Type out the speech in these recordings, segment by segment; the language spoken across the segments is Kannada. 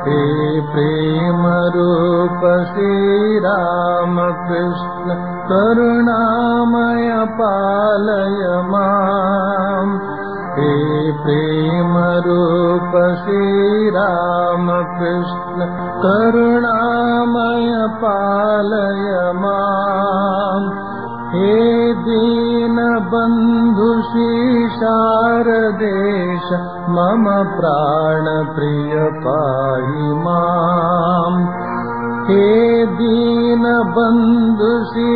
हे प्रेमरूप श्रीरामकृष्ण करुणामय पालय माम् हे प्रेमरूप श्रीरामकृष्ण करुणामय पालय माम् हे दीनबन्धु शारदेश मम प्राणप्रिय पाहि माम् हे दीनबन्धु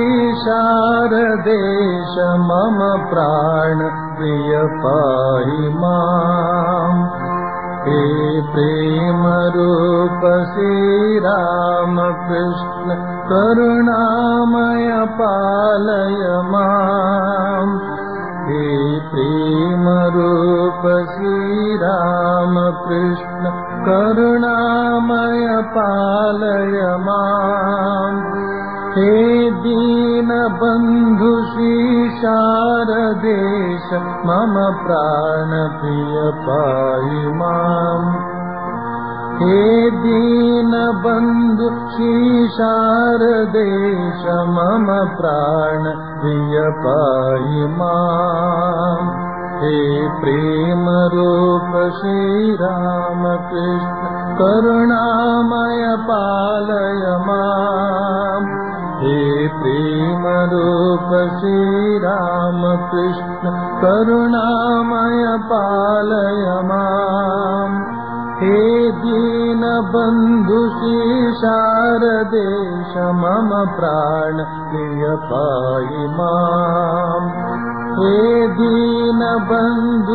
शारदेश मम प्राणप्रिय पाहि माम् हे प्रेमरूप श्रीरामकृष्ण करुणामय पालय माम् हे प्रेमरूप श्रीरामकृष्ण करुणामय पालय माम् हे दीनबन्धु शारदेश मम प्राणप्रिय पाहि माम् हे दीनबन्धु शारदेश मम प्राणप्रिय पाहि माम् हे प्रेमरूप श्रीरामकृष्ण करुणामय पालय माम् हे प्रेमरूप श्रीरामकृष्ण करुणामय पालय माम् हे दीनबन्धु शारदेश मम प्राण प्रिय पाहि माम् हे दीनबन्धु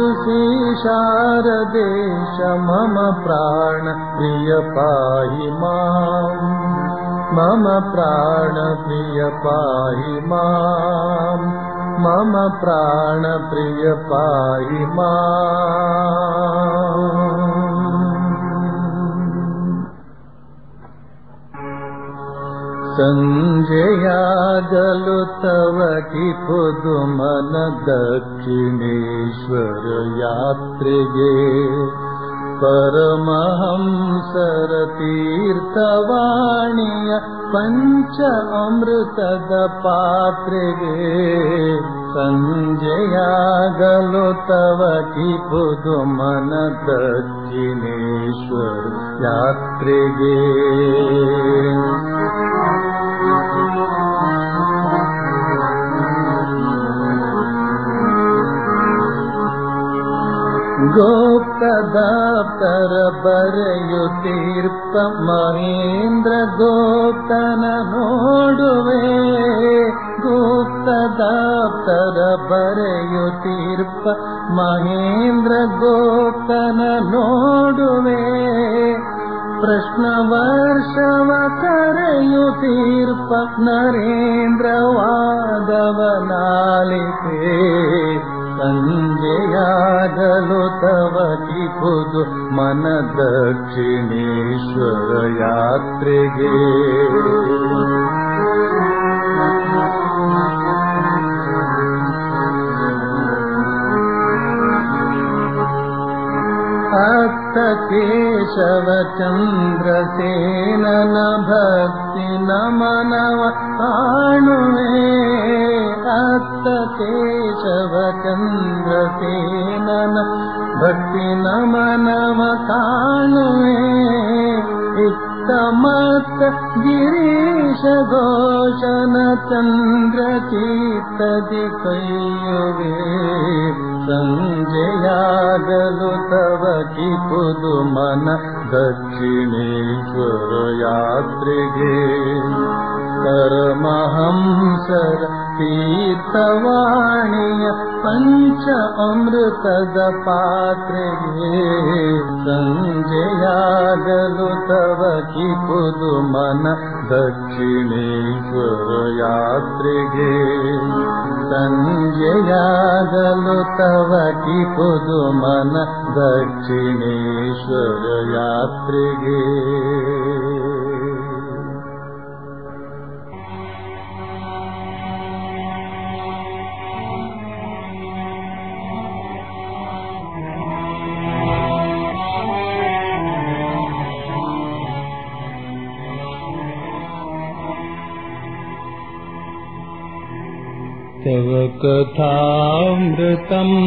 शारदेश मम प्राण प्रिय पाहि माम् मम प्राणप्रिय पाहि माम् मम प्राणप्रिय पाहि माम् सञ्जयागलु तव कि पुदुमन दक्षिणेश्वर यात्रिगे परमहंसर तीर्थवाणीय पञ्च अमृतद पात्रिगे सञ्जयागलो तव कि पुदुमन दक्षिणेश्वर यात्रिगे ಗೋಪ್ತದಾಪ್ತರ ಬರೆಯುತ್ತೀರ್ಪ ಮಹೇಂದ್ರ ಗೋಪ್ತನ ನೋಡುವೆ ಗುಪ್ತದಾಪ್ತರ ಬರೆಯುತ್ತೀರ್ಪ ಮಹೇಂದ್ರ ಗೋಪ್ತನ ನೋಡುವೆ ಪ್ರಶ್ನ ವರ್ಷವ ಕರೆಯುತ್ತೀರ್ಪ ನರೇಂದ್ರ ವಾದವನಾಲಿತೆ ಸಂಜೆಯಾಗಲು ತವ ಕಿಪುದು ಮನ ದಕ್ಷಿಣೇಶ್ವರ ಯಾತ್ರೆಗೆ ಅತ್ತ ಕೇಶವ ಚಂದ್ರಸೇನನ ಭಕ್ತಿ ನಮನವ ಕಾಣುವೆ ಅತ್ತ ಕೇಶವ ಚಂದ್ರಸೇನನ ಭಕ್ತಿ ನಮನವ ಕಾಣುವೆ ಇತ್ತ ಮತ್ತ ಗಿರೀಶ ಘೋಷನ ಚಂದ್ರ ಚೀತದಿ ಕೈಯುವೆ ಸಂಜೆಯಾಗಲು ತವ ಕಿಪುದು ಮನ ದಕ್ಷಿಣೇಶ್ವರ ಯಾತ್ರೆಗೆ ಪರಮಹಂಸರ ತೀರ್ಥವಾಣಿಯ ಪಂಚ ಅಮೃತದ ಪಾತ್ರೆಗೆ ಸಂಜೆಯಾಗಲು ತವ ಕಿಪುದು ಮನ ದಕ್ಷಿಣೇಶ್ವರ ಯಾತ್ರೆಗೆ ಸಂಜೆಯಾಗಲು ತವ ಕಿಪುದು ಮನ ದಕ್ಷಿಣೇಶ್ವರ ಯಾತ್ರೆಗೆ तव कथामृतम्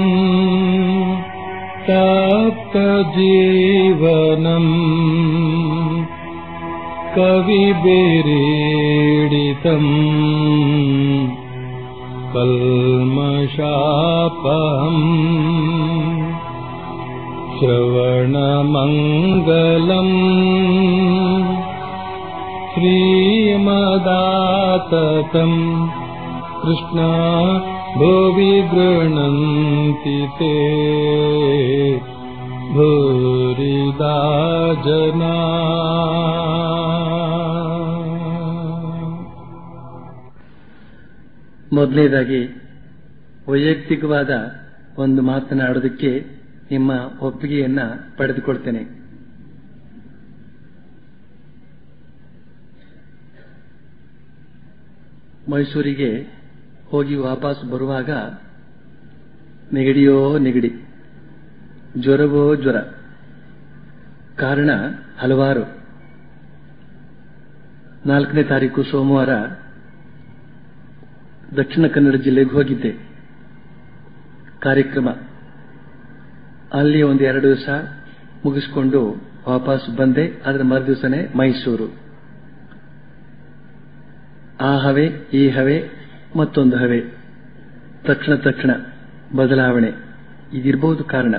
तप्तजीवनम् कविभिरीडितम् कल्मषापहम् श्रवणमङ्गलम् श्रीमदाततम् कृष्णा भुवि गृह्णन्ति ते भूरिदा जना ಮೊದಲನೇದಾಗಿ ವೈಯಕ್ತಿಕವಾದ ಒಂದು ಮಾತನಾಡೋದಕ್ಕೆ ನಿಮ್ಮ ಒಪ್ಪಿಗೆಯನ್ನ ಪಡೆದುಕೊಳ್ತೇನೆ ಮೈಸೂರಿಗೆ ಹೋಗಿ ವಾಪಸ್ ಬರುವಾಗ ನೆಗಡಿಯೋ ನೆಗಡಿ ಜ್ವರವೋ ಜ್ವರ ಕಾರಣ ಹಲವಾರು ನಾಲ್ಕನೇ ತಾರೀಕು ಸೋಮವಾರ ದಕ್ಷಿಣ ಕನ್ನಡ ಜಿಲ್ಲೆಗೆ ಹೋಗಿದ್ದೆ ಕಾರ್ಯಕ್ರಮ ಅಲ್ಲಿ ಒಂದು ಎರಡು ದಿವಸ ಮುಗಿಸ್ಕೊಂಡು ವಾಪಸ್ ಬಂದೆ ಅದರ ಮರುದಿವಸನೇ ಮೈಸೂರು ಆ ಹವೆ ಈ ಹವೆ ಮತ್ತೊಂದು ಹವೆ ತಕ್ಷಣ ತಕ್ಷಣ ಬದಲಾವಣೆ ಇದಿರಬಹುದು ಕಾರಣ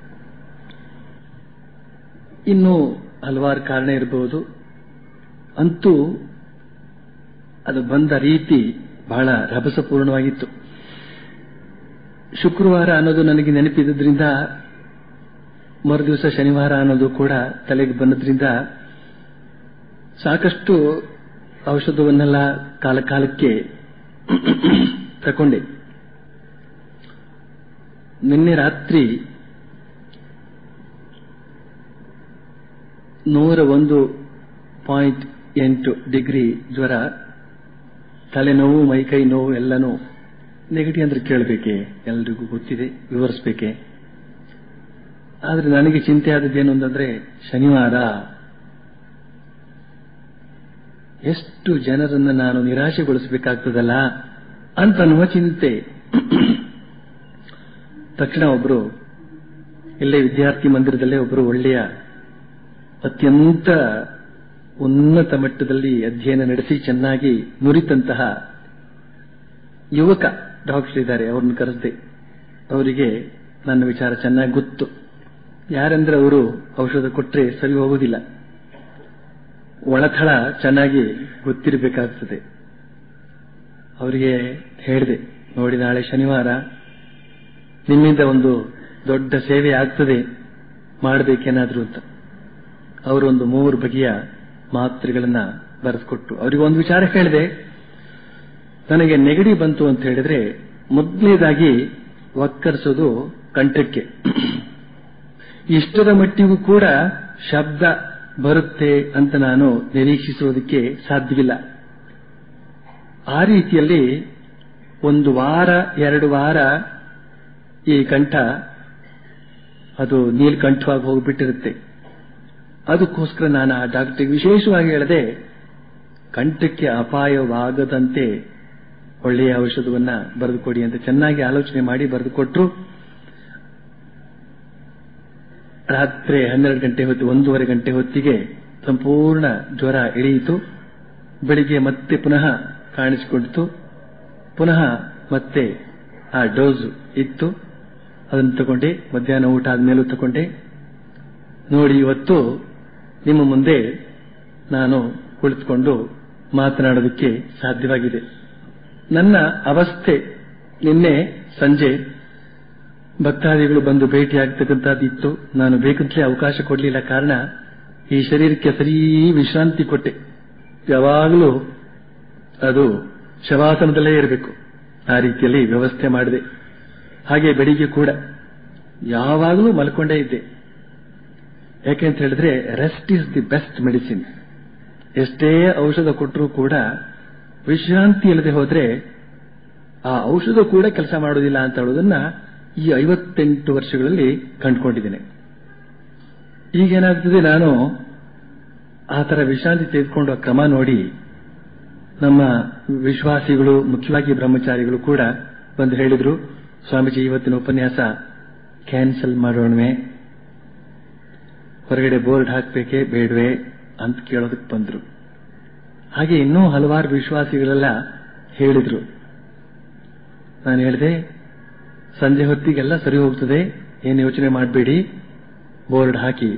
ಇನ್ನೂ ಹಲವಾರು ಕಾರಣ ಇರಬಹುದು ಅಂತೂ ಅದು ಬಂದ ರೀತಿ ಬಹಳ ರಭಸಪೂರ್ಣವಾಗಿತ್ತು ಶುಕ್ರವಾರ ಅನ್ನೋದು ನನಗೆ ನೆನಪಿದ್ದರಿಂದ ಮರುದಿವಸ ಶನಿವಾರ ಅನ್ನೋದು ಕೂಡ ತಲೆಗೆ ಬಂದದ್ರಿಂದ ಸಾಕಷ್ಟು ಔಷಧವನ್ನೆಲ್ಲ ಕಾಲ ಕಾಲಕ್ಕೆ ತಕೊಂಡೆ ನಿನ್ನೆ ರಾತ್ರಿ ನೂರ ಒಂದು ಪಾಯಿಂಟ್ ಎಂಟು ಡಿಗ್ರಿ ಜ್ವರ ತಲೆನೋವು ಮೈಕೈ ನೋವು ಎಲ್ಲನೂ ನೆಗಡಿ ಅಂದ್ರೆ ಕೇಳಬೇಕೆ ಎಲ್ರಿಗೂ ಗೊತ್ತಿದೆ ವಿವರಿಸಬೇಕೆ ಆದ್ರೆ ನನಗೆ ಚಿಂತೆ ಆದದ್ದೇನು ಅಂತಂದ್ರೆ ಶನಿವಾರ ಎಷ್ಟು ಜನರನ್ನ ನಾನು ನಿರಾಶೆಗೊಳಿಸಬೇಕಾಗ್ತದಲ್ಲ ಅಂತ ಅನ್ನುವ ಚಿಂತೆ ತಕ್ಷಣ ಒಬ್ರು ಇಲ್ಲೇ ವಿದ್ಯಾರ್ಥಿ ಮಂದಿರದಲ್ಲೇ ಒಬ್ರು ಒಳ್ಳೆಯ ಅತ್ಯಂತ ಉನ್ನತ ಮಟ್ಟದಲ್ಲಿ ಅಧ್ಯಯನ ನಡೆಸಿ ಚೆನ್ನಾಗಿ ನುರಿತಂತಹ ಯುವಕ ಡಾಕ್ಟರ್ ಇದ್ದಾರೆ ಅವ್ರನ್ನ ಕರೆಸಿದೆ ಅವರಿಗೆ ನನ್ನ ವಿಚಾರ ಚೆನ್ನಾಗಿ ಗೊತ್ತು ಯಾರೆಂದ್ರೆ ಅವರು ಔಷಧ ಕೊಟ್ಟರೆ ಸರಿ ಹೋಗುವುದಿಲ್ಲ ಒಳಥಳ ಚೆನ್ನಾಗಿ ಗೊತ್ತಿರಬೇಕಾಗ್ತದೆ ಅವರಿಗೆ ಹೇಳಿದೆ ನೋಡಿ ನಾಳೆ ಶನಿವಾರ ನಿಮ್ಮಿಂದ ಒಂದು ದೊಡ್ಡ ಸೇವೆ ಆಗ್ತದೆ ಮಾಡಬೇಕೇನಾದ್ರೂ ಅಂತ ಅವರೊಂದು ಮೂರು ಬಗೆಯ ಮಾತ್ರೆಗಳನ್ನ ಬರೆದುಕೊಟ್ಟು ಅವರಿಗೆ ಒಂದು ವಿಚಾರ ಹೇಳಿದೆ ನನಗೆ ನೆಗಡಿ ಬಂತು ಅಂತ ಹೇಳಿದ್ರೆ ಮೊದಲನೇದಾಗಿ ಒಕ್ಕರಿಸೋದು ಕಂಠಕ್ಕೆ ಇಷ್ಟರ ಮಟ್ಟಿಗೂ ಕೂಡ ಶಬ್ದ ಬರುತ್ತೆ ಅಂತ ನಾನು ನಿರೀಕ್ಷಿಸುವುದಕ್ಕೆ ಸಾಧ್ಯವಿಲ್ಲ ಆ ರೀತಿಯಲ್ಲಿ ಒಂದು ವಾರ ಎರಡು ವಾರ ಈ ಕಂಠ ಅದು ನೀಲ್ಕಂಠವಾಗಿ ಹೋಗಿಬಿಟ್ಟಿರುತ್ತೆ ಅದಕ್ಕೋಸ್ಕರ ನಾನು ಆ ಡಾಕ್ಟರ್ಗೆ ವಿಶೇಷವಾಗಿ ಹೇಳದೆ ಕಂಠಕ್ಕೆ ಅಪಾಯವಾಗದಂತೆ ಒಳ್ಳೆಯ ಔಷಧವನ್ನ ಬರೆದುಕೊಡಿ ಅಂತ ಚೆನ್ನಾಗಿ ಆಲೋಚನೆ ಮಾಡಿ ಬರೆದುಕೊಟ್ರು ರಾತ್ರಿ ಹನ್ನೆರಡು ಗಂಟೆ ಹೊತ್ತು ಒಂದೂವರೆ ಗಂಟೆ ಹೊತ್ತಿಗೆ ಸಂಪೂರ್ಣ ಜ್ವರ ಇಳಿಯಿತು ಬೆಳಿಗ್ಗೆ ಮತ್ತೆ ಪುನಃ ಕಾಣಿಸಿಕೊಂಡಿತು ಪುನಃ ಮತ್ತೆ ಆ ಡೋಸ್ ಇತ್ತು ಅದನ್ನು ತಗೊಂಡೆ ಮಧ್ಯಾಹ್ನ ಊಟ ಆದ್ಮೇಲೂ ತಗೊಂಡೆ ನೋಡಿ ಇವತ್ತು ನಿಮ್ಮ ಮುಂದೆ ನಾನು ಕುಳಿತುಕೊಂಡು ಮಾತನಾಡೋದಕ್ಕೆ ಸಾಧ್ಯವಾಗಿದೆ ನನ್ನ ಅವಸ್ಥೆ ನಿನ್ನೆ ಸಂಜೆ ಭಕ್ತಾದಿಗಳು ಬಂದು ಭೇಟಿಯಾಗತಕ್ಕಂಥದ್ದಿತ್ತು ನಾನು ಬೇಕಂತಲೇ ಅವಕಾಶ ಕೊಡಲಿಲ್ಲ ಕಾರಣ ಈ ಶರೀರಕ್ಕೆ ಸರಿ ವಿಶ್ರಾಂತಿ ಕೊಟ್ಟೆ ಯಾವಾಗಲೂ ಅದು ಶವಾಸನದಲ್ಲೇ ಇರಬೇಕು ಆ ರೀತಿಯಲ್ಲಿ ವ್ಯವಸ್ಥೆ ಮಾಡಿದೆ ಹಾಗೆ ಬೆಳಿಗ್ಗೆ ಕೂಡ ಯಾವಾಗಲೂ ಮಲ್ಕೊಂಡೇ ಇದ್ದೆ ಯಾಕೆಂತ ಹೇಳಿದ್ರೆ rest is the best medicine ಎಷ್ಟೇ ಔಷಧ ಕೊಟ್ಟರೂ ಕೂಡ ವಿಶ್ರಾಂತಿ ಇಲ್ಲದೆ ಹೋದ್ರೆ ಆ ಔಷಧ ಕೂಡ ಕೆಲಸ ಮಾಡೋದಿಲ್ಲ ಅಂತ ಹೇಳೋದನ್ನ ಈ ಐವತ್ತೆಂಟು ವರ್ಷಗಳಲ್ಲಿ ಕಂಡುಕೊಂಡಿದ್ದೇನೆ ಈಗೇನಾಗ್ತದೆ ನಾನು ಆ ತರ ವಿಶ್ರಾಂತಿ ತೆಗೆದುಕೊಂಡು ಕ್ರಮ ನೋಡಿ ನಮ್ಮ ವಿಶ್ವಾಸಿಗಳು ಮುಖ್ಯವಾಗಿ ಬ್ರಹ್ಮಚಾರಿಗಳು ಕೂಡ ಬಂದು ಹೇಳಿದ್ರು ಸ್ವಾಮೀಜಿ ಇವತ್ತಿನ ಉಪನ್ಯಾಸ ಕ್ಯಾನ್ಸಲ್ ಮಾಡೋಣವೆ ಹೊರಗಡೆ ಬೋರ್ಡ್ ಹಾಕ್ಬೇಕೇ ಬೇಡವೆ ಅಂತ ಕೇಳೋದಕ್ಕೆ ಬಂದ್ರು ಹಾಗೆ ಇನ್ನೂ ಹಲವಾರು ವಿಶ್ವಾಸಿಗಳೆಲ್ಲ ಹೇಳಿದ್ರು ನಾನು ಹೇಳಿದೆ ಸಂಜೆ ಹೊತ್ತಿಗೆಲ್ಲ ಸರಿ ಹೋಗ್ತದೆ ಏನು ಯೋಚನೆ ಮಾಡಬೇಡಿ ಬೋರ್ಡ್ ಹಾಕಿ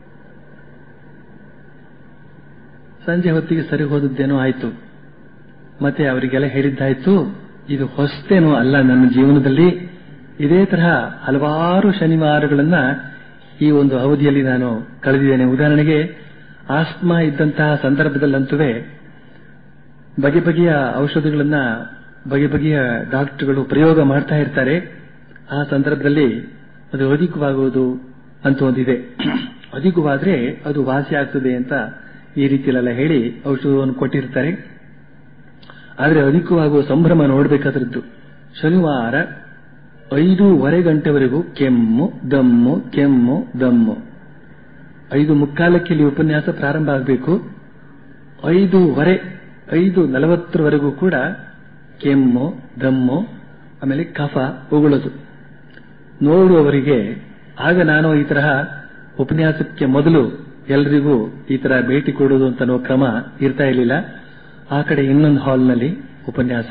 ಸಂಜೆ ಹೊತ್ತಿಗೆ ಸರಿ ಹೋದದ್ದೇನೋ ಆಯ್ತು ಮತ್ತೆ ಅವರಿಗೆಲ್ಲ ಹೇಳಿದ್ದಾಯ್ತು ಇದು ಹೊಸ್ತೇನೋ ಅಲ್ಲ ನನ್ನ ಜೀವನದಲ್ಲಿ ಇದೇ ತರಹ ಹಲವಾರು ಶನಿವಾರಗಳನ್ನ ಈ ಒಂದು ಅವಧಿಯಲ್ಲಿ ನಾನು ಕಳೆದಿದ್ದೇನೆ ಉದಾಹರಣೆಗೆ ಆಸ್ಮಾ ಇದ್ದಂತಹ ಸಂದರ್ಭದಲ್ಲಂತುವೇ ಬಗೆ ಬಗೆಯ ಔಷಧಿಗಳನ್ನ ಬಗೆ ಬಗೆಯ ಡಾಕ್ಟರ್ಗಳು ಪ್ರಯೋಗ ಮಾಡ್ತಾ ಇರ್ತಾರೆ ಆ ಸಂದರ್ಭದಲ್ಲಿ ಅದು ಅಧಿಕವಾಗುವುದು ಅಂತ ಒಂದಿದೆ ಅಧಿಕವಾದ್ರೆ ಅದು ವಾಸಿ ಆಗ್ತದೆ ಅಂತ ಈ ರೀತಿಯಲ್ಲೆಲ್ಲ ಹೇಳಿ ಔಷಧವನ್ನು ಕೊಟ್ಟಿರ್ತಾರೆ ಆದರೆ ಅಧಿಕವಾಗುವ ಸಂಭ್ರಮ ನೋಡಬೇಕಾದ್ರದ್ದು ಶನಿವಾರ ಐದೂವರೆ ಗಂಟೆವರೆಗೂ ಕೆಮ್ಮು ದಮ್ಮು ಕೆಮ್ಮು ದಮ್ಮು ಐದು ಮುಕ್ಕಾಲಕ್ಕೆ ಇಲ್ಲಿ ಉಪನ್ಯಾಸ ಪ್ರಾರಂಭ ಆಗಬೇಕು ಐದೂವರೆ ಐದು ನಲವತ್ತರವರೆಗೂ ಕೂಡ ಕೆಮ್ಮು ದಮ್ಮು ಆಮೇಲೆ ಕಫ ಉಗುಳೋದು ನೋಡುವವರಿಗೆ ಆಗ ನಾನು ಈ ತರಹ ಉಪನ್ಯಾಸಕ್ಕೆ ಮೊದಲು ಎಲ್ರಿಗೂ ಈ ತರ ಭೇಟಿ ಕೊಡುವುದು ಅಂತ ಅನ್ನೋ ಕ್ರಮ ಇರ್ತಾ ಇರಲಿಲ್ಲ ಆ ಕಡೆ ಇನ್ನೊಂದು ಹಾಲ್ನಲ್ಲಿ ಉಪನ್ಯಾಸ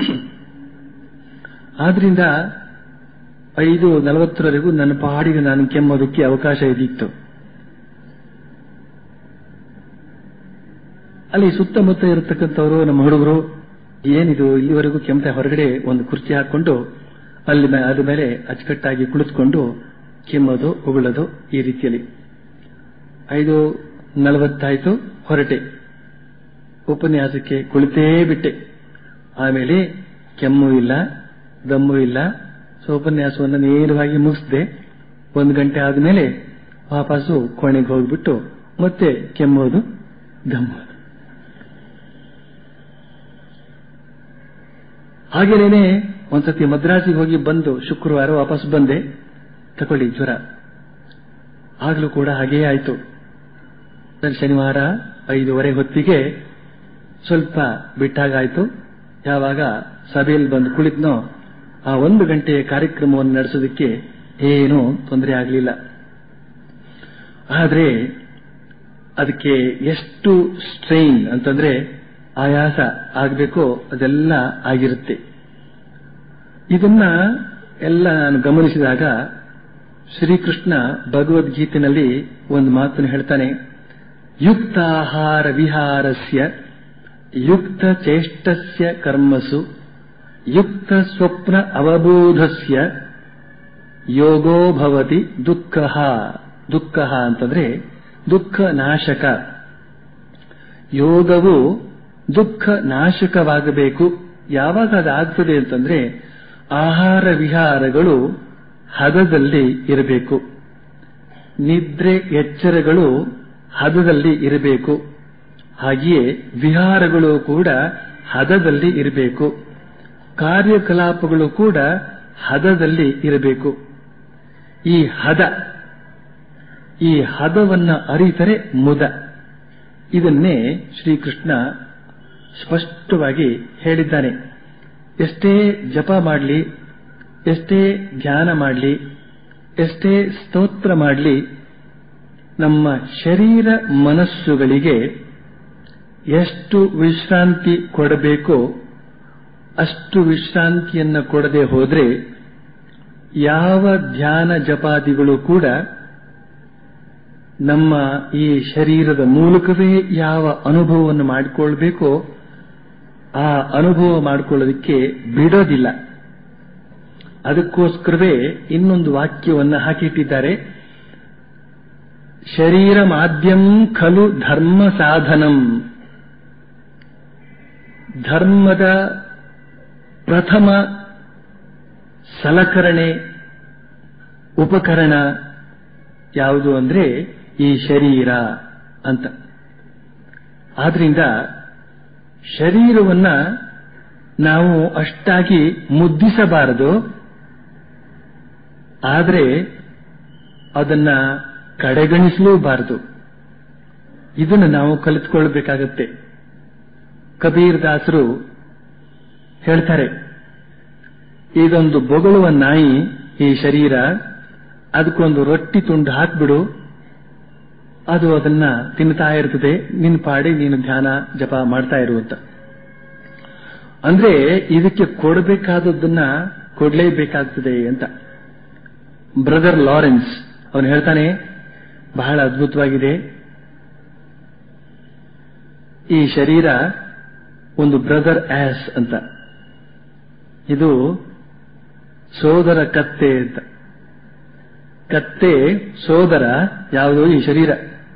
ಆದ್ರಿಂದ ಐದು ನಲವತ್ತರವರೆಗೂ ನನ್ನ ಪಾಡಿಗೆ ನಾನು ಕೆಮ್ಮೋದಕ್ಕೆ ಅವಕಾಶ ಇದ್ದಿತ್ತು ಅಲ್ಲಿ ಸುತ್ತಮುತ್ತ ಇರತಕ್ಕಂಥವರು ನಮ್ಮ ಹುಡುಗರು ಏನಿದು ಇಲ್ಲಿವರೆಗೂ ಕೆಮ್ಮತ ಹೊರಗಡೆ ಒಂದು ಕುರ್ಚಿ ಹಾಕೊಂಡು ಅಲ್ಲಿ ಅದ್ರ ಮೇಲೆ ಅಚ್ಚುಕಟ್ಟಾಗಿ ಕುಳಿತುಕೊಂಡು ಕೆಮ್ಮೋದು ಉಗುಳೋದು ಈ ರೀತಿಯಲ್ಲಿ ಐದು ನಲವತ್ತಾಯ್ತು ಹೊರಟೆ ಉಪನ್ಯಾಸಕ್ಕೆ ಕುಳಿತೇ ಬಿಟ್ಟೆ ಆಮೇಲೆ ಕೆಮ್ಮು ಇಲ್ಲ ದಮ್ಮು ಇಲ್ಲ ಸೊ ಉಪನ್ಯಾಸವನ್ನು ನೇರವಾಗಿ ಮುಗಿಸಿದೆ ಒಂದು ಗಂಟೆ ಆದಮೇಲೆ ವಾಪಸ್ಸು ಕೋಣೆಗೆ ಹೋಗ್ಬಿಟ್ಟು ಮತ್ತೆ ಕೆಮ್ಮೋದು ದಮ್ಮೋದು ಹಾಗೇನೇನೆ ಒಂದ್ಸತಿ ಮದ್ರಾಸಿಗೆ ಹೋಗಿ ಬಂದು ಶುಕ್ರವಾರ ವಾಪಸ್ ಬಂದೆ ತಕೊಳ್ಳಿ ಜ್ವರ ಆಗ್ಲೂ ಕೂಡ ಹಾಗೇ ಆಯ್ತು ಶನಿವಾರ ಐದೂವರೆ ಹೊತ್ತಿಗೆ ಸ್ವಲ್ಪ ಬಿಟ್ಟಾಗಾಯ್ತು ಯಾವಾಗ ಸಭೆಯಲ್ಲಿ ಬಂದು ಕುಳಿತ್ನೋ ಆ ಒಂದು ಗಂಟೆಯ ಕಾರ್ಯಕ್ರಮವನ್ನು ನಡೆಸೋದಕ್ಕೆ ಏನೂ ತೊಂದರೆ ಆಗಲಿಲ್ಲ ಆದರೆ ಅದಕ್ಕೆ ಎಷ್ಟು ಸ್ಟ್ರೈನ್ ಅಂತಂದ್ರೆ ಆಯಾಸ ಆಗಬೇಕೋ ಅದೆಲ್ಲ ಆಗಿರುತ್ತೆ ಇದನ್ನ ಎಲ್ಲ ನಾನು ಗಮನಿಸಿದಾಗ ಶ್ರೀಕೃಷ್ಣ ಭಗವದ್ಗೀತೆಯಲ್ಲಿ ಒಂದು ಮಾತನ್ನು ಹೇಳ್ತಾನೆ ಯುಕ್ತಾಹಾರ ವಿಹಾರಸ್ಯ ಯುಕ್ತ ಚೇಷ್ಟಸ್ಯ ಕರ್ಮಸು ಯುಕ್ತ ಸ್ವಪ್ನ ಅವಬೋಧಸ್ಯ ಯೋಗೋ ಭವತಿ ದುಃಖ ದುಃಖ ಅಂತಂದ್ರೆ ದುಃಖ ನಾಶಕ ಯೋಗವು ದುಃಖ ನಾಶಕವಾಗಬೇಕು ಯಾವಾಗ ಅದಾಗ್ತದೆ ಅಂತಂದ್ರೆ ಆಹಾರ ವಿಹಾರಗಳು ಹದದಲ್ಲಿ ಇರಬೇಕು ನಿದ್ರೆ ಎಚ್ಚರಗಳು ಹದದಲ್ಲಿ ಇರಬೇಕು ಹಾಗೆಯೇ ವಿಹಾರಗಳು ಕೂಡ ಹದದಲ್ಲಿ ಇರಬೇಕು ಕಾರ್ಯಕಲಾಪಗಳು ಕೂಡ ಹದದಲ್ಲಿ ಇರಬೇಕು ಈ ಹದ ಈ ಹದವನ್ನ ಅರಿತರೆ ಮುದ ಇದನ್ನೇ ಶ್ರೀಕೃಷ್ಣ ಸ್ಪಷ್ಟವಾಗಿ ಹೇಳಿದ್ದಾನೆ ಎಷ್ಟೇ ಜಪ ಮಾಡಲಿ ಎಷ್ಟೇ ಧ್ಯಾನ ಮಾಡಲಿ ಎಷ್ಟೇ ಸ್ತೋತ್ರ ಮಾಡಲಿ ನಮ್ಮ ಶರೀರ ಮನಸ್ಸುಗಳಿಗೆ ಎಷ್ಟು ವಿಶ್ರಾಂತಿ ಕೊಡಬೇಕೋ ಅಷ್ಟು ವಿಶ್ರಾಂತಿಯನ್ನು ಕೊಡದೆ ಹೋದ್ರೆ ಯಾವ ಧ್ಯಾನ ಜಪಾದಿಗಳು ಕೂಡ ನಮ್ಮ ಈ ಶರೀರದ ಮೂಲಕವೇ ಯಾವ ಅನುಭವವನ್ನು ಮಾಡಿಕೊಳ್ಬೇಕೋ ಆ ಅನುಭವ ಮಾಡಿಕೊಳ್ಳೋದಕ್ಕೆ ಬಿಡೋದಿಲ್ಲ ಅದಕ್ಕೋಸ್ಕರವೇ ಇನ್ನೊಂದು ವಾಕ್ಯವನ್ನು ಹಾಕಿಟ್ಟಿದ್ದಾರೆ ಶರೀರ ಮಾಧ್ಯಂ ಖಲು ಧರ್ಮ ಸಾಧನಂ ಧರ್ಮದ ಪ್ರಥಮ ಸಲಕರಣೆ ಉಪಕರಣ ಯಾವುದು ಅಂದ್ರೆ ಈ ಶರೀರ ಅಂತ ಆದ್ರಿಂದ ಶರೀರವನ್ನ ನಾವು ಅಷ್ಟಾಗಿ ಮುದ್ದಿಸಬಾರದು ಆದರೆ ಅದನ್ನ ಕಡೆಗಣಿಸಲೂಬಾರದು ಇದನ್ನು ನಾವು ಕಲಿತುಕೊಳ್ಬೇಕಾಗತ್ತೆ ಕಬೀರ್ ದಾಸರು ಹೇಳ್ತಾರೆ ಇದೊಂದು ಬೊಗಳುವ ನಾಯಿ ಈ ಶರೀರ ಅದಕ್ಕೊಂದು ರೊಟ್ಟಿ ತುಂಡು ಹಾಕ್ಬಿಡು ಅದು ಅದನ್ನ ತಿನ್ನುತ್ತಾ ಇರ್ತದೆ ನಿನ್ ಪಾಡಿ ನೀನು ಧ್ಯಾನ ಜಪ ಮಾಡ್ತಾ ಇರುವಂತ ಅಂದ್ರೆ ಇದಕ್ಕೆ ಕೊಡಬೇಕಾದದ್ದನ್ನ ಕೊಡ್ಲೇಬೇಕಾಗ್ತದೆ ಅಂತ ಬ್ರದರ್ ಲಾರೆನ್ಸ್ ಅವನು ಹೇಳ್ತಾನೆ ಬಹಳ ಅದ್ಭುತವಾಗಿದೆ ಈ ಶರೀರ ಒಂದು ಬ್ರದರ್ ಆಸ್ ಅಂತ ಇದು ಸೋದರ ಕತ್ತೆ ಅಂತ ಕತ್ತೆ ಸೋದರ ಯಾವುದು ಈ ಶರೀರ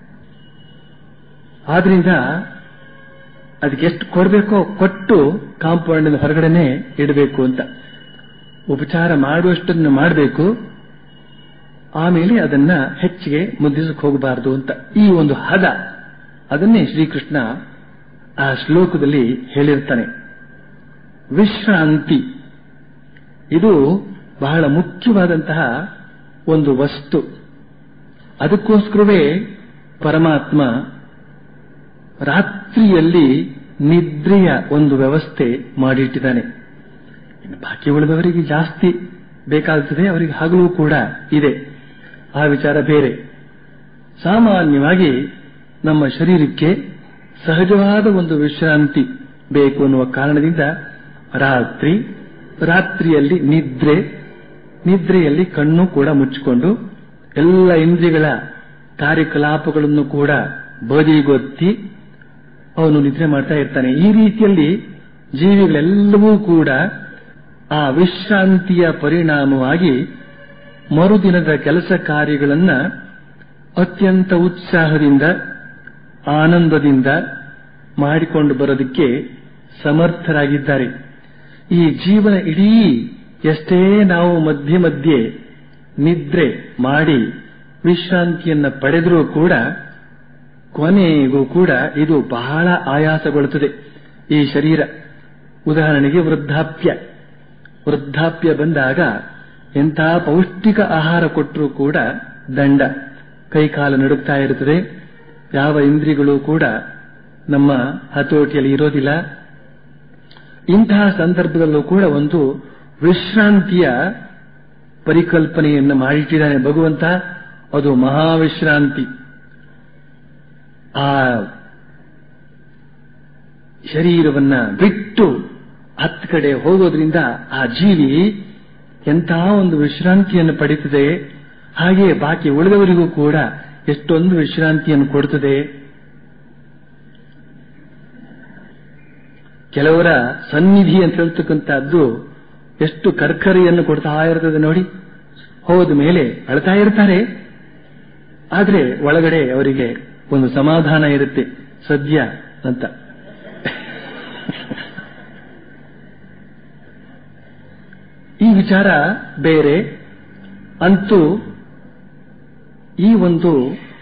ಆದ್ರಿಂದ ಅದಕ್ಕೆ ಎಷ್ಟು ಕೊಡಬೇಕೋ ಕೊಟ್ಟು ಕಾಂಪೌಂಡಿನ ಹೊರಗಡೆನೆ ಇಡಬೇಕು ಅಂತ ಉಪಚಾರ ಮಾಡುವಷ್ಟನ್ನು ಮಾಡಬೇಕು ಆಮೇಲೆ ಅದನ್ನ ಹೆಚ್ಚಿಗೆ ಮುದ್ದಿಸಕ್ಕೆ ಹೋಗಬಾರದು ಅಂತ ಈ ಒಂದು ಹದ ಅದನ್ನೇ ಶ್ರೀಕೃಷ್ಣ ಆ ಶ್ಲೋಕದಲ್ಲಿ ಹೇಳಿರ್ತಾನೆ ವಿಶ್ರಾಂತಿ ಇದು ಬಹಳ ಮುಖ್ಯವಾದಂತಹ ಒಂದು ವಸ್ತು ಅದಕ್ಕೋಸ್ಕರವೇ ಪರಮಾತ್ಮ ರಾತ್ರಿಯಲ್ಲಿ ನಿದ್ರೆಯ ಒಂದು ವ್ಯವಸ್ಥೆ ಮಾಡಿಟ್ಟಿದ್ದಾನೆ ಇನ್ನು ಬಾಕಿ ಉಳಿದವರಿಗೆ ಜಾಸ್ತಿ ಬೇಕಾಗುತ್ತದೆ ಅವರಿಗೆ ಹಗಲು ಕೂಡ ಇದೆ ಆ ವಿಚಾರ ಬೇರೆ ಸಾಮಾನ್ಯವಾಗಿ ನಮ್ಮ ಶರೀರಕ್ಕೆ ಸಹಜವಾದ ಒಂದು ವಿಶ್ರಾಂತಿ ಬೇಕು ಅನ್ನುವ ಕಾರಣದಿಂದ ರಾತ್ರಿ ರಾತ್ರಿಯಲ್ಲಿ ನಿದ್ರೆ ನಿದ್ರೆಯಲ್ಲಿ ಕಣ್ಣು ಕೂಡ ಮುಚ್ಚಿಕೊಂಡು ಎಲ್ಲ ಇಂದ್ರಿಯಗಳ ಕಾರ್ಯಕಲಾಪಗಳನ್ನು ಕೂಡ ಬದಿಗೊತ್ತಿ ಅವನು ನಿದ್ರೆ ಮಾಡ್ತಾ ಇರ್ತಾನೆ ಈ ರೀತಿಯಲ್ಲಿ ಜೀವಿಗಳೆಲ್ಲವೂ ಕೂಡ ಆ ವಿಶ್ರಾಂತಿಯ ಪರಿಣಾಮವಾಗಿ ಮರುದಿನದ ಕೆಲಸ ಕಾರ್ಯಗಳನ್ನ ಅತ್ಯಂತ ಉತ್ಸಾಹದಿಂದ ಆನಂದದಿಂದ ಮಾಡಿಕೊಂಡು ಬರೋದಕ್ಕೆ ಸಮರ್ಥರಾಗಿದ್ದಾರೆ ಈ ಜೀವನ ಇಡೀ ಎಷ್ಟೇ ನಾವು ಮಧ್ಯೆ ಮಧ್ಯೆ ನಿದ್ರೆ ಮಾಡಿ ವಿಶ್ರಾಂತಿಯನ್ನ ಪಡೆದರೂ ಕೂಡ ಕೊನೆಗೂ ಕೂಡ ಇದು ಬಹಳ ಆಯಾಸಗೊಳ್ಳುತ್ತದೆ ಈ ಶರೀರ ಉದಾಹರಣೆಗೆ ವೃದ್ಧಾಪ್ಯ ವೃದ್ಧಾಪ್ಯ ಬಂದಾಗ ಎಂಥ ಪೌಷ್ಟಿಕ ಆಹಾರ ಕೊಟ್ಟರೂ ಕೂಡ ದಂಡ ಕೈಕಾಲು ನಡುಗ್ತಾ ಇರುತ್ತದೆ ಯಾವ ಇಂದ್ರಿಗಳು ಕೂಡ ನಮ್ಮ ಹತೋಟಿಯಲ್ಲಿ ಇರೋದಿಲ್ಲ ಇಂತಹ ಸಂದರ್ಭದಲ್ಲೂ ಕೂಡ ಒಂದು ವಿಶ್ರಾಂತಿಯ ಪರಿಕಲ್ಪನೆಯನ್ನು ಮಾಡಿಟ್ಟಿದ್ದಾನೆ ಭಗವಂತ ಅದು ಮಹಾವಿಶ್ರಾಂತಿ ಆ ಶರೀರವನ್ನ ಬಿಟ್ಟು ಹತ್ತು ಕಡೆ ಹೋಗೋದ್ರಿಂದ ಆ ಜೀವಿ ಎಂತಹ ಒಂದು ವಿಶ್ರಾಂತಿಯನ್ನು ಪಡೀತದೆ ಹಾಗೆ ಬಾಕಿ ಉಳಿದವರಿಗೂ ಕೂಡ ಎಷ್ಟೊಂದು ವಿಶ್ರಾಂತಿಯನ್ನು ಕೊಡುತ್ತದೆ ಕೆಲವರ ಸನ್ನಿಧಿ ಅಂತ ಹೇಳ್ತಕ್ಕಂಥದ್ದು ಎಷ್ಟು ಕರ್ಕರಿಯನ್ನು ಕೊಡ್ತಾ ಇರ್ತದೆ ನೋಡಿ ಹೋದ ಮೇಲೆ ಅಳ್ತಾ ಇರ್ತಾರೆ ಆದ್ರೆ ಒಳಗಡೆ ಅವರಿಗೆ ಒಂದು ಸಮಾಧಾನ ಇರುತ್ತೆ ಸದ್ಯ ಅಂತ ಈ ವಿಚಾರ ಬೇರೆ ಅಂತೂ ಈ ಒಂದು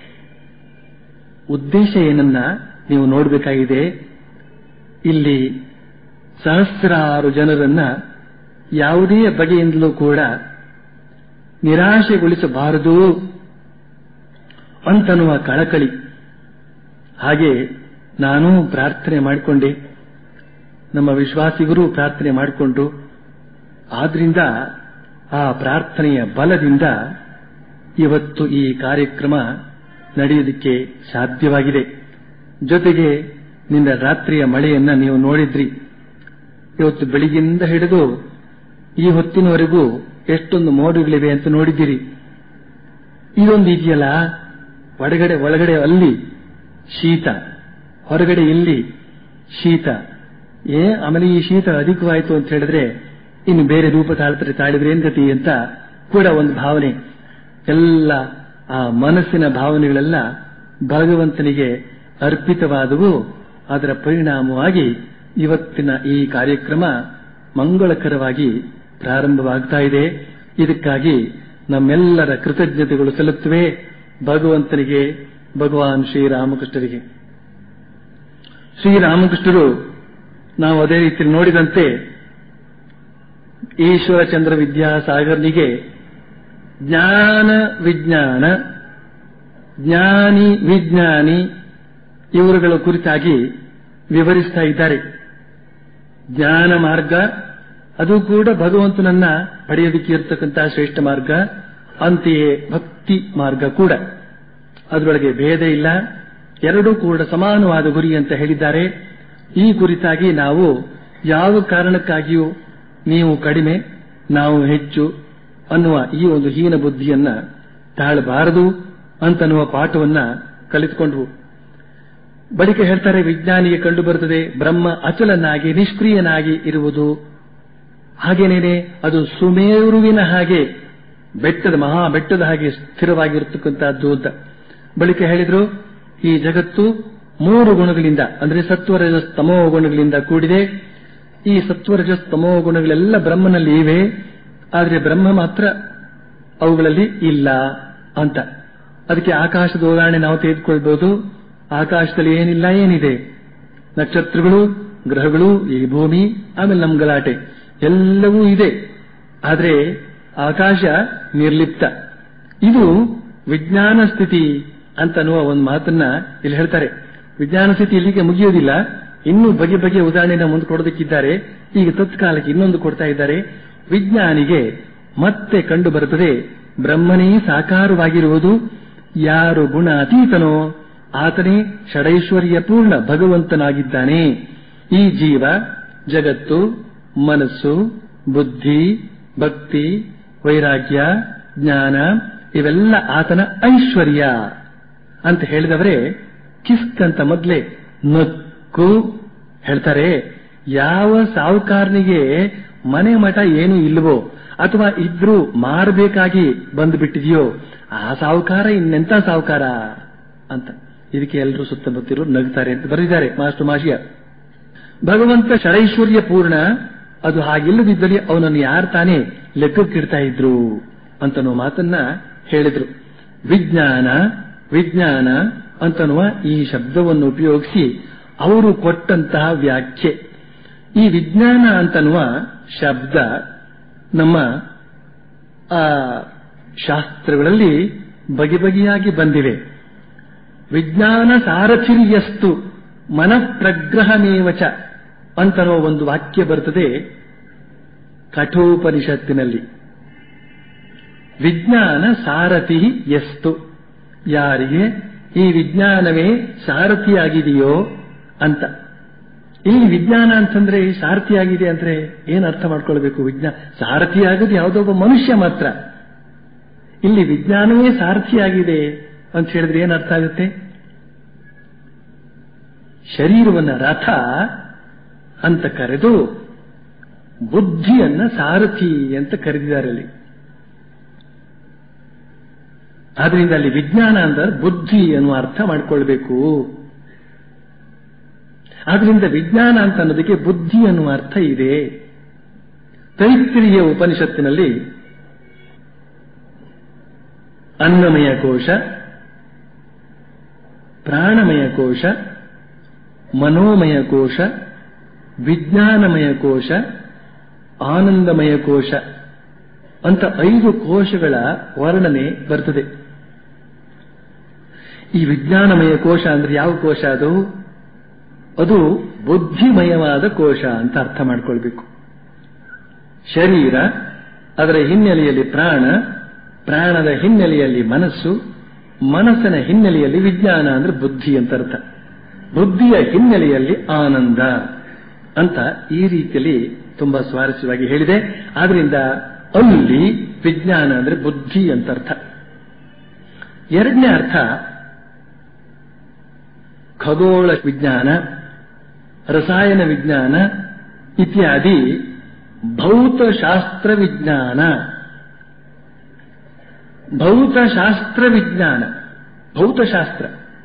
ಉದ್ದೇಶ ಏನನ್ನ ನೀವು ನೋಡಬೇಕಾಗಿದೆ ಇಲ್ಲಿ ಸಹಸ್ರಾರು ಜನರನ್ನ ಯಾವುದೇ ಬಗೆಯಿಂದಲೂ ಕೂಡ ನಿರಾಶೆಗೊಳಿಸಬಾರದು ಅಂತನ್ನುವ ಕಳಕಳಿ ಹಾಗೆ ನಾನು ಪ್ರಾರ್ಥನೆ ಮಾಡಿಕೊಂಡೆ ನಮ್ಮ ವಿಶ್ವಾಸಿಗರು ಪ್ರಾರ್ಥನೆ ಮಾಡಿಕೊಂಡು ಆದ್ರಿಂದ ಆ ಪ್ರಾರ್ಥನೆಯ ಬಲದಿಂದ ಇವತ್ತು ಈ ಕಾರ್ಯಕ್ರಮ ನಡೆಯುವುದಕ್ಕೆ ಸಾಧ್ಯವಾಗಿದೆ ಜೊತೆಗೆ ನಿನ್ನ ರಾತ್ರಿಯ ಮಳೆಯನ್ನ ನೀವು ನೋಡಿದ್ರಿ ಇವತ್ತು ಬೆಳಿಗ್ಗೆಯಿಂದ ಹಿಡಿದು ಈ ಹೊತ್ತಿನವರೆಗೂ ಎಷ್ಟೊಂದು ಮೋಡಗಳಿವೆ ಅಂತ ನೋಡಿದ್ದೀರಿ ಇದೊಂದು ಇದೆಯಲ್ಲ ಒಳಗಡೆ ಒಳಗಡೆ ಅಲ್ಲಿ ಶೀತ ಹೊರಗಡೆ ಇಲ್ಲಿ ಶೀತ ಏ ಆಮೇಲೆ ಈ ಶೀತ ಅಧಿಕವಾಯಿತು ಅಂತ ಹೇಳಿದ್ರೆ ಇನ್ನು ಬೇರೆ ರೂಪ ತಾಳ್ತಾರೆ ತಾಳಿದ್ರೆ ಏನ್ ಗತಿ ಅಂತ ಕೂಡ ಒಂದು ಭಾವನೆ ಎಲ್ಲ ಆ ಮನಸ್ಸಿನ ಭಾವನೆಗಳೆಲ್ಲ ಭಗವಂತನಿಗೆ ಅರ್ಪಿತವಾದವು ಅದರ ಪರಿಣಾಮವಾಗಿ ಇವತ್ತಿನ ಈ ಕಾರ್ಯಕ್ರಮ ಮಂಗಳಕರವಾಗಿ ಪ್ರಾರಂಭವಾಗ್ತಾ ಇದೆ ಇದಕ್ಕಾಗಿ ನಮ್ಮೆಲ್ಲರ ಕೃತಜ್ಞತೆಗಳು ಸಲ್ಲುತ್ತವೆ ಭಗವಂತನಿಗೆ ಭಗವಾನ್ ಶ್ರೀರಾಮಕೃಷ್ಣರಿಗೆ ಶ್ರೀರಾಮಕೃಷ್ಣರು ನಾವು ಅದೇ ರೀತಿ ನೋಡಿದಂತೆ ಈಶ್ವರಚಂದ್ರ ವಿದ್ಯಾಸಾಗರ್ನಿಗೆ ಜ್ಞಾನ ವಿಜ್ಞಾನ ಜ್ಞಾನಿ ವಿಜ್ಞಾನಿ ಇವರುಗಳ ಕುರಿತಾಗಿ ವಿವರಿಸ್ತಾ ಇದ್ದಾರೆ ಜ್ಞಾನ ಮಾರ್ಗ ಅದು ಕೂಡ ಭಗವಂತನನ್ನ ಪಡೆಯೋದಕ್ಕೆ ಇರತಕ್ಕಂತಹ ಶ್ರೇಷ್ಠ ಮಾರ್ಗ ಅಂತೆಯೇ ಭಕ್ತಿ ಮಾರ್ಗ ಕೂಡ ಅದರೊಳಗೆ ಭೇದ ಇಲ್ಲ ಎರಡೂ ಕೂಡ ಸಮಾನವಾದ ಗುರಿ ಅಂತ ಹೇಳಿದ್ದಾರೆ ಈ ಕುರಿತಾಗಿ ನಾವು ಯಾವ ಕಾರಣಕ್ಕಾಗಿಯೂ ನೀವು ಕಡಿಮೆ ನಾವು ಹೆಚ್ಚು ಅನ್ನುವ ಈ ಒಂದು ಹೀನ ಬುದ್ಧಿಯನ್ನ ತಾಳಬಾರದು ಅಂತನ್ನುವ ಪಾಠವನ್ನ ಕಲಿತುಕೊಂಡ್ವು ಬಳಿಕ ಹೇಳ್ತಾರೆ ವಿಜ್ಞಾನಿಗೆ ಕಂಡು ಬರುತ್ತದೆ ಬ್ರಹ್ಮ ಅಚಲನಾಗಿ ನಿಷ್ಕ್ರಿಯನಾಗಿ ಇರುವುದು ಹಾಗೇನೇನೆ ಅದು ಸುಮೇರುವಿನ ಹಾಗೆ ಬೆಟ್ಟದ ಮಹಾ ಬೆಟ್ಟದ ಹಾಗೆ ಸ್ಥಿರವಾಗಿರತಕ್ಕಂತಹದ್ದು ಅಂತ ಬಳಿಕ ಹೇಳಿದ್ರು ಈ ಜಗತ್ತು ಮೂರು ಗುಣಗಳಿಂದ ಅಂದ್ರೆ ಸತ್ವರಜ ತಮೋ ಗುಣಗಳಿಂದ ಕೂಡಿದೆ ಈ ಸತ್ವರಜ ತಮೋ ಗುಣಗಳೆಲ್ಲ ಬ್ರಹ್ಮನಲ್ಲಿ ಇವೆ ಆದರೆ ಬ್ರಹ್ಮ ಮಾತ್ರ ಅವುಗಳಲ್ಲಿ ಇಲ್ಲ ಅಂತ ಅದಕ್ಕೆ ಆಕಾಶದ ಉದಾಹರಣೆ ನಾವು ತೆಗೆದುಕೊಳ್ಬಹುದು ಆಕಾಶದಲ್ಲಿ ಏನಿಲ್ಲ ಏನಿದೆ ನಕ್ಷತ್ರಗಳು ಗ್ರಹಗಳು ಈ ಭೂಮಿ ಆಮೇಲೆ ನಮ್ ಗಲಾಟೆ ಎಲ್ಲವೂ ಇದೆ ಆದರೆ ಆಕಾಶ ನಿರ್ಲಿಪ್ತ ಇದು ವಿಜ್ಞಾನ ಸ್ಥಿತಿ ಅಂತನ್ನುವ ಒಂದು ಮಾತನ್ನ ಇಲ್ಲಿ ಹೇಳ್ತಾರೆ ವಿಜ್ಞಾನ ಸ್ಥಿತಿ ಇಲ್ಲಿಗೆ ಮುಗಿಯುವುದಿಲ್ಲ ಇನ್ನೂ ಬಗೆ ಬಗೆಯ ಉದಾಹರಣೆನ ಮುಂದೆ ಕೊಡೋದಕ್ಕಿದ್ದಾರೆ ಈಗ ತತ್ಕಾಲಕ್ಕೆ ಇನ್ನೊಂದು ಕೊಡ್ತಾ ಇದ್ದಾರೆ ವಿಜ್ಞಾನಿಗೆ ಮತ್ತೆ ಕಂಡು ಬರುತ್ತದೆ ಬ್ರಹ್ಮನೇ ಸಾಕಾರವಾಗಿರುವುದು ಯಾರು ಗುಣ ಅತೀತನೋ ಆತನೇ ಷಡೈಶ್ವರ್ಯ ಪೂರ್ಣ ಭಗವಂತನಾಗಿದ್ದಾನೆ ಈ ಜೀವ ಜಗತ್ತು ಮನಸ್ಸು ಬುದ್ಧಿ ಭಕ್ತಿ ವೈರಾಗ್ಯ ಜ್ಞಾನ ಇವೆಲ್ಲ ಆತನ ಐಶ್ವರ್ಯ ಅಂತ ಹೇಳಿದವರೇ ಕಿಸ್ಕ್ ಅಂತ ಮೊದಲೇ ನಕ್ಕು ಹೇಳ್ತಾರೆ ಯಾವ ಸಾಹುಕಾರನಿಗೆ ಮನೆ ಮಠ ಏನು ಇಲ್ವೋ ಅಥವಾ ಇದ್ರೂ ಮಾರಬೇಕಾಗಿ ಬಂದ್ಬಿಟ್ಟಿದೆಯೋ ಆ ಸಾಹುಕಾರ ಇನ್ನೆಂತ ಸಾಹುಕಾರ ಅಂತ ಇದಕ್ಕೆ ಎಲ್ಲರೂ ಸುತ್ತಮುತ್ತಿರು ನಗ್ತಾರೆ ಅಂತ ಬರೆದಿದ್ದಾರೆ ಮಾಸ್ಟರ್ ಮಾಷಿಯ ಭಗವಂತ ಷಡೈಶ್ವರ್ಯ ಪೂರ್ಣ ಅದು ಹಾಗಿಲ್ಲದಿದ್ದಲ್ಲಿ ಅವನನ್ನು ಯಾರು ತಾನೇ ಲೆಕ್ಕಕ್ಕಿಡ್ತಾ ಇದ್ರು ಅಂತನೋ ಮಾತನ್ನ ಹೇಳಿದ್ರು ವಿಜ್ಞಾನ ವಿಜ್ಞಾನ ಅಂತನ್ನುವ ಈ ಶಬ್ದವನ್ನು ಉಪಯೋಗಿಸಿ ಅವರು ಕೊಟ್ಟಂತಹ ವ್ಯಾಖ್ಯೆ ಈ ವಿಜ್ಞಾನ ಅಂತನ್ನುವ ಶಬ್ದ ನಮ್ಮ ಆ ಶಾಸ್ತ್ರಗಳಲ್ಲಿ ಬಗೆ ಬಗೆಯಾಗಿ ಬಂದಿವೆ ವಿಜ್ಞಾನ ಸಾರಥಿರ್ಯಸ್ತು ಮನಃಪ್ರಗ್ರಹಮೇವಚ ಅಂತನೋ ಒಂದು ವಾಕ್ಯ ಬರ್ತದೆ ಕಠೋಪನಿಷತ್ತಿನಲ್ಲಿ ವಿಜ್ಞಾನ ಸಾರಥಿ ಎಷ್ಟು ಯಾರಿಗೆ ಈ ವಿಜ್ಞಾನವೇ ಸಾರಥಿಯಾಗಿದೆಯೋ ಅಂತ ಇಲ್ಲಿ ವಿಜ್ಞಾನ ಅಂತಂದ್ರೆ ಸಾರಥಿಯಾಗಿದೆ ಅಂದ್ರೆ ಏನ್ ಅರ್ಥ ಮಾಡ್ಕೊಳ್ಬೇಕು ವಿಜ್ಞಾನ ಸಾರಥಿಯಾಗೋದು ಯಾವುದೋ ಒಬ್ಬ ಮನುಷ್ಯ ಮಾತ್ರ ಇಲ್ಲಿ ವಿಜ್ಞಾನವೇ ಸಾರಥಿಯಾಗಿದೆ ಅಂತ ಹೇಳಿದ್ರೆ ಏನ್ ಅರ್ಥ ಆಗುತ್ತೆ ಶರೀರವನ್ನ ರಥ ಅಂತ ಕರೆದು ಬುದ್ಧಿಯನ್ನ ಸಾರಥಿ ಅಂತ ಕರೆದಿದ್ದಾರೆ ಅಲ್ಲಿ ಆದ್ರಿಂದ ಅಲ್ಲಿ ವಿಜ್ಞಾನ ಅಂದ್ರೆ ಬುದ್ಧಿ ಅನ್ನುವ ಅರ್ಥ ಮಾಡ್ಕೊಳ್ಬೇಕು ಆದ್ರಿಂದ ವಿಜ್ಞಾನ ಅಂತ ಅನ್ನೋದಕ್ಕೆ ಬುದ್ಧಿ ಅನ್ನುವ ಅರ್ಥ ಇದೆ ತೈತ್ರಿಯ ಉಪನಿಷತ್ತಿನಲ್ಲಿ ಅನ್ನಮಯ ಕೋಶ ಪ್ರಾಣಮಯ ಕೋಶ ಮನೋಮಯ ಕೋಶ ವಿಜ್ಞಾನಮಯ ಕೋಶ ಆನಂದಮಯ ಕೋಶ ಅಂತ ಐದು ಕೋಶಗಳ ವರ್ಣನೆ ಬರ್ತದೆ ಈ ವಿಜ್ಞಾನಮಯ ಕೋಶ ಅಂದ್ರೆ ಯಾವ ಕೋಶ ಅದು ಅದು ಬುದ್ಧಿಮಯವಾದ ಕೋಶ ಅಂತ ಅರ್ಥ ಮಾಡ್ಕೊಳ್ಬೇಕು ಶರೀರ ಅದರ ಹಿನ್ನೆಲೆಯಲ್ಲಿ ಪ್ರಾಣ ಪ್ರಾಣದ ಹಿನ್ನೆಲೆಯಲ್ಲಿ ಮನಸ್ಸು ಮನಸ್ಸಿನ ಹಿನ್ನೆಲೆಯಲ್ಲಿ ವಿಜ್ಞಾನ ಅಂದ್ರೆ ಬುದ್ಧಿ ಅಂತ ಅರ್ಥ ಬುದ್ಧಿಯ ಹಿನ್ನೆಲೆಯಲ್ಲಿ ಆನಂದ ಅಂತ ಈ ರೀತಿಯಲ್ಲಿ ತುಂಬಾ ಸ್ವಾರಸ್ಯವಾಗಿ ಹೇಳಿದೆ ಆದ್ರಿಂದ ಅಲ್ಲಿ ವಿಜ್ಞಾನ ಅಂದ್ರೆ ಬುದ್ಧಿ ಅಂತ ಅರ್ಥ ಎರಡನೇ ಅರ್ಥ ಖಗೋಳ ವಿಜ್ಞಾನ ರಸಾಯನ ವಿಜ್ಞಾನ ಇತ್ಯಾದಿ ಭೌತಶಾಸ್ತ್ರ ವಿಜ್ಞಾನ ಭೌತಶಾಸ್ತ್ರ ವಿಜ್ಞಾನ ಭೌತಶಾಸ್ತ್ರ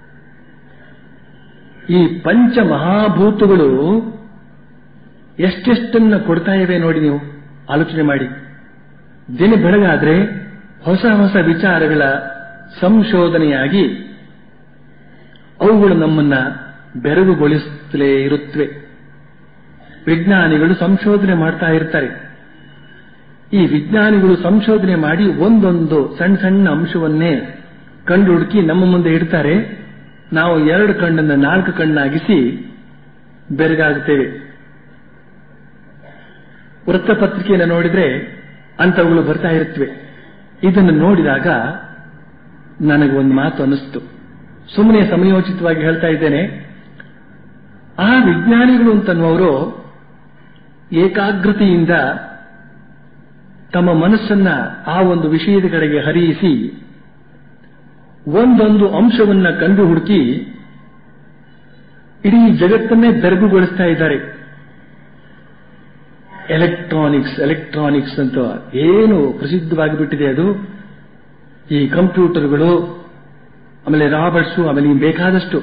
ಈ ಪಂಚ ಮಹಾಭೂತಗಳು ಎಷ್ಟೆಷ್ಟನ್ನ ಕೊಡ್ತಾ ಇವೆ ನೋಡಿ ನೀವು ಆಲೋಚನೆ ಮಾಡಿ ದಿನ ಬೆಳಗಾದ್ರೆ ಹೊಸ ಹೊಸ ವಿಚಾರಗಳ ಸಂಶೋಧನೆಯಾಗಿ ಅವುಗಳು ನಮ್ಮನ್ನ ಬೆರಗುಗೊಳಿಸುತ್ತಲೇ ಇರುತ್ತವೆ ವಿಜ್ಞಾನಿಗಳು ಸಂಶೋಧನೆ ಮಾಡ್ತಾ ಇರ್ತಾರೆ ಈ ವಿಜ್ಞಾನಿಗಳು ಸಂಶೋಧನೆ ಮಾಡಿ ಒಂದೊಂದು ಸಣ್ಣ ಸಣ್ಣ ಅಂಶವನ್ನೇ ಕಂಡು ಹುಡುಕಿ ನಮ್ಮ ಮುಂದೆ ಇಡ್ತಾರೆ ನಾವು ಎರಡು ಕಣ್ಣನ್ನ ನಾಲ್ಕು ಕಣ್ಣಾಗಿಸಿ ಬೆರಗಾಗುತ್ತೇವೆ ವೃತ್ತಪತ್ರಿಕೆಯನ್ನು ನೋಡಿದ್ರೆ ಅಂಥವುಗಳು ಬರ್ತಾ ಇರುತ್ತವೆ ಇದನ್ನು ನೋಡಿದಾಗ ನನಗೆ ಒಂದು ಮಾತು ಅನ್ನಿಸ್ತು ಸುಮ್ಮನೆ ಸಮಯೋಚಿತವಾಗಿ ಹೇಳ್ತಾ ಇದ್ದೇನೆ ಆ ವಿಜ್ಞಾನಿಗಳು ಅಂತನ್ನುವರು ಏಕಾಗ್ರತೆಯಿಂದ ತಮ್ಮ ಮನಸ್ಸನ್ನ ಆ ಒಂದು ವಿಷಯದ ಕಡೆಗೆ ಹರಿಯಿಸಿ ಒಂದೊಂದು ಅಂಶವನ್ನ ಕಂಡು ಹುಡುಕಿ ಇಡೀ ಜಗತ್ತನ್ನೇ ಬೆರಗುಗೊಳಿಸ್ತಾ ಇದ್ದಾರೆ ಎಲೆಕ್ಟ್ರಾನಿಕ್ಸ್ ಎಲೆಕ್ಟ್ರಾನಿಕ್ಸ್ ಅಂತ ಏನು ಪ್ರಸಿದ್ಧವಾಗಿ ಬಿಟ್ಟಿದೆ ಅದು ಈ ಕಂಪ್ಯೂಟರ್ಗಳು ಆಮೇಲೆ ರಾಬರ್ಟ್ಸು ಆಮೇಲೆ ಇನ್ನು ಬೇಕಾದಷ್ಟು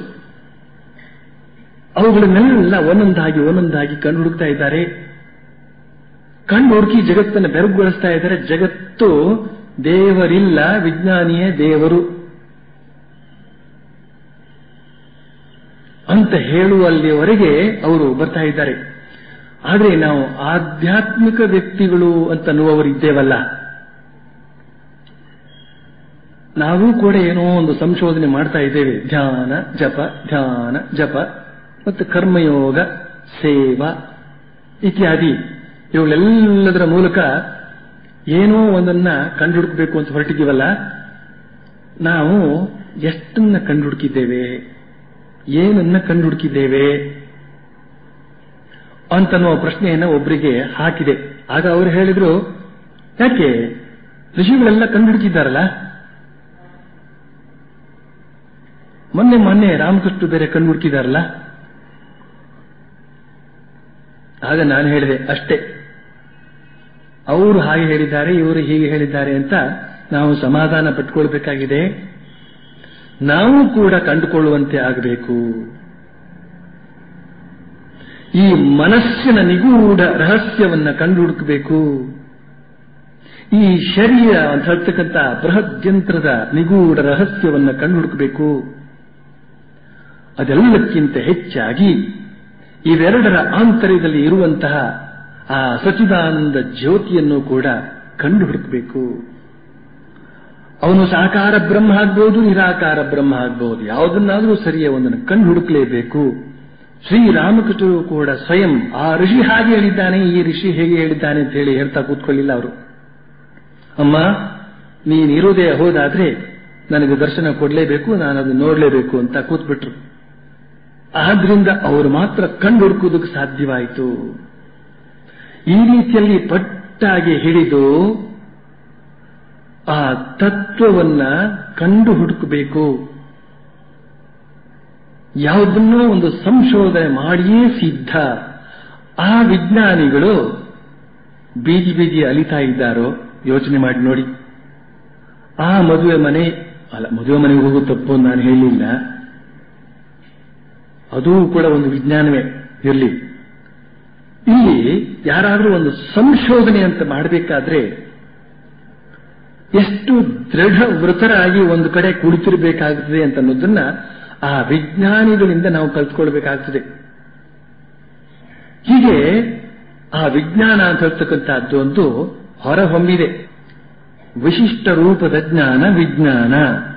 ಅವುಗಳನ್ನೆಲ್ಲ ಒಂದೊಂದಾಗಿ ಒಂದೊಂದಾಗಿ ಕಂಡು ಹುಡುಕ್ತಾ ಇದ್ದಾರೆ ಕಂಡು ಹುಡುಕಿ ಜಗತ್ತನ್ನು ಬೆರಗುಗೊಳಿಸ್ತಾ ಇದ್ದಾರೆ ಜಗತ್ತು ದೇವರಿಲ್ಲ ವಿಜ್ಞಾನಿಯೇ ದೇವರು ಅಂತ ಹೇಳುವಲ್ಲಿವರೆಗೆ ಅವರು ಬರ್ತಾ ಇದ್ದಾರೆ ಆದರೆ ನಾವು ಆಧ್ಯಾತ್ಮಿಕ ವ್ಯಕ್ತಿಗಳು ಅಂತನ್ನುವವರು ಇದ್ದೇವಲ್ಲ ನಾವು ಕೂಡ ಏನೋ ಒಂದು ಸಂಶೋಧನೆ ಮಾಡ್ತಾ ಇದ್ದೇವೆ ಧ್ಯಾನ ಜಪ ಧ್ಯಾನ ಜಪ ಮತ್ತು ಕರ್ಮಯೋಗ ಸೇವಾ ಇತ್ಯಾದಿ ಇವುಗಳೆಲ್ಲದರ ಮೂಲಕ ಏನೋ ಒಂದನ್ನ ಕಂಡುಹುಡುಕಬೇಕು ಅಂತ ಹೊರಟಿದ್ದೀವಲ್ಲ ನಾವು ಎಷ್ಟನ್ನ ಕಂಡುಹುಡುಕಿದ್ದೇವೆ ಏನನ್ನ ಕಂಡುಹುಡುಕಿದ್ದೇವೆ ಅಂತನ್ನುವ ಪ್ರಶ್ನೆಯನ್ನ ಒಬ್ಬರಿಗೆ ಹಾಕಿದೆ ಆಗ ಅವರು ಹೇಳಿದ್ರು ಯಾಕೆ ಋಷಿಗಳೆಲ್ಲ ಕಂಡುಹುಡುಕಿದ್ದಾರಲ್ಲ ಮೊನ್ನೆ ಮೊನ್ನೆ ರಾಮಕೃಷ್ಣ ಬೇರೆ ಕಂಡುಹುಡುಕಿದಾರಲ್ಲ ಆಗ ನಾನು ಹೇಳಿದೆ ಅಷ್ಟೇ ಅವರು ಹಾಗೆ ಹೇಳಿದ್ದಾರೆ ಇವರು ಹೀಗೆ ಹೇಳಿದ್ದಾರೆ ಅಂತ ನಾವು ಸಮಾಧಾನ ಪಟ್ಕೊಳ್ಬೇಕಾಗಿದೆ ನಾವು ಕೂಡ ಕಂಡುಕೊಳ್ಳುವಂತೆ ಆಗಬೇಕು ಈ ಮನಸ್ಸಿನ ನಿಗೂಢ ರಹಸ್ಯವನ್ನ ಕಂಡುಹುಡುಕಬೇಕು ಈ ಶರೀರ ಅಂತ ಹೇಳ್ತಕ್ಕಂಥ ಬೃಹದ್ಯಂತ್ರದ ನಿಗೂಢ ರಹಸ್ಯವನ್ನ ಕಂಡುಹುಡುಕಬೇಕು ಅದೆಲ್ಲಕ್ಕಿಂತ ಹೆಚ್ಚಾಗಿ ಇವೆರಡರ ಆಂತರ್ಯದಲ್ಲಿ ಇರುವಂತಹ ಆ ಸಚಿದಾನಂದ ಜ್ಯೋತಿಯನ್ನು ಕೂಡ ಕಂಡು ಹುಡುಕಬೇಕು ಅವನು ಸಾಕಾರ ಬ್ರಹ್ಮ ಆಗ್ಬಹುದು ನಿರಾಕಾರ ಬ್ರಹ್ಮ ಆಗ್ಬಹುದು ಯಾವುದನ್ನಾದರೂ ಸರಿಯೇ ಒಂದನ್ನು ಕಂಡು ಹುಡುಕಲೇಬೇಕು ಶ್ರೀರಾಮಕೃಷ್ಣರು ಕೂಡ ಸ್ವಯಂ ಆ ಋಷಿ ಹಾಗೆ ಹೇಳಿದ್ದಾನೆ ಈ ಋಷಿ ಹೇಗೆ ಹೇಳಿದ್ದಾನೆ ಅಂತ ಹೇಳಿ ಹೇಳ್ತಾ ಕೂತ್ಕೊಳ್ಳಿಲ್ಲ ಅವರು ಅಮ್ಮ ನೀನಿರೋದೇ ಹೋದಾದ್ರೆ ನನಗೆ ದರ್ಶನ ಕೊಡಲೇಬೇಕು ನಾನು ಅದನ್ನು ನೋಡಲೇಬೇಕು ಅಂತ ಕೂತ್ಬಿಟ್ರು ಆದ್ರಿಂದ ಅವರು ಮಾತ್ರ ಕಂಡು ಹುಡುಕುವುದಕ್ಕೆ ಸಾಧ್ಯವಾಯಿತು ಈ ರೀತಿಯಲ್ಲಿ ಪಟ್ಟಾಗಿ ಹಿಡಿದು ಆ ತತ್ವವನ್ನ ಕಂಡು ಹುಡುಕಬೇಕು ಯಾವುದನ್ನೋ ಒಂದು ಸಂಶೋಧನೆ ಮಾಡಿಯೇ ಸಿದ್ಧ ಆ ವಿಜ್ಞಾನಿಗಳು ಬೀದಿ ಬೀದಿ ಅಲಿತಾ ಇದ್ದಾರೋ ಯೋಚನೆ ಮಾಡಿ ನೋಡಿ ಆ ಮದುವೆ ಮನೆ ಅಲ್ಲ ಮದುವೆ ಮನೆಗೆ ಹೋಗೋ ತಪ್ಪು ಅಂತ ನಾನು ಹೇಳಿಲ್ಲ ಅದೂ ಕೂಡ ಒಂದು ವಿಜ್ಞಾನವೇ ಇರಲಿ ಇಲ್ಲಿ ಯಾರಾದರೂ ಒಂದು ಸಂಶೋಧನೆ ಅಂತ ಮಾಡಬೇಕಾದ್ರೆ ಎಷ್ಟು ದೃಢ ವೃತರಾಗಿ ಒಂದು ಕಡೆ ಕುಳಿತಿರಬೇಕಾಗುತ್ತದೆ ಅಂತ ಅನ್ನೋದನ್ನ ಆ ವಿಜ್ಞಾನಿಗಳಿಂದ ನಾವು ಕಲ್ತ್ಕೊಳ್ಬೇಕಾಗ್ತದೆ ಹೀಗೆ ಆ ವಿಜ್ಞಾನ ಅಂತ ಹೇಳ್ತಕ್ಕಂಥದ್ದು ಒಂದು ಹೊರಹೊಮ್ಮಿದೆ ವಿಶಿಷ್ಟ ರೂಪದ ಜ್ಞಾನ ವಿಜ್ಞಾನ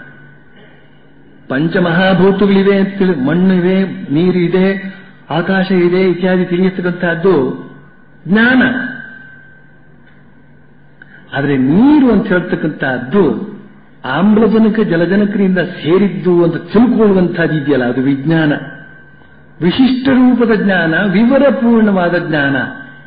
ಪಂಚಮಹಾಭೂತಗಳಿವೆ ಅಂತ ತಿಳಿ ಮಣ್ಣಿದೆ ನೀರಿದೆ ಆಕಾಶ ಇದೆ ಇತ್ಯಾದಿ ತಿಳಿಯತಕ್ಕಂತಹದ್ದು ಜ್ಞಾನ ಆದರೆ ನೀರು ಅಂತ ಹೇಳ್ತಕ್ಕಂತಹದ್ದು ಆಮ್ಲಜನಕ ಜಲಜನಕರಿಂದ ಸೇರಿದ್ದು ಅಂತ ತಿಳ್ಕೊಳ್ಳುವಂತಹದ್ದು ಇದೆಯಲ್ಲ ಅದು ವಿಜ್ಞಾನ ವಿಶಿಷ್ಟ ರೂಪದ ಜ್ಞಾನ ವಿವರಪೂರ್ಣವಾದ ಜ್ಞಾನ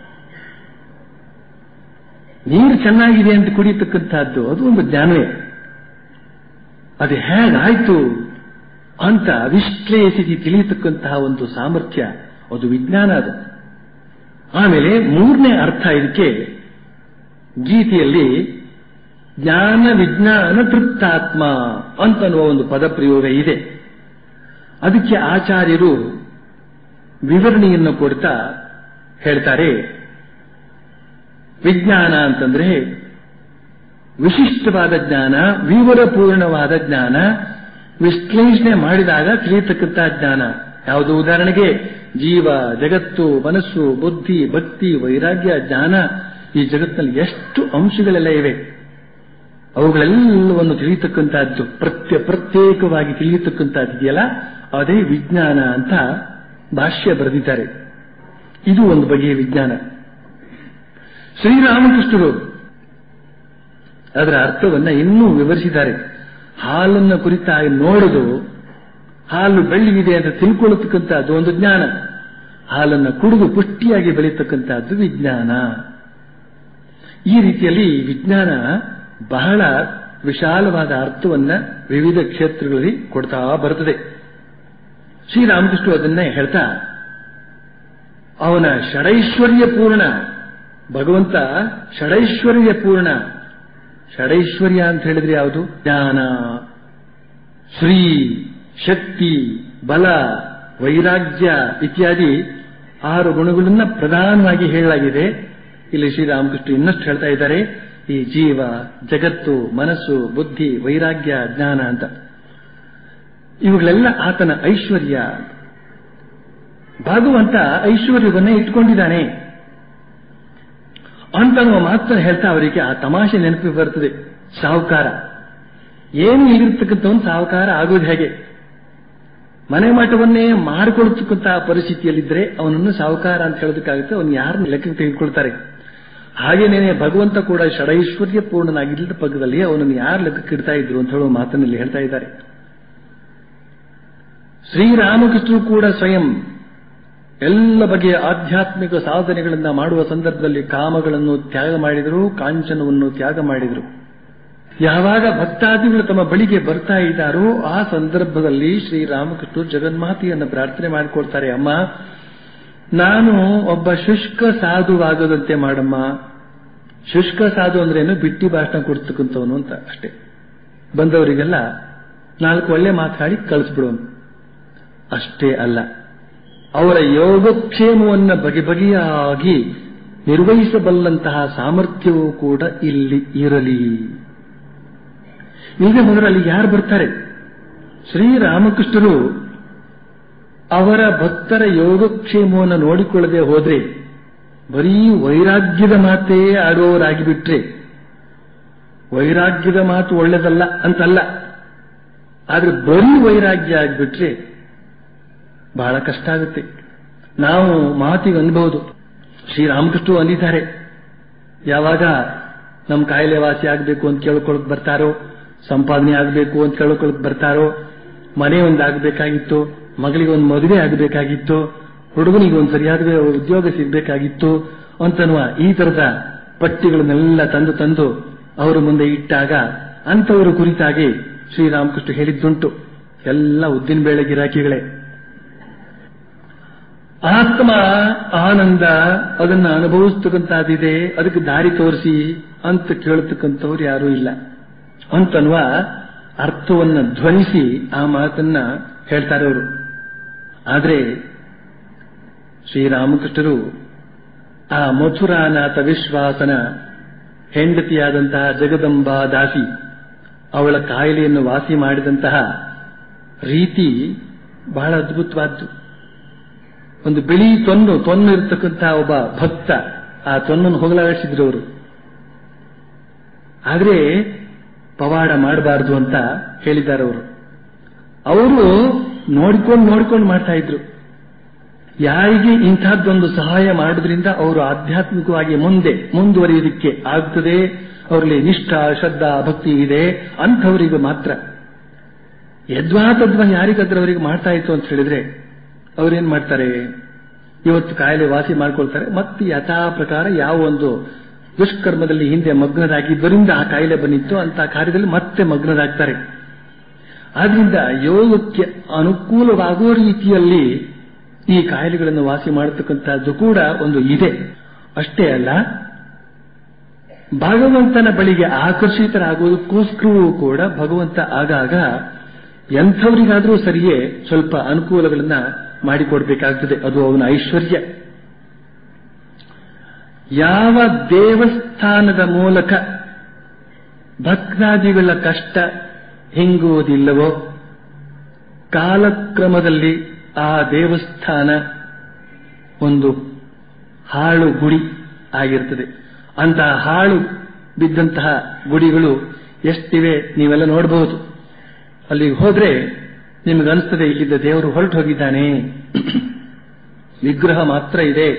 ನೀರು ಚೆನ್ನಾಗಿದೆ ಅಂತ ಕುಡಿಯತಕ್ಕಂತಹದ್ದು ಅದು ಒಂದು ಜ್ಞಾನವೇ ಅದು ಹೇಗಾಯ್ತು ಅಂತ ವಿಶ್ಲೇಷಿಸಿ ತಿಳಿಯತಕ್ಕಂತಹ ಒಂದು ಸಾಮರ್ಥ್ಯ ಅದು ವಿಜ್ಞಾನ ಅದು ಆಮೇಲೆ ಮೂರನೇ ಅರ್ಥ ಇದಕ್ಕೆ ಗೀತೆಯಲ್ಲಿ ಜ್ಞಾನ ವಿಜ್ಞಾನ ತೃಪ್ತಾತ್ಮ ಅಂತನ್ನುವ ಒಂದು ಪದಪ್ರಯೋಗ ಇದೆ ಅದಕ್ಕೆ ಆಚಾರ್ಯರು ವಿವರಣೆಯನ್ನು ಕೊಡ್ತಾ ಹೇಳ್ತಾರೆ ವಿಜ್ಞಾನ ಅಂತಂದ್ರೆ ವಿಶಿಷ್ಟವಾದ ಜ್ಞಾನ ವಿವರಪೂರ್ಣವಾದ ಜ್ಞಾನ ವಿಶ್ಲೇಷಣೆ ಮಾಡಿದಾಗ ತಿಳಿಯತಕ್ಕಂಥ ಜ್ಞಾನ ಯಾವುದು ಉದಾಹರಣೆಗೆ ಜೀವ ಜಗತ್ತು ಮನಸ್ಸು ಬುದ್ಧಿ ಭಕ್ತಿ ವೈರಾಗ್ಯ ಜ್ಞಾನ ಈ ಜಗತ್ತಿನಲ್ಲಿ ಎಷ್ಟು ಅಂಶಗಳೆಲ್ಲ ಇವೆ ಅವುಗಳೆಲ್ಲವನ್ನು ತಿಳಿಯತಕ್ಕಂಥದ್ದು ಪ್ರತ್ಯ ಪ್ರತ್ಯೇಕವಾಗಿ ತಿಳಿಯತಕ್ಕಂಥದ್ದು ಇದೆಯಲ್ಲ ಅದೇ ವಿಜ್ಞಾನ ಅಂತ ಭಾಷ್ಯ ಬರೆದಿದ್ದಾರೆ ಇದು ಒಂದು ಬಗೆಯ ವಿಜ್ಞಾನ ಶ್ರೀರಾಮಕೃಷ್ಣರು ಅದರ ಅರ್ಥವನ್ನ ಇನ್ನೂ ವಿವರಿಸಿದ್ದಾರೆ ಹಾಲನ್ನು ಕುರಿತಾಗಿ ನೋಡುದು ಹಾಲು ಬೆಳ್ಳಿಗಿದೆ ಅಂತ ತಿಳ್ಕೊಳ್ಳತಕ್ಕಂಥದ್ದು ಒಂದು ಜ್ಞಾನ ಹಾಲನ್ನು ಕುಡಿದು ಪುಷ್ಟಿಯಾಗಿ ಬೆಳೀತಕ್ಕಂಥದ್ದು ವಿಜ್ಞಾನ ಈ ರೀತಿಯಲ್ಲಿ ವಿಜ್ಞಾನ ಬಹಳ ವಿಶಾಲವಾದ ಅರ್ಥವನ್ನ ವಿವಿಧ ಕ್ಷೇತ್ರಗಳಲ್ಲಿ ಕೊಡ್ತಾ ಬರುತ್ತದೆ ಶ್ರೀರಾಮಕೃಷ್ಣ ಅದನ್ನೇ ಹೇಳ್ತಾ ಅವನ ಷಡೈಶ್ವರ್ಯ ಪೂರ್ಣ ಭಗವಂತ ಷಡೈಶ್ವರ್ಯ ಪೂರ್ಣ ಷಡೈಶ್ವರ್ಯ ಅಂತ ಹೇಳಿದ್ರೆ ಯಾವುದು ಜ್ಞಾನ ಶ್ರೀ ಶಕ್ತಿ ಬಲ ವೈರಾಗ್ಯ ಇತ್ಯಾದಿ ಆರು ಗುಣಗಳನ್ನ ಪ್ರಧಾನವಾಗಿ ಹೇಳಲಾಗಿದೆ ಇಲ್ಲಿ ಶ್ರೀರಾಮಕೃಷ್ಣ ಇನ್ನಷ್ಟು ಹೇಳ್ತಾ ಇದ್ದಾರೆ ಈ ಜೀವ ಜಗತ್ತು ಮನಸ್ಸು ಬುದ್ಧಿ ವೈರಾಗ್ಯ ಜ್ಞಾನ ಅಂತ ಇವುಗಳೆಲ್ಲ ಆತನ ಐಶ್ವರ್ಯ ಭಗವಂತ ಐಶ್ವರ್ಯವನ್ನೇ ಇಟ್ಕೊಂಡಿದ್ದಾನೆ ಅಂತ ಮಾತ್ರ ಹೇಳ್ತಾ ಅವರಿಗೆ ಆ ತಮಾಷೆ ನೆನಪು ಬರ್ತದೆ ಸಾಹುಕಾರ ಏನು ಇಲ್ಲಿರ್ತಕ್ಕಂಥವನು ಸಾಹುಕಾರ ಆಗೋದು ಹೇಗೆ ಮನೆ ಮಠವನ್ನೇ ಮಾಡಿಕೊಳ್ತಕ್ಕಂತಹ ಪರಿಸ್ಥಿತಿಯಲ್ಲಿದ್ದರೆ ಅವನನ್ನು ಸಾಹುಕಾರ ಅಂತ ಹೇಳೋದಕ್ಕಾಗುತ್ತೆ ಅವನು ಯಾರನ್ನ ಲೆಕ್ಕಕ್ಕೆ ತೆಗೆದುಕೊಳ್ತಾರೆ ಹಾಗೇನೇನೆ ಭಗವಂತ ಕೂಡ ಷಡೈಶ್ವರ್ಯ ಪೂರ್ಣನಾಗಿಲ್ಲದ ಪಕ್ಕದಲ್ಲಿ ಅವನನ್ನು ಯಾರು ಲೆಕ್ಕಕ್ಕೆ ಇಡ್ತಾ ಇದ್ರು ಅಂತ ಹೇಳುವ ಮಾತನಲ್ಲಿ ಹೇಳ್ತಾ ಇದ್ದಾರೆ ಶ್ರೀರಾಮಕೃಷ್ಣರು ಕೂಡ ಸ್ವಯಂ ಎಲ್ಲ ಬಗೆಯ ಆಧ್ಯಾತ್ಮಿಕ ಸಾಧನೆಗಳನ್ನ ಮಾಡುವ ಸಂದರ್ಭದಲ್ಲಿ ಕಾಮಗಳನ್ನು ತ್ಯಾಗ ಮಾಡಿದರು ಕಾಂಚನವನ್ನು ತ್ಯಾಗ ಮಾಡಿದರು ಯಾವಾಗ ಭಕ್ತಾದಿಗಳು ತಮ್ಮ ಬಳಿಗೆ ಬರ್ತಾ ಇದ್ದಾರೋ ಆ ಸಂದರ್ಭದಲ್ಲಿ ಶ್ರೀರಾಮಕೃಷ್ಣರು ಜಗನ್ಮಾತೆಯನ್ನು ಪ್ರಾರ್ಥನೆ ಮಾಡಿಕೊಡ್ತಾರೆ ಅಮ್ಮ ನಾನು ಒಬ್ಬ ಶುಷ್ಕ ಸಾಧುವಾಗದಂತೆ ಮಾಡಮ್ಮ ಶುಷ್ಕ ಸಾಧು ಅಂದ್ರೇನು ಬಿಟ್ಟಿ ಭಾಷಣ ಕೊಡ್ತಕ್ಕಂಥವನು ಅಂತ ಅಷ್ಟೇ ಬಂದವರಿಗೆಲ್ಲ ನಾಲ್ಕು ಒಳ್ಳೆ ಮಾತಾಡಿ ಕಳಿಸ್ಬಿಡೋನು ಅಷ್ಟೇ ಅಲ್ಲ ಅವರ ಯೋಗಕ್ಷೇಮವನ್ನು ಬಗೆ ಬಗೆಯಾಗಿ ನಿರ್ವಹಿಸಬಲ್ಲಂತಹ ಸಾಮರ್ಥ್ಯವೂ ಕೂಡ ಇಲ್ಲಿ ಇರಲಿ ಈಗ ಮೊದಲು ಅಲ್ಲಿ ಯಾರು ಬರ್ತಾರೆ ಶ್ರೀರಾಮಕೃಷ್ಣರು ಅವರ ಭಕ್ತರ ಯೋಗಕ್ಷೇಮವನ್ನು ನೋಡಿಕೊಳ್ಳದೆ ಹೋದ್ರೆ ಬರೀ ವೈರಾಗ್ಯದ ಮಾತೇ ಆಡುವವರಾಗಿಬಿಟ್ರೆ ವೈರಾಗ್ಯದ ಮಾತು ಒಳ್ಳೆದಲ್ಲ ಅಂತಲ್ಲ ಆದ್ರೆ ಬರೀ ವೈರಾಗ್ಯ ಆಗಿಬಿಟ್ರೆ ಬಹಳ ಕಷ್ಟ ಆಗುತ್ತೆ ನಾವು ಮಾತಿಗೆ ಅನ್ಬಹುದು ಶ್ರೀರಾಮಕೃಷ್ಣ ಅಂದಿದ್ದಾರೆ ಯಾವಾಗ ನಮ್ಮ ಕಾಯಿಲೆ ವಾಸಿ ಆಗಬೇಕು ಅಂತ ಕೇಳ್ಕೊಳಕ್ ಬರ್ತಾರೋ ಸಂಪಾದನೆ ಆಗಬೇಕು ಅಂತ ಕೇಳ್ಕೊಳಕ್ ಬರ್ತಾರೋ ಮನೆ ಒಂದು ಆಗಬೇಕಾಗಿತ್ತು ಮಗಳಿಗೆ ಒಂದು ಮದುವೆ ಆಗಬೇಕಾಗಿತ್ತು ಹುಡುಗನಿಗೆ ಒಂದು ಸರಿಯಾದ ಉದ್ಯೋಗ ಸಿಗಬೇಕಾಗಿತ್ತು ಅಂತನ್ನುವ ಈ ತರದ ಪಟ್ಟಿಗಳನ್ನೆಲ್ಲ ತಂದು ತಂದು ಅವರ ಮುಂದೆ ಇಟ್ಟಾಗ ಅಂತವರ ಕುರಿತಾಗಿ ಶ್ರೀರಾಮಕೃಷ್ಣ ಹೇಳಿದ್ದುಂಟು ಎಲ್ಲ ಉದ್ದಿನ ಬೇಳೆ ಗಿರಾಕಿಗಳೇ ಆತ್ಮ ಆನಂದ ಅದನ್ನ ಅನುಭವಿಸ್ತಕ್ಕಂಥದ್ದಿದೆ ಅದಕ್ಕೆ ದಾರಿ ತೋರಿಸಿ ಅಂತ ಕೇಳತಕ್ಕಂಥವ್ರು ಯಾರೂ ಇಲ್ಲ ಅಂತನ್ನುವ ಅರ್ಥವನ್ನ ಧ್ವನಿಸಿ ಆ ಮಾತನ್ನ ಹೇಳ್ತಾರೆ ಅವರು ಆದರೆ ಶ್ರೀರಾಮಕೃಷ್ಣರು ಆ ಮಥುರಾನಾಥ ವಿಶ್ವಾಸನ ಹೆಂಡತಿಯಾದಂತಹ ಜಗದಂಬಾ ದಾಸಿ ಅವಳ ಕಾಯಿಲೆಯನ್ನು ವಾಸಿ ಮಾಡಿದಂತಹ ರೀತಿ ಬಹಳ ಅದ್ಭುತವಾದ್ದು ಒಂದು ಬಿಳಿ ತೊನ್ನು ತೊನ್ನು ಇರತಕ್ಕಂತಹ ಒಬ್ಬ ಭಕ್ತ ಆ ತೊನ್ನನ್ನು ಹೋಗಲಾಡಿಸಿದ್ರು ಅವರು ಆದ್ರೆ ಪವಾಡ ಮಾಡಬಾರದು ಅಂತ ಹೇಳಿದ್ದಾರೆ ಅವರು ಅವರು ನೋಡಿಕೊಂಡು ನೋಡಿಕೊಂಡು ಮಾಡ್ತಾ ಇದ್ರು ಯಾರಿಗೆ ಇಂಥದ್ದೊಂದು ಸಹಾಯ ಮಾಡೋದ್ರಿಂದ ಅವರು ಆಧ್ಯಾತ್ಮಿಕವಾಗಿ ಮುಂದೆ ಮುಂದುವರಿಯೋದಕ್ಕೆ ಆಗ್ತದೆ ಅವರಲ್ಲಿ ನಿಷ್ಠಾ ಶ್ರದ್ಧಾ ಭಕ್ತಿ ಇದೆ ಅಂಥವರಿಗೆ ಮಾತ್ರ ಯದ್ವಾ ತದ್ವಾ ಯಾರಿಗಾದ್ರೂ ಅವರಿಗೆ ಮಾಡ್ತಾ ಇತ್ತು ಅಂತ ಹೇಳಿದ್ರೆ ಅವ್ರೇನ್ ಮಾಡ್ತಾರೆ ಇವತ್ತು ಕಾಯಿಲೆ ವಾಸಿ ಮಾಡ್ಕೊಳ್ತಾರೆ ಮತ್ತೆ ಯಥಾ ಪ್ರಕಾರ ಯಾವ ಒಂದು ದುಷ್ಕರ್ಮದಲ್ಲಿ ಹಿಂದೆ ಮಗ್ನರಾಗಿದ್ದರಿಂದ ಆ ಕಾಯಿಲೆ ಬಂದಿತ್ತು ಅಂತ ಕಾರ್ಯದಲ್ಲಿ ಮತ್ತೆ ಮಗ್ನರಾಗ್ತಾರೆ ಆದ್ರಿಂದ ಯೋಗಕ್ಕೆ ಅನುಕೂಲವಾಗುವ ರೀತಿಯಲ್ಲಿ ಈ ಕಾಯಿಲೆಗಳನ್ನು ವಾಸಿ ಮಾಡತಕ್ಕಂಥದ್ದು ಕೂಡ ಒಂದು ಇದೆ ಅಷ್ಟೇ ಅಲ್ಲ ಭಗವಂತನ ಬಳಿಗೆ ಆಕರ್ಷಿತರಾಗುವುದಕ್ಕೋಸ್ಕರವೂ ಕೂಡ ಭಗವಂತ ಆಗಾಗ ಎಂಥವರಿಗಾದರೂ ಸರಿಯೇ ಸ್ವಲ್ಪ ಅನುಕೂಲಗಳನ್ನ ಮಾಡಿಕೊಡ್ಬೇಕಾಗ್ತದೆ ಅದು ಅವನ ಐಶ್ವರ್ಯ ಯಾವ ದೇವಸ್ಥಾನದ ಮೂಲಕ ಭಕ್ತಾದಿಗಳ ಕಷ್ಟ ಹಿಂಗುವುದಿಲ್ಲವೋ ಕಾಲಕ್ರಮದಲ್ಲಿ ಆ ದೇವಸ್ಥಾನ ಒಂದು ಹಾಳು ಗುಡಿ ಆಗಿರ್ತದೆ ಅಂತಹ ಹಾಳು ಬಿದ್ದಂತಹ ಗುಡಿಗಳು ಎಷ್ಟಿವೆ ನೀವೆಲ್ಲ ನೋಡಬಹುದು ಅಲ್ಲಿಗೆ ಹೋದ್ರೆ ನಿಮಗನ್ಸ್ತದೆ ಇಲ್ಲಿದ್ದ ದೇವರು ಹೊರಟು ಹೋಗಿದ್ದಾನೆ ವಿಗ್ರಹ ಮಾತ್ರ ಇದೆ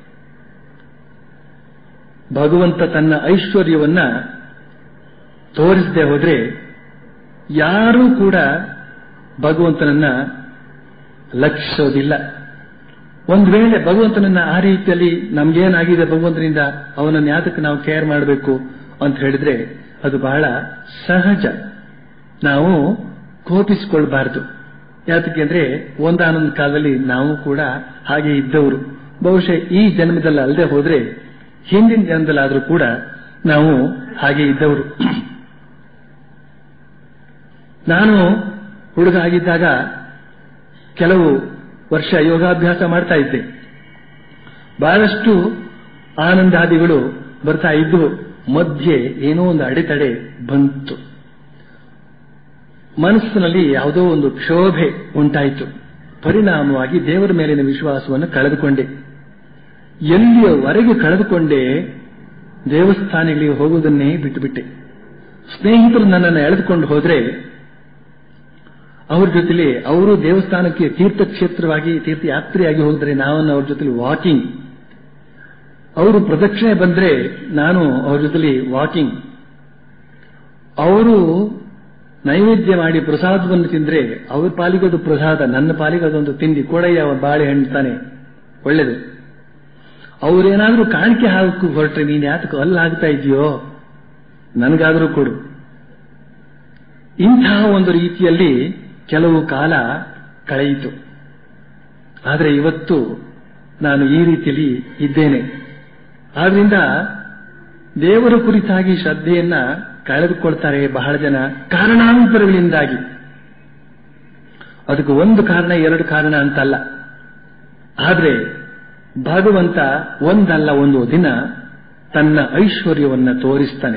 ಭಗವಂತ ತನ್ನ ಐಶ್ವರ್ಯವನ್ನ ತೋರಿಸದೆ ಹೋದ್ರೆ ಯಾರೂ ಕೂಡ ಭಗವಂತನನ್ನ ಲಕ್ಷಿಸೋದಿಲ್ಲ ಒಂದು ವೇಳೆ ಭಗವಂತನನ್ನ ಆ ರೀತಿಯಲ್ಲಿ ನಮ್ಗೇನಾಗಿದೆ ಭಗವಂತನಿಂದ ಅವನನ್ನ ಯಾತಕ್ಕೆ ನಾವು ಕೇರ್ ಮಾಡಬೇಕು ಅಂತ ಹೇಳಿದ್ರೆ ಅದು ಬಹಳ ಸಹಜ ನಾವು ಕೋಪಿಸಿಕೊಳ್ಬಾರದು ಯಾತಕ್ಕೆ ಅಂದ್ರೆ ಒಂದಾನೊಂದು ಕಾಲದಲ್ಲಿ ನಾವು ಕೂಡ ಹಾಗೆ ಇದ್ದವರು ಬಹುಶಃ ಈ ಜನ್ಮದಲ್ಲಿ ಅಲ್ಲದೆ ಹೋದ್ರೆ ಹಿಂದಿನ ಜನ್ಮದಲ್ಲಾದ್ರೂ ಕೂಡ ನಾವು ಹಾಗೆ ಇದ್ದವರು ನಾನು ಹುಡುಗ ಆಗಿದ್ದಾಗ ಕೆಲವು ವರ್ಷ ಯೋಗಾಭ್ಯಾಸ ಮಾಡ್ತಾ ಇದ್ದೆ ಬಹಳಷ್ಟು ಆನಂದಾದಿಗಳು ಬರ್ತಾ ಇದ್ವು ಮಧ್ಯೆ ಏನೋ ಒಂದು ಅಡೆತಡೆ ಬಂತು ಮನಸ್ಸಿನಲ್ಲಿ ಯಾವುದೋ ಒಂದು ಕ್ಷೋಭೆ ಉಂಟಾಯಿತು ಪರಿಣಾಮವಾಗಿ ದೇವರ ಮೇಲಿನ ವಿಶ್ವಾಸವನ್ನು ಕಳೆದುಕೊಂಡೆ ಎಲ್ಲಿಯವರೆಗೆ ಕಳೆದುಕೊಂಡೆ ದೇವಸ್ಥಾನಗಳಿಗೆ ಹೋಗುವುದನ್ನೇ ಬಿಟ್ಟುಬಿಟ್ಟೆ ಸ್ನೇಹಿತರು ನನ್ನನ್ನು ಎಳೆದುಕೊಂಡು ಹೋದ್ರೆ ಅವ್ರ ಜೊತೆಲಿ ಅವರು ದೇವಸ್ಥಾನಕ್ಕೆ ತೀರ್ಥಕ್ಷೇತ್ರವಾಗಿ ತೀರ್ಥಯಾತ್ರೆಯಾಗಿ ಹೋದ್ರೆ ನಾವನ್ನು ಅವ್ರ ಜೊತೆಲಿ ವಾಕಿಂಗ್ ಅವರು ಪ್ರದಕ್ಷಿಣೆ ಬಂದ್ರೆ ನಾನು ಅವ್ರ ಜೊತೆಲಿ ವಾಕಿಂಗ್ ಅವರು ನೈವೇದ್ಯ ಮಾಡಿ ಪ್ರಸಾದವನ್ನು ತಿಂದ್ರೆ ಅವ್ರ ಪಾಲಿಗೆ ಅದು ಪ್ರಸಾದ ನನ್ನ ಪಾಲಿಗೆ ಅದೊಂದು ತಿಂಡಿ ಕೊಡಯ್ಯ ಬಾಳೆಹಣ್ಣು ತಾನೆ ಒಳ್ಳೇದು ಅವ್ರೇನಾದ್ರೂ ಕಾಣಿಕೆ ಹಾಕಕ್ಕೆ ಹೊರಟ್ರೆ ನೀನ್ ಯಾತಕ್ಕೆ ಅಲ್ಲಾಗ್ತಾ ಇದೆಯೋ ನನಗಾದರೂ ಕೊಡು ಇಂತಹ ಒಂದು ರೀತಿಯಲ್ಲಿ ಕೆಲವು ಕಾಲ ಕಳೆಯಿತು ಆದರೆ ಇವತ್ತು ನಾನು ಈ ರೀತಿಯಲ್ಲಿ ಇದ್ದೇನೆ ಆದ್ರಿಂದ ದೇವರ ಕುರಿತಾಗಿ ಶ್ರದ್ಧೆಯನ್ನ ಕಳೆದುಕೊಳ್ತಾರೆ ಬಹಳ ಜನ ಕಾರಣಾಂತರಗಳಿಂದಾಗಿ ಅದಕ್ಕೆ ಒಂದು ಕಾರಣ ಎರಡು ಕಾರಣ ಅಂತಲ್ಲ ಆದ್ರೆ ಭಗವಂತ ಒಂದಲ್ಲ ಒಂದು ದಿನ ತನ್ನ ಐಶ್ವರ್ಯವನ್ನ ತೋರಿಸ್ತಾನೆ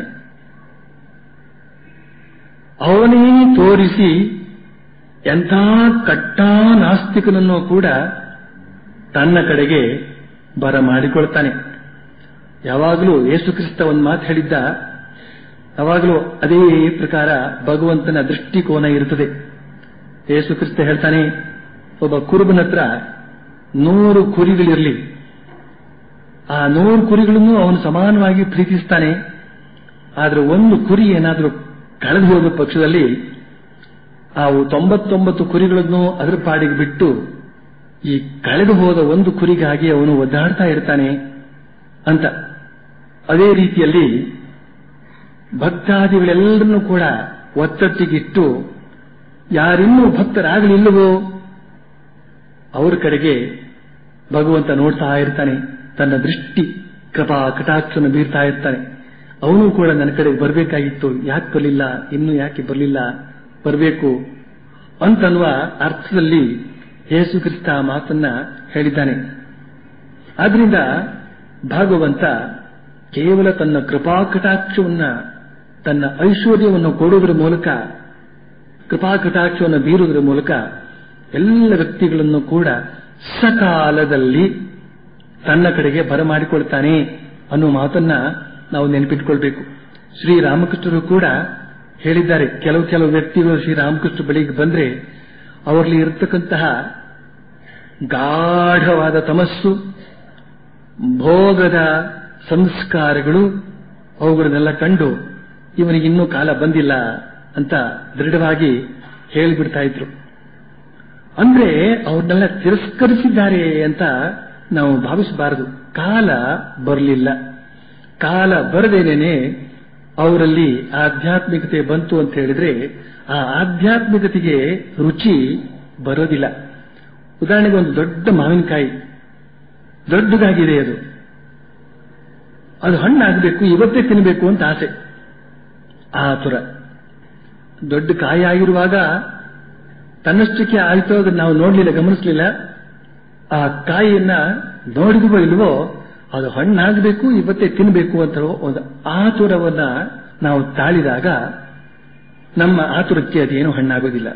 ಅವನೇ ತೋರಿಸಿ ಎಂಥ ಕಟ್ಟ ನಾಸ್ತಿಕನನ್ನು ಕೂಡ ತನ್ನ ಕಡೆಗೆ ಬರ ಮಾಡಿಕೊಳ್ತಾನೆ ಯಾವಾಗಲೂ ಯೇಸು ಕ್ರಿಸ್ತ ಒಂದು ಮಾತು ಹೇಳಿದ್ದ ಯಾವಾಗಲೂ ಅದೇ ಪ್ರಕಾರ ಭಗವಂತನ ದೃಷ್ಟಿಕೋನ ಇರುತ್ತದೆ ಯೇಸು ಕ್ರಿಸ್ತ ಹೇಳ್ತಾನೆ ಒಬ್ಬ ಕುರುಬನ ಹತ್ರ ನೂರು ಕುರಿಗಳಿರಲಿ ಆ ನೂರು ಕುರಿಗಳನ್ನು ಅವನು ಸಮಾನವಾಗಿ ಪ್ರೀತಿಸ್ತಾನೆ ಆದ್ರೆ ಒಂದು ಕುರಿ ಏನಾದರೂ ಕಳೆದು ಹೋದ ಪಕ್ಷದಲ್ಲಿ ಆ ತೊಂಬತ್ತೊಂಬತ್ತು ಕುರಿಗಳನ್ನು ಅದರ ಪಾಡಿಗೆ ಬಿಟ್ಟು ಈ ಕಳೆದು ಹೋದ ಒಂದು ಕುರಿಗಾಗಿ ಅವನು ಒದ್ದಾಡ್ತಾ ಇರ್ತಾನೆ ಅಂತ ಅದೇ ರೀತಿಯಲ್ಲಿ ಭಕ್ತಾದಿಗಳೆಲ್ಲರನ್ನೂ ಕೂಡ ಒತ್ತಟ್ಟಿಗಿಟ್ಟು ಯಾರಿನ್ನೂ ಭಕ್ತರಾಗಲಿಲ್ಲವೋ ಅವ್ರ ಕಡೆಗೆ ಭಗವಂತ ನೋಡ್ತಾ ಇರ್ತಾನೆ ತನ್ನ ದೃಷ್ಟಿ ಕೃಪಾ ಕಟಾಕ್ಷನ ಬೀರ್ತಾ ಇರ್ತಾನೆ ಅವನು ಕೂಡ ನನ್ನ ಕಡೆ ಬರಬೇಕಾಗಿತ್ತು ಯಾಕೆ ಬರಲಿಲ್ಲ ಇನ್ನು ಯಾಕೆ ಬರಲಿಲ್ಲ ಬರಬೇಕು ಅಂತನ್ನುವ ಅರ್ಥದಲ್ಲಿ ಯೇಸು ಕ್ರಿಸ್ತ ಮಾತನ್ನ ಹೇಳಿದ್ದಾನೆ ಆದ್ರಿಂದ ಭಾಗವಂತ ಕೇವಲ ತನ್ನ ಕೃಪಾ ಕಟಾಕ್ಷವನ್ನ ತನ್ನ ಐಶ್ವರ್ಯವನ್ನು ಕೊಡುವುದರ ಮೂಲಕ ಕೃಪಾ ಕಟಾಕ್ಷವನ್ನು ಬೀರುವುದರ ಮೂಲಕ ಎಲ್ಲ ವ್ಯಕ್ತಿಗಳನ್ನು ಕೂಡ ಸಕಾಲದಲ್ಲಿ ತನ್ನ ಕಡೆಗೆ ಬರಮಾಡಿಕೊಳ್ತಾನೆ ಅನ್ನೋ ಮಾತನ್ನ ನಾವು ನೆನಪಿಟ್ಕೊಳ್ಬೇಕು ಶ್ರೀರಾಮಕೃಷ್ಣರು ಕೂಡ ಹೇಳಿದ್ದಾರೆ ಕೆಲವು ಕೆಲವು ವ್ಯಕ್ತಿಗಳು ಶ್ರೀರಾಮಕೃಷ್ಣ ಬಳಿಗೆ ಬಂದ್ರೆ ಅವರಲ್ಲಿ ಇರತಕ್ಕಂತಹ ಗಾಢವಾದ ತಮಸ್ಸು ಭೋಗದ ಸಂಸ್ಕಾರಗಳು ಅವುಗಳನ್ನೆಲ್ಲ ಕಂಡು ಇವನಿಗೆ ಇನ್ನೂ ಕಾಲ ಬಂದಿಲ್ಲ ಅಂತ ದೃಢವಾಗಿ ಹೇಳಿಬಿಡ್ತಾ ಇದ್ರು ಅಂದ್ರೆ ಅವ್ರನ್ನೆಲ್ಲ ತಿರಸ್ಕರಿಸಿದ್ದಾರೆ ಅಂತ ನಾವು ಭಾವಿಸಬಾರದು ಕಾಲ ಬರಲಿಲ್ಲ ಕಾಲ ಬರದೇನೇನೆ ಅವರಲ್ಲಿ ಆಧ್ಯಾತ್ಮಿಕತೆ ಬಂತು ಅಂತ ಹೇಳಿದ್ರೆ ಆ ಆಧ್ಯಾತ್ಮಿಕತೆಗೆ ರುಚಿ ಬರೋದಿಲ್ಲ ಉದಾಹರಣೆಗೆ ಒಂದು ದೊಡ್ಡ ಮಾವಿನಕಾಯಿ ದೊಡ್ಡದಾಗಿದೆ ಅದು ಅದು ಹಣ್ಣಾಗಬೇಕು ಇವತ್ತೇ ತಿನ್ನಬೇಕು ಅಂತ ಆಸೆ ಆತುರ ದೊಡ್ಡ ಕಾಯಿ ಆಗಿರುವಾಗ ತನ್ನಷ್ಟಕ್ಕೆ ಆಯ್ತೋ ಅದನ್ನು ನಾವು ನೋಡ್ಲಿಲ್ಲ ಗಮನಿಸಲಿಲ್ಲ ಆ ಕಾಯಿಯನ್ನ ನೋಡಿದ್ವೋ ಇಲ್ವೋ ಅದು ಹಣ್ಣಾಗಬೇಕು ಇವತ್ತೇ ತಿನ್ನಬೇಕು ಅಂತ ಒಂದು ಆತುರವನ್ನ ನಾವು ತಾಳಿದಾಗ ನಮ್ಮ ಆತುರಕ್ಕೆ ಅದೇನು ಹಣ್ಣಾಗೋದಿಲ್ಲ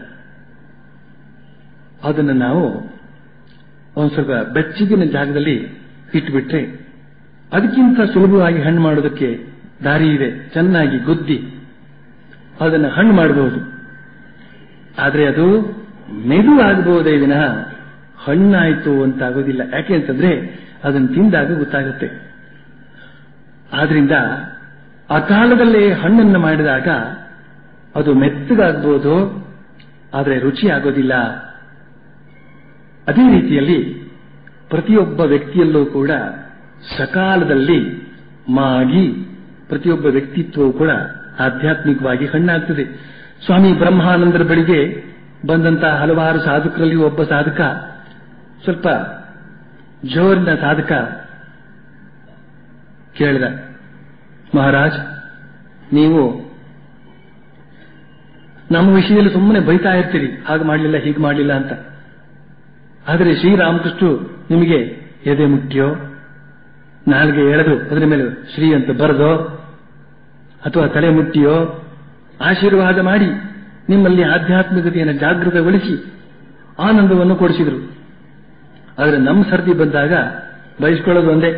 ಅದನ್ನು ನಾವು ಒಂದು ಸ್ವಲ್ಪ ಬೆಚ್ಚಗಿನ ಜಾಗದಲ್ಲಿ ಇಟ್ಬಿಟ್ರೆ ಅದಕ್ಕಿಂತ ಸುಲಭವಾಗಿ ಹಣ್ಣು ಮಾಡೋದಕ್ಕೆ ದಾರಿ ಇದೆ ಚೆನ್ನಾಗಿ ಗುದ್ದಿ ಅದನ್ನು ಹಣ್ಣು ಮಾಡಬಹುದು ಆದರೆ ಅದು ಮೆದು ಆಗಬಹುದೇ ವಿನಃ ಹಣ್ಣಾಯಿತು ಅಂತ ಆಗೋದಿಲ್ಲ ಯಾಕೆ ಅಂತಂದ್ರೆ ಅದನ್ನು ತಿಂದಾಗ ಗೊತ್ತಾಗುತ್ತೆ ಆದ್ರಿಂದ ಅಕಾಲದಲ್ಲೇ ಹಣ್ಣನ್ನು ಮಾಡಿದಾಗ ಅದು ಮೆತ್ತಗಾಗ್ಬೋದು ಆದರೆ ರುಚಿ ಆಗೋದಿಲ್ಲ ಅದೇ ರೀತಿಯಲ್ಲಿ ಪ್ರತಿಯೊಬ್ಬ ವ್ಯಕ್ತಿಯಲ್ಲೂ ಕೂಡ ಸಕಾಲದಲ್ಲಿ ಮಾಗಿ ಪ್ರತಿಯೊಬ್ಬ ವ್ಯಕ್ತಿತ್ವವು ಕೂಡ ಆಧ್ಯಾತ್ಮಿಕವಾಗಿ ಹಣ್ಣಾಗ್ತದೆ ಸ್ವಾಮಿ ಬ್ರಹ್ಮಾನಂದರ ಬಳಿಗೆ ಬಂದಂತಹ ಹಲವಾರು ಸಾಧಕರಲ್ಲಿ ಒಬ್ಬ ಸಾಧಕ ಸ್ವಲ್ಪ ಜೋರಿನ ಸಾಧಕ ಕೇಳಿದ ಮಹಾರಾಜ್ ನೀವು ನಮ್ಮ ವಿಷಯದಲ್ಲಿ ಸುಮ್ಮನೆ ಬೈತಾ ಇರ್ತೀರಿ ಹಾಗೆ ಮಾಡಲಿಲ್ಲ ಹೀಗೆ ಮಾಡಲಿಲ್ಲ ಅಂತ ಆದರೆ ಶ್ರೀರಾಮಕೃಷ್ಣರು ನಿಮಗೆ ಎದೆ ಮುಟ್ಟಿಯೋ ನಾಲ್ಗೆ ಎಳೆದು ಅದರ ಮೇಲೆ ಶ್ರೀ ಅಂತ ಬರೆದೋ ಅಥವಾ ತಲೆ ಮುಟ್ಟಿಯೋ ಆಶೀರ್ವಾದ ಮಾಡಿ ನಿಮ್ಮಲ್ಲಿ ಆಧ್ಯಾತ್ಮಿಕತೆಯನ್ನು ಜಾಗೃತಗೊಳಿಸಿ ಆನಂದವನ್ನು ಕೊಡಿಸಿದರು ಆದರೆ ನಮ್ಮ ಸರ್ದಿ ಬಂದಾಗ ಬಯಸ್ಕೊಳ್ಳೋದು ಒಂದೇ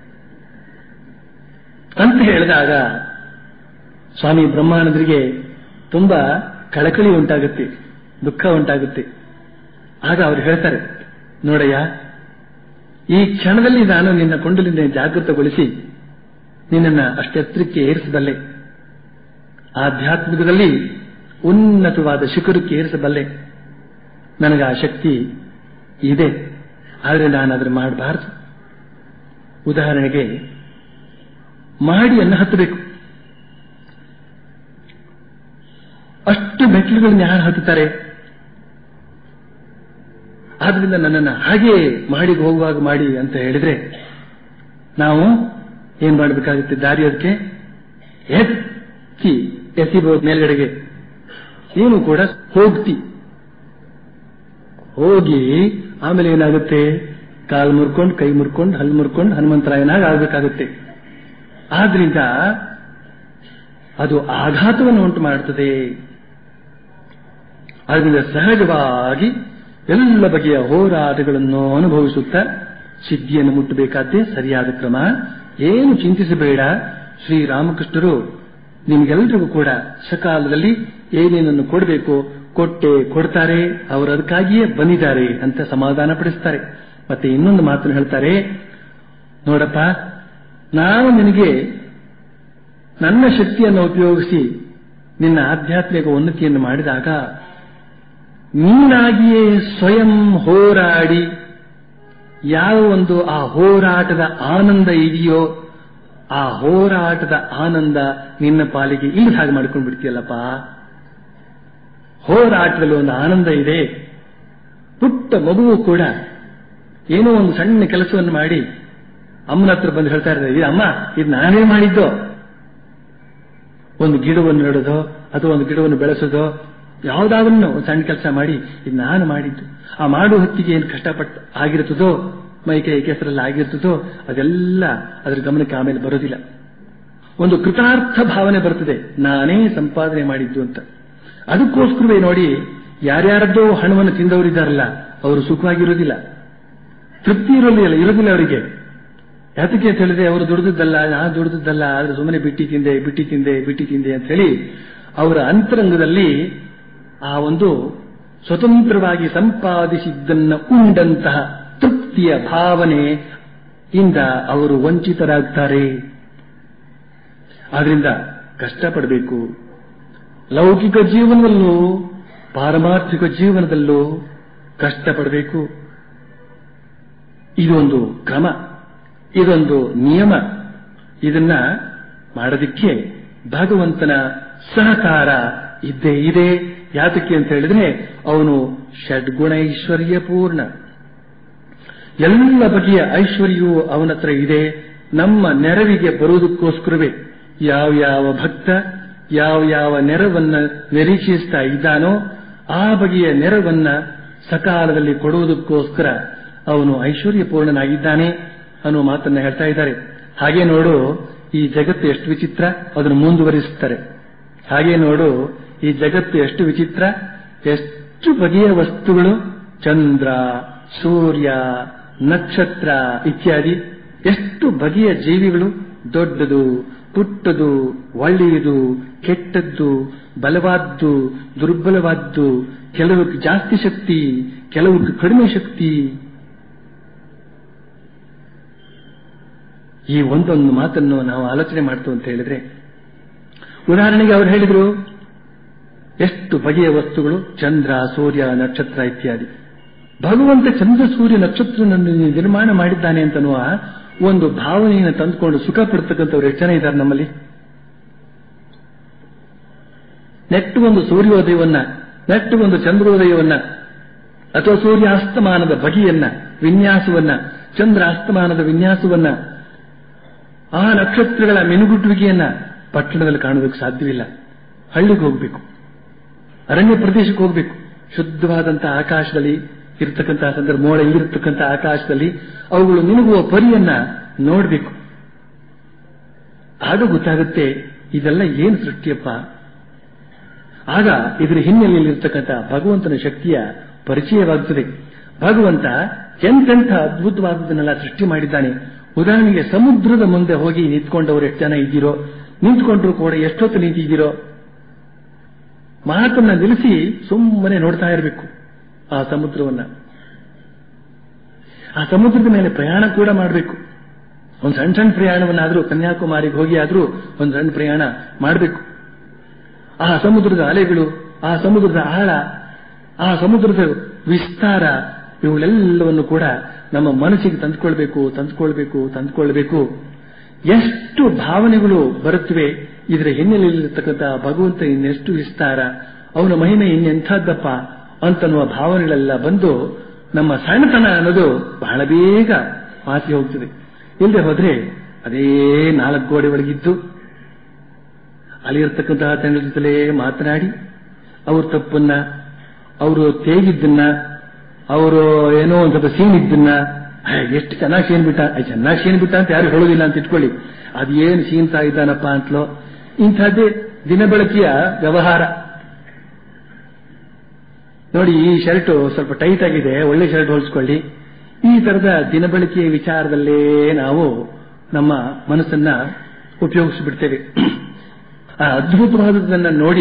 ಅಂತ ಹೇಳಿದಾಗ ಸ್ವಾಮಿ ಬ್ರಹ್ಮಾನಂದರಿಗೆ ತುಂಬಾ ಕಳಕಳಿ ಉಂಟಾಗುತ್ತೆ ದುಃಖ ಉಂಟಾಗುತ್ತೆ ಆಗ ಅವರು ಹೇಳ್ತಾರೆ ನೋಡಯ್ಯ ಈ ಕ್ಷಣದಲ್ಲಿ ನಾನು ನಿನ್ನ ಕೊಂಡಲಿನ ಜಾಗೃತಗೊಳಿಸಿ ನಿನ್ನನ್ನು ಅಷ್ಟೆತ್ತರಕ್ಕೆ ಏರಿಸಬಲ್ಲೆ ಆಧ್ಯಾತ್ಮಿಕದಲ್ಲಿ ಉನ್ನತವಾದ ಶಿಖರಕ್ಕೆ ಏರಿಸಬಲ್ಲೆ ನನಗೆ ಆ ಶಕ್ತಿ ಇದೆ ಆದರೆ ನಾನು ಅದನ್ನು ಮಾಡಬಾರದು ಉದಾಹರಣೆಗೆ ಮಾಡಿಯನ್ನು ಹತ್ತಬೇಕು ಅಷ್ಟು ಮೆಟ್ಲುಗಳನ್ನ ಯಾರು ಹತ್ತುತ್ತಾರೆ ಆದ್ರಿಂದ ನನ್ನನ್ನು ಹಾಗೆ ಮಾಡಿಗೆ ಹೋಗುವಾಗ ಮಾಡಿ ಅಂತ ಹೇಳಿದ್ರೆ ನಾವು ಏನ್ ಮಾಡಬೇಕಾಗುತ್ತೆ ದಾರಿ ಅದಕ್ಕೆ ಎತ್ತಿ ಎಸಿಬಹುದು ಮೇಲ್ಗಡೆಗೆ ನೀನು ಕೂಡ ಹೋಗ್ತಿ ಹೋಗಿ ಆಮೇಲೆ ಏನಾಗುತ್ತೆ ಕಾಲು ಮುರ್ಕೊಂಡು ಕೈ ಮುರ್ಕೊಂಡು ಹಲ್ಲು ಮುರ್ಕೊಂಡು ಹನುಮಂತರಾಯನಾಗ ಆಗಬೇಕಾಗುತ್ತೆ ಆದ್ರಿಂದ ಅದು ಆಘಾತವನ್ನು ಉಂಟು ಮಾಡುತ್ತದೆ ಆದ್ರಿಂದ ಸಹಜವಾಗಿ ಎಲ್ಲ ಬಗೆಯ ಹೋರಾಟಗಳನ್ನು ಅನುಭವಿಸುತ್ತಾ ಸಿದ್ಧಿಯನ್ನು ಮುಟ್ಟಬೇಕಾದ್ದೇ ಸರಿಯಾದ ಕ್ರಮ ಏನು ಚಿಂತಿಸಬೇಡ ಶ್ರೀರಾಮಕೃಷ್ಣರು ನಿಮಗೆಲ್ಲರಿಗೂ ಕೂಡ ಸಕಾಲದಲ್ಲಿ ಏನೇನನ್ನು ಕೊಡಬೇಕು ಕೊಟ್ಟೆ ಕೊಡ್ತಾರೆ ಅವರು ಅದಕ್ಕಾಗಿಯೇ ಬಂದಿದ್ದಾರೆ ಅಂತ ಸಮಾಧಾನ ಪಡಿಸ್ತಾರೆ ಮತ್ತೆ ಇನ್ನೊಂದು ಮಾತನ್ನು ಹೇಳ್ತಾರೆ ನೋಡಪ್ಪ ನಾನು ನಿನಗೆ ನನ್ನ ಶಕ್ತಿಯನ್ನು ಉಪಯೋಗಿಸಿ ನಿನ್ನ ಆಧ್ಯಾತ್ಮಿಕ ಉನ್ನತಿಯನ್ನು ಮಾಡಿದಾಗ ನೀನಾಗಿಯೇ ಸ್ವಯಂ ಹೋರಾಡಿ ಯಾವ ಒಂದು ಆ ಹೋರಾಟದ ಆನಂದ ಇದೆಯೋ ಆ ಹೋರಾಟದ ಆನಂದ ನಿನ್ನ ಪಾಲಿಗೆ ಇಲ್ಲದ ಹಾಗೆ ಮಾಡ್ಕೊಂಡು ಬಿಡ್ತೀಯಲ್ಲಪ್ಪ ಹೋರಾಟದಲ್ಲಿ ಒಂದು ಆನಂದ ಇದೆ ಪುಟ್ಟ ಮಗುವು ಕೂಡ ಏನೋ ಒಂದು ಸಣ್ಣ ಕೆಲಸವನ್ನು ಮಾಡಿ ಅಮ್ಮನ ಹತ್ರ ಬಂದು ಹೇಳ್ತಾ ಇದ್ದಾರೆ ಇದು ಅಮ್ಮ ಇದು ನಾನೇ ಮಾಡಿದ್ದು ಒಂದು ಗಿಡವನ್ನು ನೆಡೋದೋ ಅಥವಾ ಒಂದು ಗಿಡವನ್ನು ಬೆಳೆಸೋದೋ ಯಾವುದಾದ್ರೂ ಒಂದು ಸಣ್ಣ ಕೆಲಸ ಮಾಡಿ ಇದು ನಾನು ಮಾಡಿದ್ದು ಆ ಮಾಡುವ ಹೊತ್ತಿಗೆ ಏನು ಕಷ್ಟಪಟ್ಟು ಆಗಿರ್ತದೋ ಮೈ ಕೈ ಕೆಸರಲ್ಲಿ ಆಗಿರ್ತದೋ ಅದೆಲ್ಲ ಅದರ ಗಮನಕ್ಕೆ ಆಮೇಲೆ ಬರೋದಿಲ್ಲ ಒಂದು ಕೃತಾರ್ಥ ಭಾವನೆ ಬರ್ತದೆ ನಾನೇ ಸಂಪಾದನೆ ಮಾಡಿದ್ದು ಅಂತ ಅದಕ್ಕೋಸ್ಕರವೇ ನೋಡಿ ಯಾರ್ಯಾರದ್ದೋ ಹಣವನ್ನು ತಿಂದವರಿದ್ದಾರಲ್ಲ ಅವರು ಸುಖವಾಗಿರೋದಿಲ್ಲ ತೃಪ್ತಿ ಇರೋದಿಲ್ಲ ಇರೋದಿಲ್ಲ ಅವರಿಗೆ ಯಾತಕ್ಕೆ ಅಂತ ಹೇಳಿದ್ರೆ ಅವರು ದುಡಿದದ್ದಲ್ಲ ನಾ ದುಡಿದದ್ದಲ್ಲ ಆದ್ರೆ ಸುಮ್ಮನೆ ಬಿಟ್ಟಿ ತಿಂದೆ ಬಿಟ್ಟಿ ತಿಂದೆ ಬಿಟ್ಟಿ ತಿಂದೆ ಅಂತ ಹೇಳಿ ಅವರ ಅಂತರಂಗದಲ್ಲಿ ಆ ಒಂದು ಸ್ವತಂತ್ರವಾಗಿ ಸಂಪಾದಿಸಿದ್ದನ್ನ ಉಂಡಂತಹ ತೃಪ್ತಿಯ ಭಾವನೆ ಇಂದ ಅವರು ವಂಚಿತರಾಗ್ತಾರೆ ಆದ್ರಿಂದ ಕಷ್ಟಪಡಬೇಕು ಲೌಕಿಕ ಜೀವನದಲ್ಲೂ ಪಾರಮಾರ್ಥಿಕ ಜೀವನದಲ್ಲೂ ಕಷ್ಟಪಡಬೇಕು ಇದೊಂದು ಕ್ರಮ ಇದೊಂದು ನಿಯಮ ಇದನ್ನ ಮಾಡೋದಿಕ್ಕೆ ಭಗವಂತನ ಸಹಕಾರ ಇದ್ದೇ ಇದೆ ಯಾತಕ್ಕೆ ಅಂತ ಹೇಳಿದ್ರೆ ಅವನು ಷಡ್ಗುಣ ಐಶ್ವರ್ಯ ಪೂರ್ಣ ಎಲ್ಲ ಬಗೆಯ ಐಶ್ವರ್ಯವು ಅವನ ಹತ್ರ ಇದೆ ನಮ್ಮ ನೆರವಿಗೆ ಬರುವುದಕ್ಕೋಸ್ಕರವೇ ಯಾವ ಯಾವ ಭಕ್ತ ಯಾವ ಯಾವ ನೆರವನ್ನ ನಿರೀಕ್ಷಿಸ್ತಾ ಇದ್ದಾನೋ ಆ ಬಗೆಯ ನೆರವನ್ನ ಸಕಾಲದಲ್ಲಿ ಕೊಡುವುದಕ್ಕೋಸ್ಕರ ಅವನು ಐಶ್ವರ್ಯ ಪೂರ್ಣನಾಗಿದ್ದಾನೆ ಅನ್ನುವ ಮಾತನ್ನ ಹೇಳ್ತಾ ಇದ್ದಾರೆ ಹಾಗೆ ನೋಡು ಈ ಜಗತ್ತು ಎಷ್ಟು ವಿಚಿತ್ರ ಅದನ್ನು ಮುಂದುವರಿಸುತ್ತಾರೆ ಹಾಗೆ ನೋಡು ಈ ಜಗತ್ತು ಎಷ್ಟು ವಿಚಿತ್ರ ಎಷ್ಟು ಬಗೆಯ ವಸ್ತುಗಳು ಚಂದ್ರ ಸೂರ್ಯ ನಕ್ಷತ್ರ ಇತ್ಯಾದಿ ಎಷ್ಟು ಬಗೆಯ ಜೀವಿಗಳು ದೊಡ್ಡದು ಪುಟ್ಟದು ಒಳ್ಳೆಯದು ಕೆಟ್ಟದ್ದು ಬಲವಾದ್ದು ದುರ್ಬಲವಾದ್ದು ಕೆಲವಕ್ಕೆ ಜಾಸ್ತಿ ಶಕ್ತಿ ಕೆಲವಕ್ಕೆ ಕಡಿಮೆ ಶಕ್ತಿ ಈ ಒಂದೊಂದು ಮಾತನ್ನು ನಾವು ಆಲೋಚನೆ ಮಾಡ್ತು ಅಂತ ಹೇಳಿದ್ರೆ ಉದಾಹರಣೆಗೆ ಅವರು ಹೇಳಿದ್ರು ಎಷ್ಟು ಬಗೆಯ ವಸ್ತುಗಳು ಚಂದ್ರ ಸೂರ್ಯ ನಕ್ಷತ್ರ ಇತ್ಯಾದಿ ಭಗವಂತ ಚಂದ್ರ ಸೂರ್ಯ ನಕ್ಷತ್ರನನ್ನು ನಿರ್ಮಾಣ ಮಾಡಿದ್ದಾನೆ ಅಂತನ್ನುವ ಒಂದು ಭಾವನೆಯನ್ನು ತಂದುಕೊಂಡು ಸುಖ ಪಡ್ತಕ್ಕಂಥವ್ರು ಎಷ್ಟು ಜನ ಇದ್ದಾರೆ ನಮ್ಮಲ್ಲಿ ನೆಟ್ಟು ಒಂದು ಸೂರ್ಯೋದಯವನ್ನ ನೆಟ್ಟು ಒಂದು ಚಂದ್ರೋದಯವನ್ನ ಅಥವಾ ಸೂರ್ಯಾಸ್ತಮಾನದ ಬಗೆಯನ್ನ ವಿನ್ಯಾಸವನ್ನ ಚಂದ್ರ ಅಸ್ತಮಾನದ ವಿನ್ಯಾಸವನ್ನ ಆ ನಕ್ಷತ್ರಗಳ ಮಿನುಗುಟ್ಟುವಿಕೆಯನ್ನ ಪಟ್ಟಣದಲ್ಲಿ ಕಾಣೋದಕ್ಕೆ ಸಾಧ್ಯವಿಲ್ಲ ಹಳ್ಳಿಗೆ ಹೋಗಬೇಕು ಅರಣ್ಯ ಪ್ರದೇಶಕ್ಕೆ ಹೋಗಬೇಕು ಶುದ್ಧವಾದಂತಹ ಆಕಾಶದಲ್ಲಿ ಇರತಕ್ಕಂತಹ ಸಂದರ್ಭ ಮೋಡ ಇರತಕ್ಕಂತಹ ಆಕಾಶದಲ್ಲಿ ಅವುಗಳು ಮಿನುಗುವ ಪರಿಯನ್ನ ನೋಡಬೇಕು ಆಗ ಗೊತ್ತಾಗುತ್ತೆ ಇದೆಲ್ಲ ಏನು ಸೃಷ್ಟಿಯಪ್ಪ ಆಗ ಇದರ ಹಿನ್ನೆಲೆಯಲ್ಲಿರ್ತಕ್ಕಂಥ ಭಗವಂತನ ಶಕ್ತಿಯ ಪರಿಚಯವಾಗುತ್ತದೆ ಭಗವಂತ ಎಂತೆಂಥ ಅದ್ಭುತವಾದದನ್ನೆಲ್ಲ ಸೃಷ್ಟಿ ಮಾಡಿದ್ದಾನೆ ಉದಾಹರಣೆಗೆ ಸಮುದ್ರದ ಮುಂದೆ ಹೋಗಿ ನಿಂತ್ಕೊಂಡವರು ಎಷ್ಟು ಜನ ಇದ್ದೀರೋ ನಿಂತ್ಕೊಂಡ್ರು ಕೂಡ ಎಷ್ಟೊತ್ತು ನಿಂತಿದ್ದೀರೋ ಮಾತನ್ನ ನಿಲ್ಲಿಸಿ ಸುಮ್ಮನೆ ನೋಡ್ತಾ ಇರಬೇಕು ಆ ಸಮುದ್ರವನ್ನ ಆ ಸಮುದ್ರದ ಮೇಲೆ ಪ್ರಯಾಣ ಕೂಡ ಮಾಡಬೇಕು ಒಂದು ಸಣ್ಣ ಸಣ್ಣ ಪ್ರಯಾಣವನ್ನಾದರೂ ಕನ್ಯಾಕುಮಾರಿಗೆ ಹೋಗಿ ಆದರೂ ಒಂದು ಸಣ್ಣ ಪ್ರಯಾಣ ಮಾಡಬೇಕು ಆ ಸಮುದ್ರದ ಅಲೆಗಳು ಆ ಸಮುದ್ರದ ಆಳ ಆ ಸಮುದ್ರದ ವಿಸ್ತಾರ ಇವುಗಳೆಲ್ಲವನ್ನು ಕೂಡ ನಮ್ಮ ಮನಸ್ಸಿಗೆ ತಂದುಕೊಳ್ಬೇಕು ತಂದುಕೊಳ್ಬೇಕು ತಂದುಕೊಳ್ಬೇಕು ಎಷ್ಟು ಭಾವನೆಗಳು ಬರುತ್ತವೆ ಇದರ ಹಿನ್ನೆಲೆಯಲ್ಲಿರ್ತಕ್ಕಂಥ ಭಗವಂತ ಇನ್ನೆಷ್ಟು ವಿಸ್ತಾರ ಅವನ ಮಹಿಮೆ ಇನ್ನೆಂಥದ್ದಪ್ಪ ಅಂತನ್ನುವ ಭಾವನೆಗಳೆಲ್ಲ ಬಂದು ನಮ್ಮ ಸಣ್ಣತನ ಅನ್ನೋದು ಬಹಳ ಬೇಗ ಮಾಸಿ ಹೋಗ್ತದೆ ಇಲ್ಲದೆ ಹೋದ್ರೆ ಅದೇ ನಾಲ್ಕು ಗೋಡೆ ಒಳಗಿದ್ದು ಅಲ್ಲಿರ್ತಕ್ಕಂತಹ ಜನರ ಜೊತೆಲೇ ಮಾತನಾಡಿ ಅವ್ರ ತಪ್ಪನ್ನ ಅವರು ತೇಗಿದ್ದನ್ನ ಅವರು ಏನೋ ಒಂದು ಸ್ವಲ್ಪ ಸೀನ್ ಇದ್ದನ್ನ ಎಷ್ಟು ಚೆನ್ನಾಗಿ ಸೀನ್ ಬಿಟ್ಟ ಚೆನ್ನಾಗಿ ಸೀನ್ ಬಿಟ್ಟ ಅಂತ ಯಾರು ಹೇಳೋದಿಲ್ಲ ಅಂತ ಇಟ್ಕೊಳ್ಳಿ ಅದೇನು ಸೀನ್ತಾ ಇದ್ದಾನಪ್ಪ ಅಂತಲೋ ಇಂಥದ್ದೇ ದಿನಬಳಕೆಯ ವ್ಯವಹಾರ ನೋಡಿ ಈ ಶರ್ಟ್ ಸ್ವಲ್ಪ ಟೈಟ್ ಆಗಿದೆ ಒಳ್ಳೆ ಶರ್ಟ್ ಹೊಲಿಸ್ಕೊಳ್ಳಿ ಈ ತರದ ದಿನಬಳಕೆಯ ವಿಚಾರದಲ್ಲೇ ನಾವು ನಮ್ಮ ಮನಸ್ಸನ್ನ ಉಪಯೋಗಿಸಿಬಿಡ್ತೇವೆ ಆ ಅದ್ಭುತವಾದದನ್ನ ನೋಡಿ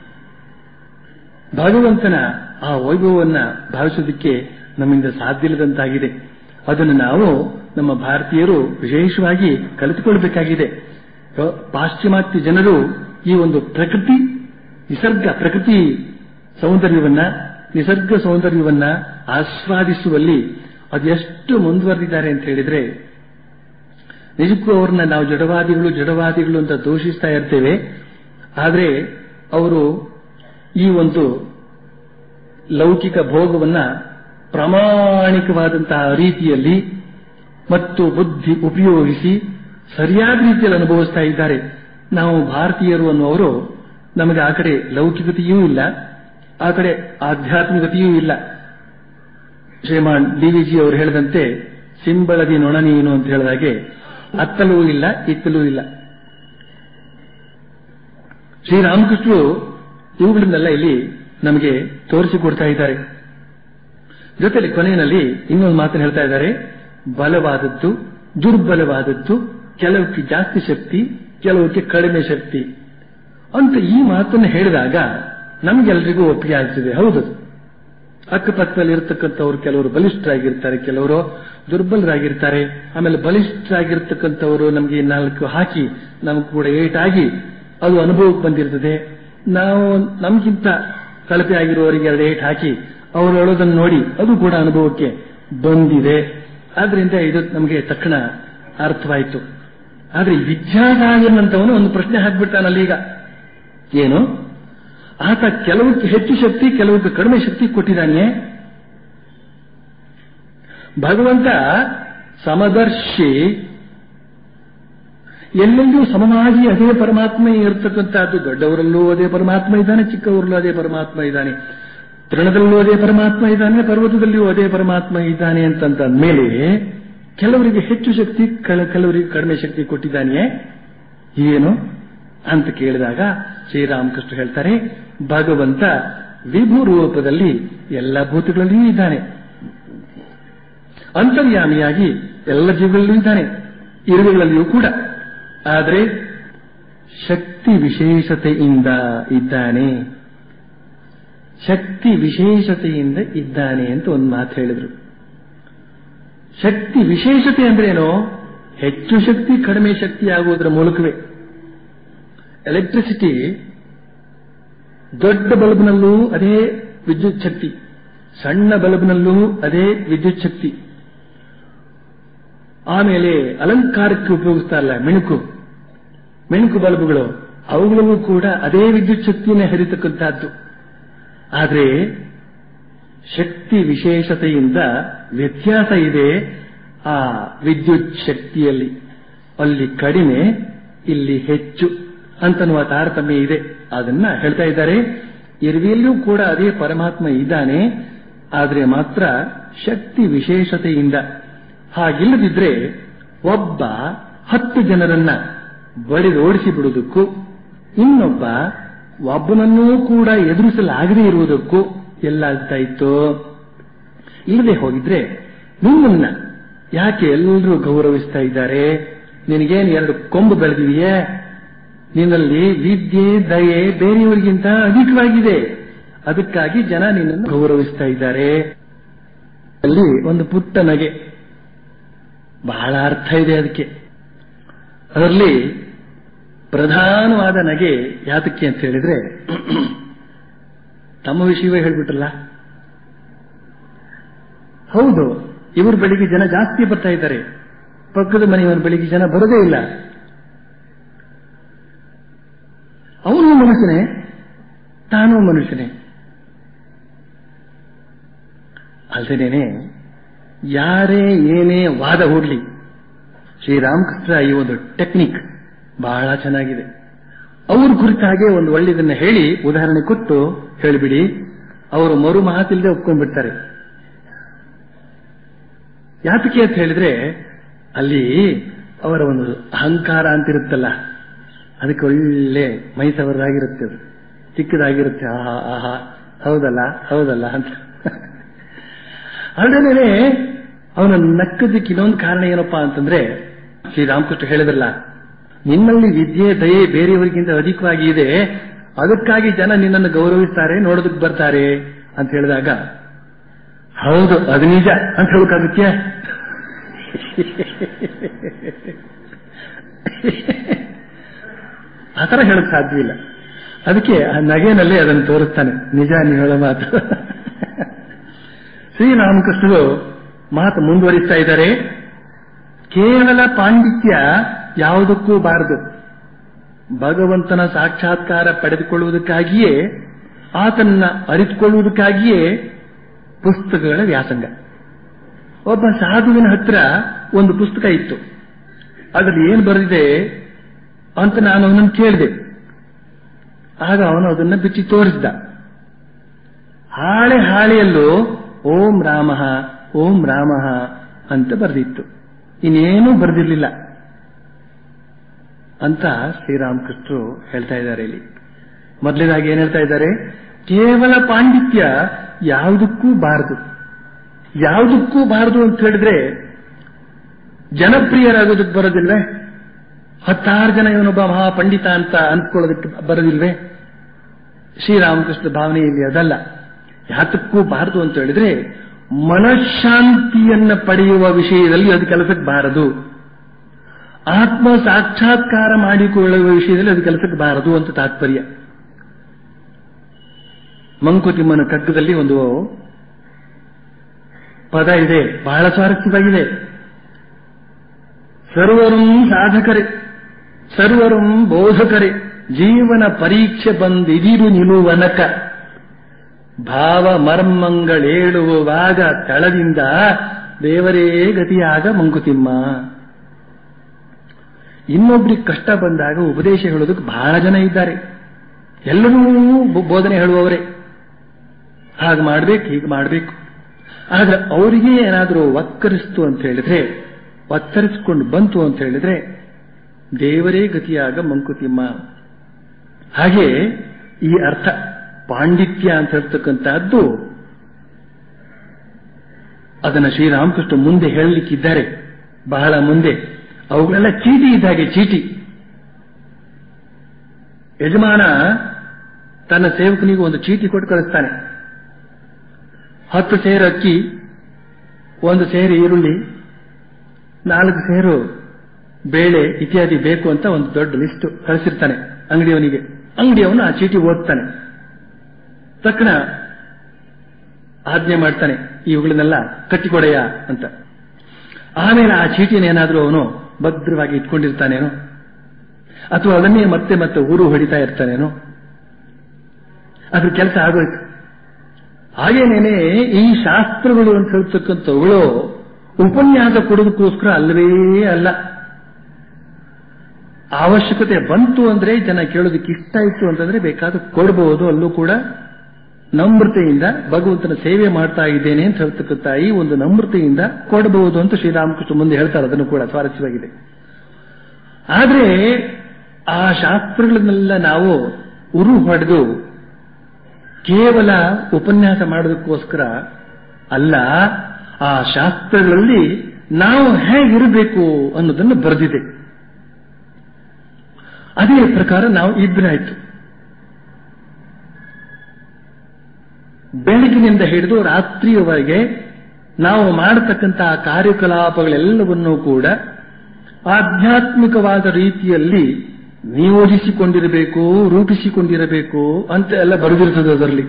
ಭಗವಂತನ ಆ ವೈಭವವನ್ನ ಭಾವಿಸೋದಕ್ಕೆ ನಮ್ಮಿಂದ ಸಾಧ್ಯ ಇಲ್ಲದಂತಾಗಿದೆ ಅದನ್ನು ನಾವು ನಮ್ಮ ಭಾರತೀಯರು ವಿಶೇಷವಾಗಿ ಕಲಿತುಕೊಳ್ಳಬೇಕಾಗಿದೆ ಪಾಶ್ಚಿಮಾತ್ಯ ಜನರು ಈ ಒಂದು ಪ್ರಕೃತಿ ನಿಸರ್ಗ ಪ್ರಕೃತಿ ಸೌಂದರ್ಯವನ್ನ ನಿಸರ್ಗ ಸೌಂದರ್ಯವನ್ನ ಆಸ್ವಾದಿಸುವಲ್ಲಿ ಅದೆಷ್ಟು ಮುಂದುವರೆದಿದ್ದಾರೆ ಅಂತ ಹೇಳಿದ್ರೆ ನಿಜಕ್ಕೂ ಅವ್ರನ್ನ ನಾವು ಜಡವಾದಿಗಳು ಜಡವಾದಿಗಳು ಅಂತ ದೂಷಿಸ್ತಾ ಇರ್ತೇವೆ ಆದರೆ ಅವರು ಈ ಒಂದು ಲೌಕಿಕ ಭೋಗವನ್ನ ಪ್ರಾಮಾಣಿಕವಾದಂತಹ ರೀತಿಯಲ್ಲಿ ಮತ್ತು ಬುದ್ಧಿ ಉಪಯೋಗಿಸಿ ಸರಿಯಾದ ರೀತಿಯಲ್ಲಿ ಅನುಭವಿಸ್ತಾ ಇದ್ದಾರೆ ನಾವು ಭಾರತೀಯರು ಅನ್ನುವರು ನಮಗೆ ಆ ಕಡೆ ಲೌಕಿಕತೆಯೂ ಇಲ್ಲ ಆ ಕಡೆ ಆಧ್ಯಾತ್ಮಿಕತೆಯೂ ಇಲ್ಲ ಶ್ರೀಮಾನ್ ಡಿ ವಿಜಿ ಅವರು ಹೇಳಿದಂತೆ ಸಿಂಬಳದಿ ನೊಣ ನೀನು ಅಂತ ಹೇಳಿದಾಗೆ ಅತ್ತಲೂ ಇಲ್ಲ ಇತ್ತಲೂ ಇಲ್ಲ ಶ್ರೀರಾಮಕೃಷ್ಣರು ಇವುಗಳನ್ನೆಲ್ಲ ಇಲ್ಲಿ ನಮಗೆ ತೋರಿಸಿಕೊಡ್ತಾ ಇದ್ದಾರೆ ಜೊತೆಲಿ ಕೊನೆಯಲ್ಲಿ ಇನ್ನೊಂದು ಮಾತನ್ನು ಹೇಳ್ತಾ ಇದ್ದಾರೆ ಬಲವಾದದ್ದು ದುರ್ಬಲವಾದದ್ದು ಕೆಲವಕ್ಕೆ ಜಾಸ್ತಿ ಶಕ್ತಿ ಕೆಲವಕ್ಕೆ ಕಡಿಮೆ ಶಕ್ತಿ ಅಂತ ಈ ಮಾತನ್ನು ಹೇಳಿದಾಗ ನಮಗೆಲ್ರಿಗೂ ಒಪ್ಪಿಗೆ ಆಗ್ತಿದೆ ಹೌದು ಅಕ್ಕಪಕ್ಕದಲ್ಲಿ ಇರತಕ್ಕಂಥವ್ರು ಕೆಲವರು ಬಲಿಷ್ಠರಾಗಿರ್ತಾರೆ ಕೆಲವರು ದುರ್ಬಲರಾಗಿರ್ತಾರೆ ಆಮೇಲೆ ಬಲಿಷ್ಠರಾಗಿರ್ತಕ್ಕಂಥವರು ನಮಗೆ ನಾಲ್ಕು ಹಾಕಿ ನಮ್ಗೆ ಕೂಡ ಏಟಾಗಿ ಅದು ಅನುಭವಕ್ಕೆ ಬಂದಿರ್ತದೆ ನಾವು ನಮ್ಗಿಂತ ಕಳಪೆ ಆಗಿರುವವರಿಗೆ ಎರಡು ಏಟ್ ಹಾಕಿ ಅವರು ಹೇಳೋದನ್ನು ನೋಡಿ ಅದು ಕೂಡ ಅನುಭವಕ್ಕೆ ಬಂದಿದೆ ಆದ್ರಿಂದ ಇದು ನಮಗೆ ತಕ್ಷಣ ಅರ್ಥವಾಯಿತು ಆದ್ರೆ ವಿದ್ಯಾಸಾಗರನಂತವನು ಒಂದು ಪ್ರಶ್ನೆ ಹಾಕ್ಬಿಡ್ತಾನಲ್ಲ ಈಗ ಏನು ಆತ ಕೆಲವಕ್ಕೆ ಹೆಚ್ಚು ಶಕ್ತಿ ಕೆಲವಕ್ಕೆ ಕಡಿಮೆ ಶಕ್ತಿ ಕೊಟ್ಟಿದ್ದಾನೆ ಭಗವಂತ ಸಮದರ್ಶಿ ಎಲ್ಲೆಲ್ಲೂ ಸಮವಾಗಿ ಅದೇ ಪರಮಾತ್ಮ ಇರತಕ್ಕಂಥದ್ದು ದೊಡ್ಡವರಲ್ಲೂ ಅದೇ ಪರಮಾತ್ಮ ಇದ್ದಾನೆ ಚಿಕ್ಕವರಲ್ಲೂ ಅದೇ ಪರಮಾತ್ಮ ಇದ್ದಾನೆ ತೃಣದಲ್ಲೂ ಅದೇ ಪರಮಾತ್ಮ ಇದ್ದಾನೆ ಪರ್ವತದಲ್ಲಿಯೂ ಅದೇ ಪರಮಾತ್ಮ ಇದ್ದಾನೆ ಅಂತಂದ ಮೇಲೆ ಕೆಲವರಿಗೆ ಹೆಚ್ಚು ಶಕ್ತಿ ಕೆಲವರಿಗೆ ಕಡಿಮೆ ಶಕ್ತಿ ಕೊಟ್ಟಿದ್ದಾನೆ ಏನು ಅಂತ ಕೇಳಿದಾಗ ಶ್ರೀರಾಮಕೃಷ್ಣ ಹೇಳ್ತಾರೆ ಭಗವಂತ ವಿಭು ರೂಪದಲ್ಲಿ ಎಲ್ಲ ಭೂತಗಳಲ್ಲಿಯೂ ಇದ್ದಾನೆ ಅಂತರ್ಯಾಮಿಯಾಗಿ ಎಲ್ಲ ಜೀವಗಳಲ್ಲೂ ಇದ್ದಾನೆ ಇರುವೆಗಳಲ್ಲಿಯೂ ಕೂಡ ಆದರೆ ಶಕ್ತಿ ವಿಶೇಷತೆಯಿಂದ ಇದ್ದಾನೆ ಶಕ್ತಿ ವಿಶೇಷತೆಯಿಂದ ಇದ್ದಾನೆ ಅಂತ ಒಂದು ಮಾತು ಹೇಳಿದ್ರು ಶಕ್ತಿ ವಿಶೇಷತೆ ಅಂದ್ರೇನು ಹೆಚ್ಚು ಶಕ್ತಿ ಕಡಿಮೆ ಶಕ್ತಿ ಆಗುವುದರ ಮೂಲಕವೇ ಎಲೆಕ್ಟ್ರಿಸಿಟಿ ದೊಡ್ಡ ಬಲ್ಬ್ನಲ್ಲೂ ಅದೇ ವಿದ್ಯುತ್ ಶಕ್ತಿ ಸಣ್ಣ ಬಲ್ಬ್ನಲ್ಲೂ ಅದೇ ವಿದ್ಯುತ್ ಶಕ್ತಿ ಆಮೇಲೆ ಅಲಂಕಾರಕ್ಕೆ ಉಪಯೋಗಿಸ್ತಾರಲ್ಲ ಮಿಣುಕು ಮಿಣುಕು ಬಲ್ಬ್ಗಳು ಅವುಗಳಲ್ಲೂ ಕೂಡ ಅದೇ ವಿದ್ಯುತ್ ಶಕ್ತಿಯನ್ನೇ ಹರಿತಕ್ಕಂಥದ್ದು ಆದರೆ ಶಕ್ತಿ ವಿಶೇಷತೆಯಿಂದ ವ್ಯತ್ಯಾಸ ಇದೆ ಆ ವಿದ್ಯುತ್ ಶಕ್ತಿಯಲ್ಲಿ ಅಲ್ಲಿ ಕಡಿಮೆ ಇಲ್ಲಿ ಹೆಚ್ಚು ಅಂತನ್ನುವ ತಾರತಮ್ಯ ಇದೆ ಅದನ್ನ ಹೇಳ್ತಾ ಇದ್ದಾರೆ ಇರುವೆಯಲ್ಲೂ ಕೂಡ ಅದೇ ಪರಮಾತ್ಮ ಇದ್ದಾನೆ ಆದರೆ ಮಾತ್ರ ಶಕ್ತಿ ವಿಶೇಷತೆಯಿಂದ ಹಾಗಿಲ್ಲದಿದ್ರೆ ಒಬ್ಬ ಹತ್ತು ಜನರನ್ನ ಬಡಿದೋಡಿಸಿ ಬಿಡುವುದಕ್ಕೂ ಇನ್ನೊಬ್ಬ ಒಬ್ಬನನ್ನೂ ಕೂಡ ಎದುರಿಸಲಾಗದೇ ಇರುವುದಕ್ಕೂ ಎಲ್ಲ ಆಗ್ತಾ ಇತ್ತು ಇಲ್ಲದೆ ಹೋಗಿದ್ರೆ ನಿಮ್ಮನ್ನ ಯಾಕೆ ಎಲ್ಲರೂ ಗೌರವಿಸ್ತಾ ಇದ್ದಾರೆ ನಿನಗೇನು ಎರಡು ಕೊಂಬು ಬೆಳೆದಿದೆಯೇ ನಿನ್ನಲ್ಲಿ ವಿದ್ಯೆ ದಯೆ ಬೇರೆಯವರಿಗಿಂತ ಅಧಿಕವಾಗಿದೆ ಅದಕ್ಕಾಗಿ ಜನ ನಿನ್ನನ್ನು ಗೌರವಿಸ್ತಾ ಇದ್ದಾರೆ ಅಲ್ಲಿ ಒಂದು ಪುಟ್ಟ ನಗೆ ಬಹಳ ಅರ್ಥ ಇದೆ ಅದಕ್ಕೆ ಅದರಲ್ಲಿ ಪ್ರಧಾನವಾದ ನಗೆ ಯಾತಕ್ಕೆ ಅಂತ ಹೇಳಿದ್ರೆ ತಮ್ಮ ವಿಷಯವೇ ಹೇಳ್ಬಿಟ್ರಲ್ಲ ಹೌದು ಇವರು ಬೆಳಿಗ್ಗೆ ಜನ ಜಾಸ್ತಿ ಬರ್ತಾ ಇದ್ದಾರೆ ಪಕ್ಕದ ಮನೆಯವರ ಬೆಳಿಗ್ಗೆ ಜನ ಬರೋದೇ ಇಲ್ಲ ಅವನು ಮನುಷ್ಯನೇ ತಾನೂ ಮನುಷ್ಯನೇ ಅಲ್ಲದೇನೆ ಯಾರೇ ಏನೇ ವಾದ ಹೂಡ್ಲಿ ಶ್ರೀರಾಮಕೃಷ್ಣ ಈ ಒಂದು ಟೆಕ್ನಿಕ್ ಬಹಳ ಚೆನ್ನಾಗಿದೆ ಅವ್ರ ಕುರಿತಾಗೆ ಒಂದು ಒಳ್ಳೆಯದನ್ನ ಹೇಳಿ ಉದಾಹರಣೆ ಕೊಟ್ಟು ಹೇಳಿಬಿಡಿ ಅವರು ಮರು ಮಾತಿಲ್ಲದೆ ಒಪ್ಕೊಂಡ್ಬಿಡ್ತಾರೆ ಯಾತಕ್ಕೆ ಅಂತ ಹೇಳಿದ್ರೆ ಅಲ್ಲಿ ಅವರ ಒಂದು ಅಹಂಕಾರ ಅಂತಿರುತ್ತಲ್ಲ ಅದಕ್ಕೆ ಒಳ್ಳೆ ಮೈಸವರಾಗಿರುತ್ತೆ ಅದು ಚಿಕ್ಕದಾಗಿರುತ್ತೆ ಆಹಾ ಆಹಾ ಹೌದಲ್ಲ ಹೌದಲ್ಲ ಅಂತ ಅಲ್ಲದೇನೆ ಅವನ ನಕ್ಕದಕ್ಕೆ ಇನ್ನೊಂದು ಕಾರಣ ಏನಪ್ಪಾ ಅಂತಂದ್ರೆ ಶ್ರೀರಾಮಕೃಷ್ಣ ಹೇಳಿದ್ರಲ್ಲ ನಿನ್ನಲ್ಲಿ ವಿದ್ಯೆ ದಯೆ ಬೇರೆಯವರಿಗಿಂತ ಅಧಿಕವಾಗಿ ಇದೆ ಅದಕ್ಕಾಗಿ ಜನ ನಿನ್ನನ್ನು ಗೌರವಿಸ್ತಾರೆ ನೋಡೋದಕ್ಕೆ ಬರ್ತಾರೆ ಅಂತ ಹೇಳಿದಾಗ ಹೌದು ಅದು ನಿಜ ಅಂತ ಹೇಳೋಕ್ಕಾಗತ್ಯ ಆ ಥರ ಹೇಳಕ್ ಸಾಧ್ಯವಿಲ್ಲ ಅದಕ್ಕೆ ಆ ನಗೆನಲ್ಲಿ ಅದನ್ನು ತೋರಿಸ್ತಾನೆ ನಿಜ ನೀವು ಹೇಳೋ ಮಾತು ಶ್ರೀರಾಮಕೃಷ್ಣರು ಮಾತು ಮುಂದುವರಿಸ್ತಾ ಇದ್ದಾರೆ ಕೇವಲ ಪಾಂಡಿತ್ಯ ಯಾವುದಕ್ಕೂ ಬಾರದು ಭಗವಂತನ ಸಾಕ್ಷಾತ್ಕಾರ ಪಡೆದುಕೊಳ್ಳುವುದಕ್ಕಾಗಿಯೇ ಆತನ್ನ ಅರಿತುಕೊಳ್ಳುವುದಕ್ಕಾಗಿಯೇ ಪುಸ್ತಕಗಳ ವ್ಯಾಸಂಗ ಒಬ್ಬ ಸಾಧುವಿನ ಹತ್ರ ಒಂದು ಪುಸ್ತಕ ಇತ್ತು ಅದರಲ್ಲಿ ಏನು ಬರೆದಿದೆ ಅಂತ ನಾನು ಅವನನ್ನು ಕೇಳಿದೆ ಆಗ ಅವನು ಅದನ್ನ ಬಿಚ್ಚಿ ತೋರಿಸಿದ ಹಾಳೆ ಹಾಳೆಯಲ್ಲೂ ಓಂ ರಾಮ ಓಂ ರಾಮ ಅಂತ ಬರೆದಿತ್ತು ಇನ್ನೇನೂ ಬರೆದಿರಲಿಲ್ಲ ಅಂತ ಶ್ರೀರಾಮಕೃಷ್ಣರು ಹೇಳ್ತಾ ಇದ್ದಾರೆ ಇಲ್ಲಿ ಮೊದಲನೇದಾಗಿ ಏನ್ ಹೇಳ್ತಾ ಇದ್ದಾರೆ ಕೇವಲ ಪಾಂಡಿತ್ಯ ಯಾವುದಕ್ಕೂ ಬಾರದು ಯಾವುದಕ್ಕೂ ಬಾರದು ಅಂತ ಹೇಳಿದ್ರೆ ಜನಪ್ರಿಯರಾಗೋದಕ್ಕೆ ಬರೋದಿಲ್ವೇ ಹತ್ತಾರು ಜನ ಇವನೊಬ್ಬ ಮಹಾಪಂಡಿತ ಅಂತ ಅಂದ್ಕೊಳ್ಳೋದಕ್ಕೆ ಬರೋದಿಲ್ವೇ ಶ್ರೀರಾಮಕೃಷ್ಣ ಭಾವನೆ ಇಲ್ಲಿ ಅದಲ್ಲ ಯಾತಕ್ಕೂ ಬಾರದು ಅಂತ ಹೇಳಿದ್ರೆ ಮನಃಶಾಂತಿಯನ್ನ ಪಡೆಯುವ ವಿಷಯದಲ್ಲಿ ಅದು ಕೆಲಸಕ್ಕೆ ಬಾರದು ಆತ್ಮ ಸಾಕ್ಷಾತ್ಕಾರ ಮಾಡಿಕೊಳ್ಳುವ ವಿಷಯದಲ್ಲಿ ಅದು ಕೆಲಸಕ್ಕೆ ಬಾರದು ಅಂತ ತಾತ್ಪರ್ಯ ಮಂಕುತಿಮ್ಮನ ಕಗ್ಗದಲ್ಲಿ ಒಂದು ಪದ ಇದೆ ಬಹಳ ಸ್ವಾರಸ್ಯವಾಗಿದೆ ಸರ್ವರೂ ಸಾಧಕರೇ ಸರ್ವರೂ ಬೋಧಕರೇ ಜೀವನ ಪರೀಕ್ಷೆ ಬಂದಿದಿರು ನಿಲುವನಕ ಭಾವ ಮರ್ಮಂಗಳೇಳುವಾಗ ತಳದಿಂದ ದೇವರೇ ಗತಿಯಾಗ ಮಂಕುತಿಮ್ಮ ಇನ್ನೊಬ್ರಿಗೆ ಕಷ್ಟ ಬಂದಾಗ ಉಪದೇಶ ಹೇಳೋದಕ್ಕೆ ಬಹಳ ಜನ ಇದ್ದಾರೆ ಎಲ್ಲರೂ ಬೋಧನೆ ಹೇಳುವವರೇ ಹಾಗೆ ಮಾಡ್ಬೇಕು ಹೀಗೆ ಮಾಡಬೇಕು ಆದ್ರೆ ಅವರಿಗೆ ಏನಾದರೂ ಒಕ್ಕರಿಸ್ತು ಅಂತ ಹೇಳಿದ್ರೆ ಒತ್ತರಿಸಿಕೊಂಡು ಬಂತು ಅಂತ ಹೇಳಿದ್ರೆ ದೇವರೇ ಗತಿಯಾಗ ಮಂಕುತಿಮ್ಮ ಹಾಗೆ ಈ ಅರ್ಥ ಪಾಂಡಿತ್ಯ ಅಂತ ಹೇಳ್ತಕ್ಕಂತಹದ್ದು ಅದನ್ನ ಶ್ರೀರಾಮಕೃಷ್ಣ ಮುಂದೆ ಹೇಳಲಿಕ್ಕಿದ್ದಾರೆ ಬಹಳ ಮುಂದೆ ಅವುಗಳೆಲ್ಲ ಚೀಟಿ ಇದ್ದಾಗೆ ಚೀಟಿ ಯಜಮಾನ ತನ್ನ ಸೇವಕನಿಗೆ ಒಂದು ಚೀಟಿ ಕೊಟ್ಟು ಕಳಿಸ್ತಾನೆ ಹತ್ತು ಸೇರು ಅಕ್ಕಿ ಒಂದು ಸೇರು ಈರುಳ್ಳಿ ನಾಲ್ಕು ಸೇರು ಬೇಳೆ ಇತ್ಯಾದಿ ಬೇಕು ಅಂತ ಒಂದು ದೊಡ್ಡ ಲಿಸ್ಟ್ ಕಳಿಸಿರ್ತಾನೆ ಅಂಗಡಿಯವನಿಗೆ ಅಂಗಡಿಯವನು ಆ ಚೀಟಿ ಓದ್ತಾನೆ ತಕ್ಷಣ ಆಜ್ಞೆ ಮಾಡ್ತಾನೆ ಇವುಗಳನ್ನೆಲ್ಲ ಕಟ್ಟಿಕೊಡೆಯ ಅಂತ ಆಮೇಲೆ ಆ ಚೀಟಿನೇನಾದ್ರೂ ಅವನು ಭದ್ರವಾಗಿ ಇಟ್ಕೊಂಡಿರ್ತಾನೇನೋ ಅಥವಾ ಅದನ್ನೇ ಮತ್ತೆ ಮತ್ತೆ ಊರು ಹೊಡಿತಾ ಇರ್ತಾನೇನೋ ಅದ್ರ ಕೆಲಸ ಆಗೋಯ್ತು ಹಾಗೇನೇನೆ ಈ ಶಾಸ್ತ್ರಗಳು ಅಂತ ಹೇಳ್ತಕ್ಕಂಥವುಗಳು ಉಪನ್ಯಾಸ ಕೊಡೋದಕ್ಕೋಸ್ಕರ ಅಲ್ಲವೇ ಅಲ್ಲ ಅವಶ್ಯಕತೆ ಬಂತು ಅಂದ್ರೆ ಜನ ಕೇಳೋದಕ್ಕೆ ಇಷ್ಟ ಇತ್ತು ಅಂತಂದ್ರೆ ಬೇಕಾದ ಕೊಡಬಹುದು ಅಲ್ಲೂ ಕೂಡ ನಮ್ರತೆಯಿಂದ ಭಗವಂತನ ಸೇವೆ ಮಾಡ್ತಾ ಇದ್ದೇನೆ ಅಂತ ಹೇಳ್ತಕ್ಕಂಥ ಈ ಒಂದು ನಮ್ರತೆಯಿಂದ ಕೊಡಬಹುದು ಅಂತ ಶ್ರೀರಾಮಕೃಷ್ಣ ಮುಂದೆ ಹೇಳ್ತಾರೆ ಅದನ್ನು ಕೂಡ ಸ್ವಾರಸ್ಯವಾಗಿದೆ ಆದ್ರೆ ಆ ಶಾಸ್ತ್ರಗಳನ್ನೆಲ್ಲ ನಾವು ಉರು ಹೊಡೆದು ಕೇವಲ ಉಪನ್ಯಾಸ ಮಾಡೋದಕ್ಕೋಸ್ಕರ ಅಲ್ಲ ಆ ಶಾಸ್ತ್ರಗಳಲ್ಲಿ ನಾವು ಹೇಗಿರಬೇಕು ಅನ್ನೋದನ್ನು ಬರೆದಿದೆ ಅದೇ ಪ್ರಕಾರ ನಾವು ಇಬ್ಬರಾಯ್ತು ಬೆಳಗಿನಿಂದ ಹಿಡಿದು ರಾತ್ರಿಯವರೆಗೆ ನಾವು ಮಾಡತಕ್ಕಂತಹ ಕಾರ್ಯಕಲಾಪಗಳೆಲ್ಲವನ್ನೂ ಕೂಡ ಆಧ್ಯಾತ್ಮಿಕವಾದ ರೀತಿಯಲ್ಲಿ ನಿಯೋಜಿಸಿಕೊಂಡಿರಬೇಕು ರೂಪಿಸಿಕೊಂಡಿರಬೇಕು ಅಂತ ಎಲ್ಲ ಬರೆದಿರ್ತದೆ ಅದರಲ್ಲಿ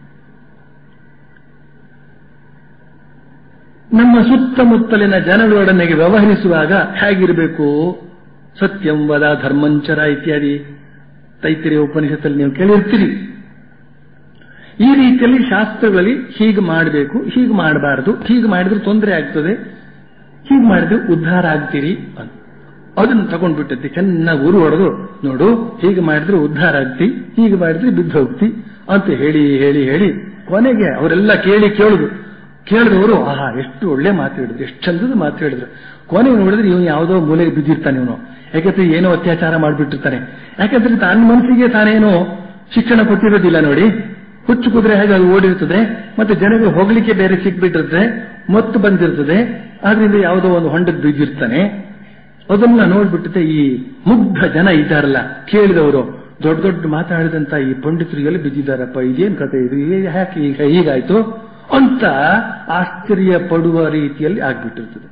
ನಮ್ಮ ಸುತ್ತಮುತ್ತಲಿನ ಜನಗಳೊಡನೆಗೆ ವ್ಯವಹರಿಸುವಾಗ ಹೇಗಿರಬೇಕು ಸತ್ಯಂ ವದ ಧರ್ಮಂಚರ ಇತ್ಯಾದಿ ತೈತಿರಿಯ ಉಪನಿಷತ್ತಲ್ಲಿ ನೀವು ಕೇಳಿರ್ತೀರಿ ಈ ರೀತಿಯಲ್ಲಿ ಶಾಸ್ತ್ರಗಳಲ್ಲಿ ಹೀಗೆ ಮಾಡಬೇಕು ಹೀಗೆ ಮಾಡಬಾರದು ಹೀಗೆ ಮಾಡಿದ್ರೆ ತೊಂದರೆ ಆಗ್ತದೆ ಹೀಗೆ ಮಾಡಿದ್ರೆ ಉದ್ಧಾರ ಆಗ್ತೀರಿ ಅಂತ ಅದನ್ನು ತಗೊಂಡ್ಬಿಟ್ಟದ್ದು ಚೆನ್ನಾಗಿ ಉರು ಹೊಡೆದು ನೋಡು ಹೀಗೆ ಮಾಡಿದ್ರೆ ಉದ್ಧಾರ ಆಗ್ತಿ ಹೀಗೆ ಮಾಡಿದ್ರೆ ಬಿದ್ದು ಹೋಗ್ತಿ ಅಂತ ಹೇಳಿ ಹೇಳಿ ಹೇಳಿ ಕೊನೆಗೆ ಅವರೆಲ್ಲ ಕೇಳಿ ಕೇಳುದು ಕೇಳಿದವರು ಆಹಾ ಎಷ್ಟು ಒಳ್ಳೆ ಮಾತು ಹೇಳಿದ್ರು ಎಷ್ಟು ಚಂದದ ಮಾತು ಹೇಳಿದ್ರು ಕೊನೆಗೆ ನೋಡಿದ್ರೆ ಇವನು ಯಾವುದೋ ಮೂಲೆಗೆ ಬಿದ್ದಿರ್ತಾನೆ ಇವನು ಯಾಕಂದ್ರೆ ಏನೋ ಅತ್ಯಾಚಾರ ಮಾಡಿಬಿಟ್ಟಿರ್ತಾನೆ ಯಾಕಂದ್ರೆ ತನ್ನ ಮನಸ್ಸಿಗೆ ತಾನೇನೋ ಶಿಕ್ಷಣ ಕೊಟ್ಟಿರೋದಿಲ್ಲ ನೋಡಿ ಹುಚ್ಚು ಕುದುರೆ ಹೇಗೆ ಅದು ಓಡಿರ್ತದೆ ಮತ್ತೆ ಜನಗಳು ಹೋಗ್ಲಿಕ್ಕೆ ಬೇರೆ ಸಿಕ್ಬಿಟ್ಟಿರ್ತದೆ ಮತ್ತು ಬಂದಿರ್ತದೆ ಆದ್ರಿಂದ ಯಾವುದೋ ಒಂದು ಹೊಂಡಕ್ಕೆ ಬಿದ್ದಿರ್ತಾನೆ ಅದನ್ನ ನೋಡ್ಬಿಟ್ಟಿದೆ ಈ ಮುಗ್ಧ ಜನ ಇದ್ದಾರಲ್ಲ ಕೇಳಿದವರು ದೊಡ್ಡ ದೊಡ್ಡ ಮಾತಾಡಿದಂತ ಈ ಪಂಡಿತರು ಎಲ್ಲಿ ಬಿದ್ದಿದ್ದಾರಪ್ಪ ಇದೇನ್ ಕತೆ ಇದು ಯಾಕೆ ಈಗ ಹೀಗಾಯ್ತು ಅಂತ ಆಶ್ಚರ್ಯ ಪಡುವ ರೀತಿಯಲ್ಲಿ ಆಗ್ಬಿಟ್ಟಿರ್ತದೆ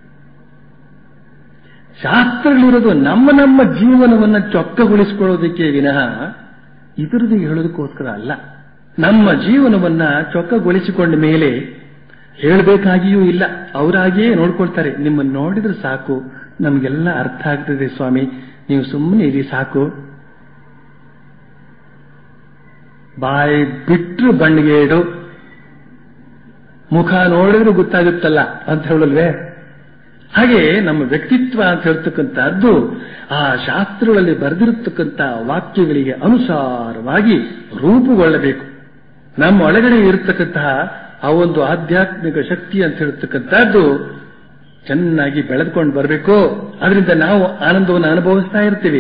ಶಾಸ್ತ್ರಗಳಿರೋದು ನಮ್ಮ ನಮ್ಮ ಜೀವನವನ್ನ ಚೊಕ್ಕಗೊಳಿಸಿಕೊಳ್ಳೋದಕ್ಕೆ ವಿನಃ ಇತರರಿಗೆ ಹೇಳೋದಕ್ಕೋಸ್ಕರ ಅಲ್ಲ ನಮ್ಮ ಜೀವನವನ್ನ ಚೊಕ್ಕಗೊಳಿಸಿಕೊಂಡ ಮೇಲೆ ಹೇಳಬೇಕಾಗಿಯೂ ಇಲ್ಲ ಅವರಾಗಿಯೇ ನೋಡ್ಕೊಳ್ತಾರೆ ನಿಮ್ಮನ್ನು ನೋಡಿದ್ರೆ ಸಾಕು ನಮಗೆಲ್ಲ ಅರ್ಥ ಆಗ್ತದೆ ಸ್ವಾಮಿ ನೀವು ಸುಮ್ಮನೆ ಇರಿ ಸಾಕು ಬಾಯಿ ಬಿಟ್ರು ಬಣ್ಣಿಗೇಡು ಮುಖ ನೋಡಿದ್ರೆ ಗೊತ್ತಾಗುತ್ತಲ್ಲ ಅಂತ ಹೇಳಲ್ವೇ ಹಾಗೆ ನಮ್ಮ ವ್ಯಕ್ತಿತ್ವ ಅಂತ ಹೇಳ್ತಕ್ಕಂಥದ್ದು ಆ ಶಾಸ್ತ್ರಗಳಲ್ಲಿ ಬರೆದಿರತಕ್ಕಂಥ ವಾಕ್ಯಗಳಿಗೆ ಅನುಸಾರವಾಗಿ ರೂಪುಗೊಳ್ಳಬೇಕು ನಮ್ಮ ಒಳಗಡೆ ಇರತಕ್ಕಂತಹ ಆ ಒಂದು ಆಧ್ಯಾತ್ಮಿಕ ಶಕ್ತಿ ಅಂತ ಹೇಳ್ತಕ್ಕಂಥದ್ದು ಚೆನ್ನಾಗಿ ಬೆಳೆದುಕೊಂಡು ಬರಬೇಕು ಅದರಿಂದ ನಾವು ಆನಂದವನ್ನು ಅನುಭವಿಸ್ತಾ ಇರ್ತೀವಿ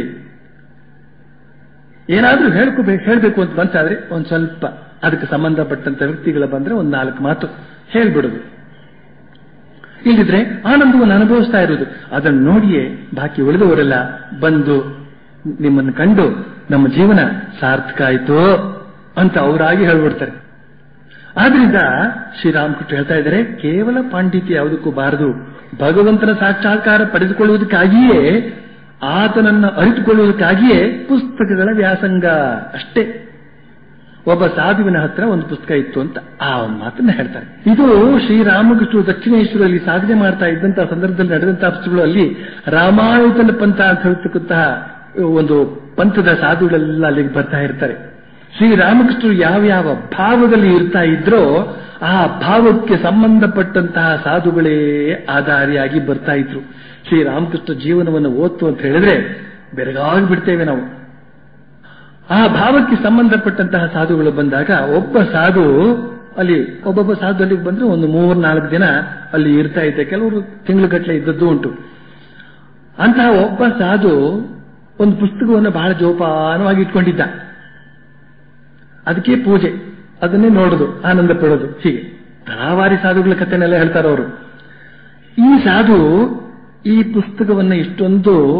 ಏನಾದ್ರೂ ಹೇಳ್ಕೋಬೇಕು ಹೇಳ್ಬೇಕು ಅಂತ ಬಂತಾದ್ರೆ ಒಂದ್ ಸ್ವಲ್ಪ ಅದಕ್ಕೆ ಸಂಬಂಧಪಟ್ಟಂತ ವ್ಯಕ್ತಿಗಳ ಬಂದ್ರೆ ಒಂದ್ ನಾಲ್ಕು ಮಾತು ಹೇಳ್ಬಿಡುದು ಇಲ್ಲಿದ್ರೆ ಆನಂದವನ್ನು ಅನುಭವಿಸ್ತಾ ಇರುವುದು ಅದನ್ನು ನೋಡಿಯೇ ಬಾಕಿ ಉಳಿದವರೆಲ್ಲ ಬಂದು ನಿಮ್ಮನ್ನು ಕಂಡು ನಮ್ಮ ಜೀವನ ಸಾರ್ಥಕ ಆಯಿತು ಅಂತ ಅವರಾಗಿ ಹೇಳ್ಬಿಡ್ತಾರೆ ಆದ್ರಿಂದ ಶ್ರೀರಾಮಕೃಷ್ಣ ಹೇಳ್ತಾ ಇದ್ದಾರೆ ಕೇವಲ ಪಾಂಡಿತ್ಯ ಯಾವುದಕ್ಕೂ ಬಾರದು ಭಗವಂತನ ಸಾಕ್ಷಾತ್ಕಾರ ಪಡೆದುಕೊಳ್ಳುವುದಕ್ಕಾಗಿಯೇ ಆತನನ್ನು ಅರಿತುಕೊಳ್ಳುವುದಕ್ಕಾಗಿಯೇ ಪುಸ್ತಕಗಳ ವ್ಯಾಸಂಗ ಅಷ್ಟೇ ಒಬ್ಬ ಸಾಧುವಿನ ಹತ್ರ ಒಂದು ಪುಸ್ತಕ ಇತ್ತು ಅಂತ ಆ ಒಂದು ಮಾತನ್ನ ಹೇಳ್ತಾರೆ ಇದು ಶ್ರೀರಾಮಕೃಷ್ಣ ದಕ್ಷಿಣೇಶ್ವರಲ್ಲಿ ಸಾಧನೆ ಮಾಡ್ತಾ ಇದ್ದಂತಹ ಸಂದರ್ಭದಲ್ಲಿ ನಡೆದಂತಹ ಪುಸ್ತಕಗಳು ಅಲ್ಲಿ ರಾಮಾಯಣ ಪಂಥ ಅಂತ ಹೇಳ್ತಕ್ಕಂತಹ ಒಂದು ಪಂಥದ ಸಾಧುಗಳೆಲ್ಲ ಅಲ್ಲಿಗೆ ಬರ್ತಾ ಇರ್ತಾರೆ ಶ್ರೀರಾಮಕೃಷ್ಣರು ಯಾವ್ಯಾವ ಭಾವದಲ್ಲಿ ಇರ್ತಾ ಇದ್ರೋ ಆ ಭಾವಕ್ಕೆ ಸಂಬಂಧಪಟ್ಟಂತಹ ಸಾಧುಗಳೇ ಆಧಾರಿಯಾಗಿ ಬರ್ತಾ ಇದ್ರು ಶ್ರೀರಾಮಕೃಷ್ಣ ಜೀವನವನ್ನು ಓದ್ತು ಅಂತ ಹೇಳಿದ್ರೆ ಬೆರಗಾಗಿ ಬಿಡ್ತೇವೆ ನಾವು ಆ ಭಾವಕ್ಕೆ ಸಂಬಂಧಪಟ್ಟಂತಹ ಸಾಧುಗಳು ಬಂದಾಗ ಒಬ್ಬ ಸಾಧು ಅಲ್ಲಿ ಒಬ್ಬೊಬ್ಬ ಸಾಧು ಅಲ್ಲಿಗೆ ಬಂದ್ರೆ ಒಂದು ಮೂರ್ ನಾಲ್ಕು ದಿನ ಅಲ್ಲಿ ಇರ್ತಾ ಇದ್ದೆ ಕೆಲವರು ತಿಂಗಳುಗಟ್ಟಲೆ ಇದ್ದದ್ದು ಉಂಟು ಅಂತಹ ಒಬ್ಬ ಸಾಧು ಒಂದು ಪುಸ್ತಕವನ್ನು ಬಹಳ ಜೋಪಾನವಾಗಿ ಇಟ್ಕೊಂಡಿದ್ದ ಅದಕ್ಕೆ ಪೂಜೆ ಅದನ್ನೇ ನೋಡೋದು ಆನಂದ ಪಡೋದು ಹೀಗೆ ತರಾವಾರಿ ಸಾಧುಗಳ ಕಥೆನೆಲ್ಲ ಹೇಳ್ತಾರೆ ಅವರು ಈ ಸಾಧು ಈ ಪುಸ್ತಕವನ್ನ ಇಷ್ಟೊಂದು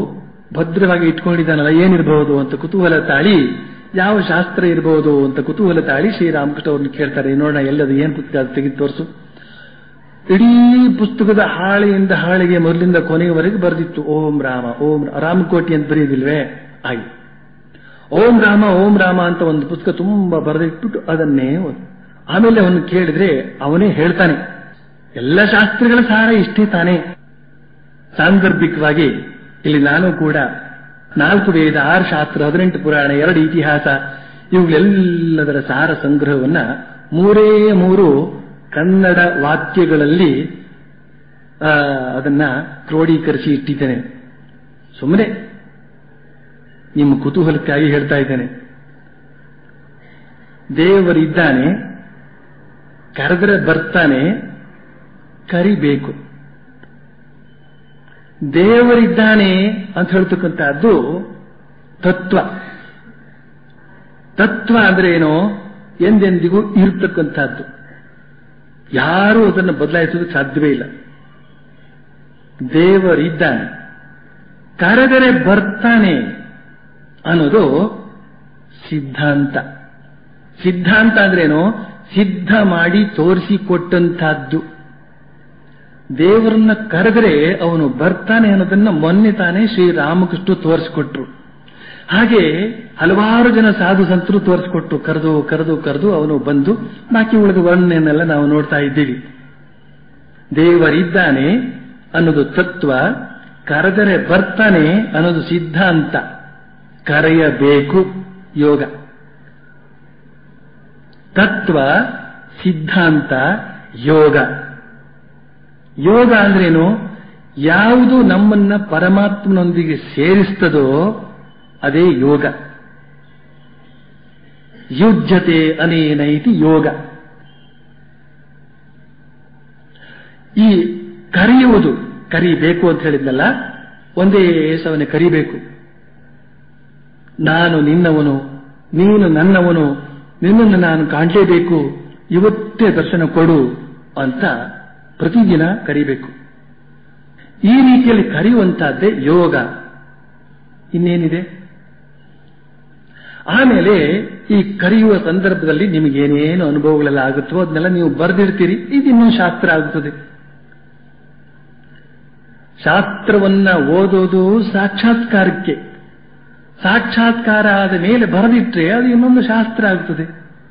ಭದ್ರವಾಗಿ ಇಟ್ಕೊಂಡಿದ್ದಾನಲ್ಲ ಏನಿರಬಹುದು ಅಂತ ಕುತೂಹಲ ತಾಳಿ ಯಾವ ಶಾಸ್ತ್ರ ಇರಬಹುದು ಅಂತ ಕುತೂಹಲ ತಾಳಿ ಶ್ರೀರಾಮಕೃಷ್ಣ ಅವ್ರನ್ನ ಕೇಳ್ತಾರೆ ನೋಡೋಣ ಎಲ್ಲದು ಏನ್ ಪುಸ್ತಕ ಅದು ತೆಗೆದು ತೋರಿಸು ಇಡೀ ಪುಸ್ತಕದ ಹಾಳೆಯಿಂದ ಹಾಳೆಗೆ ಮೊದಲಿಂದ ಕೊನೆಯವರೆಗೆ ಬರೆದಿತ್ತು ಓಂ ರಾಮ ಓಂ ರಾಮಕೋಟಿ ಅಂತ ಬರೆಯೋದಿಲ್ವೇ ಆಗಿ ಓಂ ರಾಮ ಓಂ ರಾಮ ಅಂತ ಒಂದು ಪುಸ್ತಕ ತುಂಬಾ ಬರೆದಿಟ್ಬಿಟ್ಟು ಅದನ್ನೇ ಓದು. ಆಮೇಲೆ ಅವನು ಕೇಳಿದ್ರೆ ಅವನೇ ಹೇಳ್ತಾನೆ ಎಲ್ಲ ಶಾಸ್ತ್ರಗಳ ಸಾರ ಇಷ್ಟೇ ತಾನೇ ಸಾಂದರ್ಭಿಕವಾಗಿ ಇಲ್ಲಿ ನಾನು ಕೂಡ ನಾಲ್ಕು ವೇದ ಆರು ಶಾಸ್ತ್ರ ಹದಿನೆಂಟು ಪುರಾಣ ಎರಡು ಇತಿಹಾಸ ಇವುಗಳೆಲ್ಲದರ ಸಾರ ಸಂಗ್ರಹವನ್ನ ಮೂರೇ ಮೂರು ಕನ್ನಡ ವಾಕ್ಯಗಳಲ್ಲಿ ಆ, ಅದನ್ನ ಕ್ರೋಢೀಕರಿಸಿ ಇಟ್ಟಿದ್ದೇನೆ ಸುಮ್ಮನೆ ನಿಮ್ಮ ಕುತೂಹಲಕ್ಕಾಗಿ ಹೇಳ್ತಾ ಇದ್ದೇನೆ ದೇವರಿದ್ದಾನೆ ಕರೆದರೆ ಬರ್ತಾನೆ ಕರಿಬೇಕು ದೇವರಿದ್ದಾನೆ ಅಂತ ಹೇಳ್ತಕ್ಕಂಥದ್ದು ತತ್ವ ತತ್ವ ಅಂದ್ರೆ ಏನು ಎಂದೆಂದಿಗೂ ಇರತಕ್ಕಂಥದ್ದು ಯಾರೂ ಅದನ್ನು ಬದಲಾಯಿಸೋದಕ್ಕೆ ಸಾಧ್ಯವೇ ಇಲ್ಲ ದೇವರಿದ್ದಾನೆ ಕರೆದರೆ ಬರ್ತಾನೆ ಅನ್ನೋದು ಸಿದ್ಧಾಂತ ಸಿದ್ಧಾಂತ ಅಂದ್ರೇನು ಸಿದ್ಧ ಮಾಡಿ ತೋರಿಸಿಕೊಟ್ಟಂತಹದ್ದು ದೇವರನ್ನ ಕರೆದರೆ ಅವನು ಬರ್ತಾನೆ ಅನ್ನೋದನ್ನ ಮೊನ್ನೆ ತಾನೇ ಶ್ರೀರಾಮಕೃಷ್ಣ ತೋರಿಸಿಕೊಟ್ರು ಹಾಗೆ ಹಲವಾರು ಜನ ಸಾಧು ಸಂತರು ತೋರಿಸಿಕೊಟ್ರು ಕರೆದು ಕರೆದು ಕರೆದು ಅವನು ಬಂದು ಬಾಕಿ ಉಳಿದ ವರ್ಣನೆಯನ್ನೆಲ್ಲ ನಾವು ನೋಡ್ತಾ ಇದ್ದೀವಿ ದೇವರಿದ್ದಾನೆ ಅನ್ನೋದು ತತ್ವ ಕರೆದರೆ ಬರ್ತಾನೆ ಅನ್ನೋದು ಸಿದ್ಧಾಂತ ಕರೆಯಬೇಕು ಯೋಗ ತತ್ವ ಸಿದ್ಧಾಂತ ಯೋಗ ಯೋಗ ಅಂದ್ರೇನು ಯಾವುದು ನಮ್ಮನ್ನ ಪರಮಾತ್ಮನೊಂದಿಗೆ ಸೇರಿಸ್ತದೋ ಅದೇ ಯೋಗ ಯುಜ್ಯತೆ ಅನೇನೈತಿ ಯೋಗ ಈ ಕರೆಯುವುದು ಕರಿಬೇಕು ಅಂತ ಹೇಳಿದ್ನಲ್ಲ ಒಂದೇ ಸವನೆ ಕರಿಬೇಕು ನಾನು ನಿನ್ನವನು ನೀನು ನನ್ನವನು ನಿನ್ನನ್ನು ನಾನು ಕಾಣಲೇಬೇಕು ಇವತ್ತೇ ದರ್ಶನ ಕೊಡು ಅಂತ ಪ್ರತಿದಿನ ಕರಿಬೇಕು ಈ ರೀತಿಯಲ್ಲಿ ಕರೆಯುವಂತಹದ್ದೇ ಯೋಗ ಇನ್ನೇನಿದೆ ಆಮೇಲೆ ಈ ಕರೆಯುವ ಸಂದರ್ಭದಲ್ಲಿ ನಿಮಗೇನೇನು ಅನುಭವಗಳೆಲ್ಲ ಆಗುತ್ತೋ ಅದನ್ನೆಲ್ಲ ನೀವು ಬರೆದಿರ್ತೀರಿ ಇದಿನ್ನೂ ಶಾಸ್ತ್ರ ಆಗುತ್ತದೆ ಶಾಸ್ತ್ರವನ್ನ ಓದೋದು ಸಾಕ್ಷಾತ್ಕಾರಕ್ಕೆ ಸಾಕ್ಷಾತ್ಕಾರ ಆದ ಮೇಲೆ ಬರೆದಿಟ್ರೆ ಅದು ಇನ್ನೊಂದು ಶಾಸ್ತ್ರ ಆಗ್ತದೆ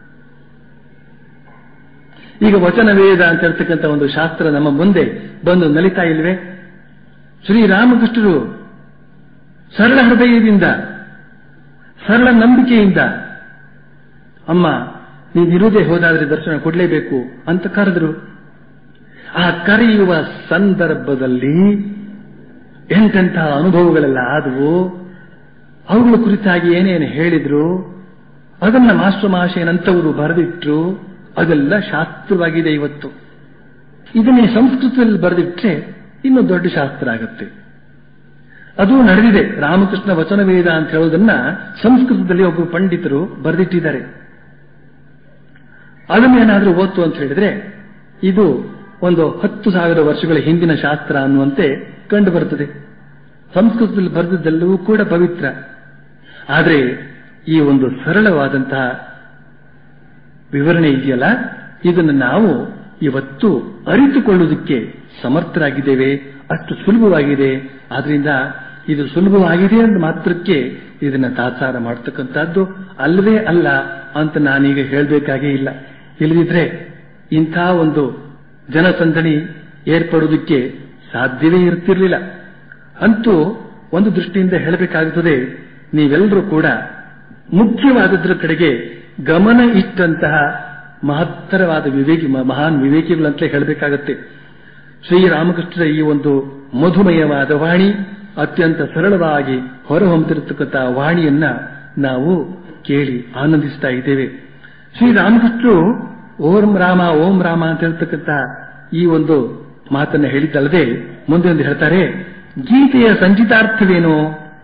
ಈಗ ವಚನ ವೇದ ಅಂತ ಹೇಳ್ತಕ್ಕಂಥ ಒಂದು ಶಾಸ್ತ್ರ ನಮ್ಮ ಮುಂದೆ ಬಂದು ನಲಿತಾ ಇಲ್ವೇ ಶ್ರೀರಾಮಕೃಷ್ಣರು ಸರಳ ಹೃದಯದಿಂದ ಸರಳ ನಂಬಿಕೆಯಿಂದ ಅಮ್ಮ ನೀನಿರುವುದೇ ಹೋದಾದ್ರೆ ದರ್ಶನ ಕೊಡಲೇಬೇಕು ಅಂತ ಕರೆದ್ರು ಆ ಕರೆಯುವ ಸಂದರ್ಭದಲ್ಲಿ ಎಂತೆಂತಹ ಅನುಭವಗಳೆಲ್ಲ ಆದವು ಅವುಗಳ ಕುರಿತಾಗಿ ಏನೇನು ಹೇಳಿದ್ರು ಅದನ್ನ ಮಾಸ್ಟರ್ ಮಹಾಶಯನಂತವರು ಬರೆದಿಟ್ರು ಅದೆಲ್ಲ ಶಾಸ್ತ್ರವಾಗಿದೆ ಇವತ್ತು ಇದನ್ನೇ ಸಂಸ್ಕೃತದಲ್ಲಿ ಬರೆದಿಟ್ರೆ ಇನ್ನು ದೊಡ್ಡ ಶಾಸ್ತ್ರ ಆಗುತ್ತೆ ಅದು ನಡೆದಿದೆ ರಾಮಕೃಷ್ಣ ವಚನ ವೇದ ಅಂತ ಹೇಳೋದನ್ನ ಸಂಸ್ಕೃತದಲ್ಲಿ ಒಬ್ಬರು ಪಂಡಿತರು ಬರೆದಿಟ್ಟಿದ್ದಾರೆ ಅದನ್ನೇನಾದ್ರೂ ಓದ್ತು ಅಂತ ಹೇಳಿದ್ರೆ ಇದು ಒಂದು ಹತ್ತು ಸಾವಿರ ವರ್ಷಗಳ ಹಿಂದಿನ ಶಾಸ್ತ್ರ ಅನ್ನುವಂತೆ ಕಂಡು ಬರುತ್ತದೆ ಸಂಸ್ಕೃತದಲ್ಲಿ ಬರೆದಿದ್ದೆಲ್ಲವೂ ಕೂಡ ಪವಿತ್ರ ಆದರೆ ಈ ಒಂದು ಸರಳವಾದಂತಹ ವಿವರಣೆ ಇದೆಯಲ್ಲ ಇದನ್ನು ನಾವು ಇವತ್ತು ಅರಿತುಕೊಳ್ಳುವುದಕ್ಕೆ ಸಮರ್ಥರಾಗಿದ್ದೇವೆ ಅಷ್ಟು ಸುಲಭವಾಗಿದೆ ಆದ್ರಿಂದ ಇದು ಸುಲಭವಾಗಿದೆ ಅಂದ ಮಾತ್ರಕ್ಕೆ ಇದನ್ನ ತಾತ್ಸಾರ ಮಾಡ್ತಕ್ಕಂಥದ್ದು ಅಲ್ಲವೇ ಅಲ್ಲ ಅಂತ ನಾನೀಗ ಹೇಳಬೇಕಾಗೇ ಇಲ್ಲ ಇಲ್ಲದಿದ್ರೆ ಇಂಥ ಒಂದು ಜನಸಂದಣಿ ಏರ್ಪಡುವುದಕ್ಕೆ ಸಾಧ್ಯವೇ ಇರ್ತಿರ್ಲಿಲ್ಲ ಅಂತೂ ಒಂದು ದೃಷ್ಟಿಯಿಂದ ಹೇಳಬೇಕಾಗುತ್ತದೆ ನೀವೆಲ್ಲರೂ ಕೂಡ ಮುಖ್ಯವಾದದ್ರ ಕಡೆಗೆ ಗಮನ ಇಟ್ಟಂತಹ ಮಹತ್ತರವಾದ ವಿವೇಕಿ ಮಹಾನ್ ವಿವೇಕಿಗಳಂತಲೇ ಹೇಳಬೇಕಾಗತ್ತೆ ಶ್ರೀರಾಮಕೃಷ್ಣರ ಈ ಒಂದು ಮಧುಮಯವಾದ ವಾಣಿ ಅತ್ಯಂತ ಸರಳವಾಗಿ ಹೊರಹೊಮ್ಮತಿರತಕ್ಕಂತಹ ವಾಣಿಯನ್ನ ನಾವು ಕೇಳಿ ಆನಂದಿಸ್ತಾ ಇದ್ದೇವೆ ಶ್ರೀರಾಮಕೃಷ್ಣರು ಓಂ ರಾಮ ಓಂ ರಾಮ ಅಂತ ಹೇಳ್ತಕ್ಕಂಥ ಈ ಒಂದು ಮಾತನ್ನ ಹೇಳಿದ್ದಲ್ಲದೆ ಮುಂದೆ ಒಂದು ಹೇಳ್ತಾರೆ ಗೀತೆಯ ಸಂಚಿತಾರ್ಥವೇನು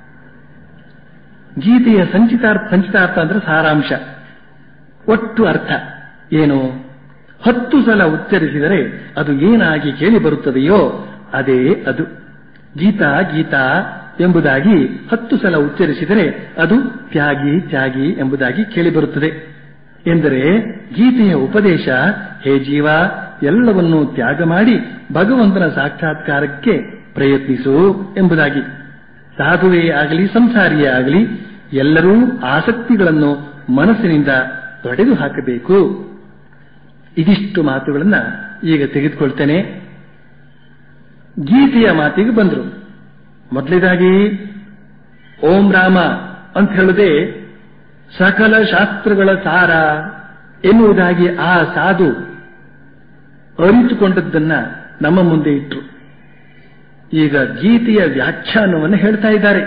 ಗೀತೆಯ ಸಂಚಿತಾರ್ಥ ಸಂಚಿತಾರ್ಥ ಅಂದ್ರೆ ಸಾರಾಂಶ ಒಟ್ಟು ಅರ್ಥ ಏನು ಹತ್ತು ಸಲ ಉಚ್ಚರಿಸಿದರೆ ಅದು ಏನಾಗಿ ಕೇಳಿ ಬರುತ್ತದೆಯೋ ಅದೇ ಅದು ಗೀತಾ ಗೀತಾ ಎಂಬುದಾಗಿ ಹತ್ತು ಸಲ ಉಚ್ಚರಿಸಿದರೆ ಅದು ತ್ಯಾಗಿ ತ್ಯಾಗಿ ಎಂಬುದಾಗಿ ಕೇಳಿಬರುತ್ತದೆ ಎಂದರೆ ಗೀತೆಯ ಉಪದೇಶ ಹೇ ಜೀವ ಎಲ್ಲವನ್ನೂ ತ್ಯಾಗ ಮಾಡಿ ಭಗವಂತನ ಸಾಕ್ಷಾತ್ಕಾರಕ್ಕೆ ಪ್ರಯತ್ನಿಸು ಎಂಬುದಾಗಿ ಸಾಧುವೇ ಆಗಲಿ ಸಂಸಾರಿಯೇ ಆಗಲಿ ಎಲ್ಲರೂ ಆಸಕ್ತಿಗಳನ್ನು ಮನಸ್ಸಿನಿಂದ ತೊಡೆದು ಹಾಕಬೇಕು ಇದಿಷ್ಟು ಮಾತುಗಳನ್ನ ಈಗ ತೆಗೆದುಕೊಳ್ತೇನೆ ಗೀತೆಯ ಮಾತಿಗೆ ಬಂದರು ಮೊದಲೇದಾಗಿ ಓಂ ರಾಮ ಅಂತ ಹೇಳದೆ ಸಕಲ ಶಾಸ್ತ್ರಗಳ ಸಾರ ಎನ್ನುವುದಾಗಿ ಆ ಸಾಧು ಅರಿತುಕೊಂಡದ್ದನ್ನ ನಮ್ಮ ಮುಂದೆ ಇಟ್ಟರು ಈಗ ಗೀತೆಯ ವ್ಯಾಖ್ಯಾನವನ್ನು ಹೇಳ್ತಾ ಇದ್ದಾರೆ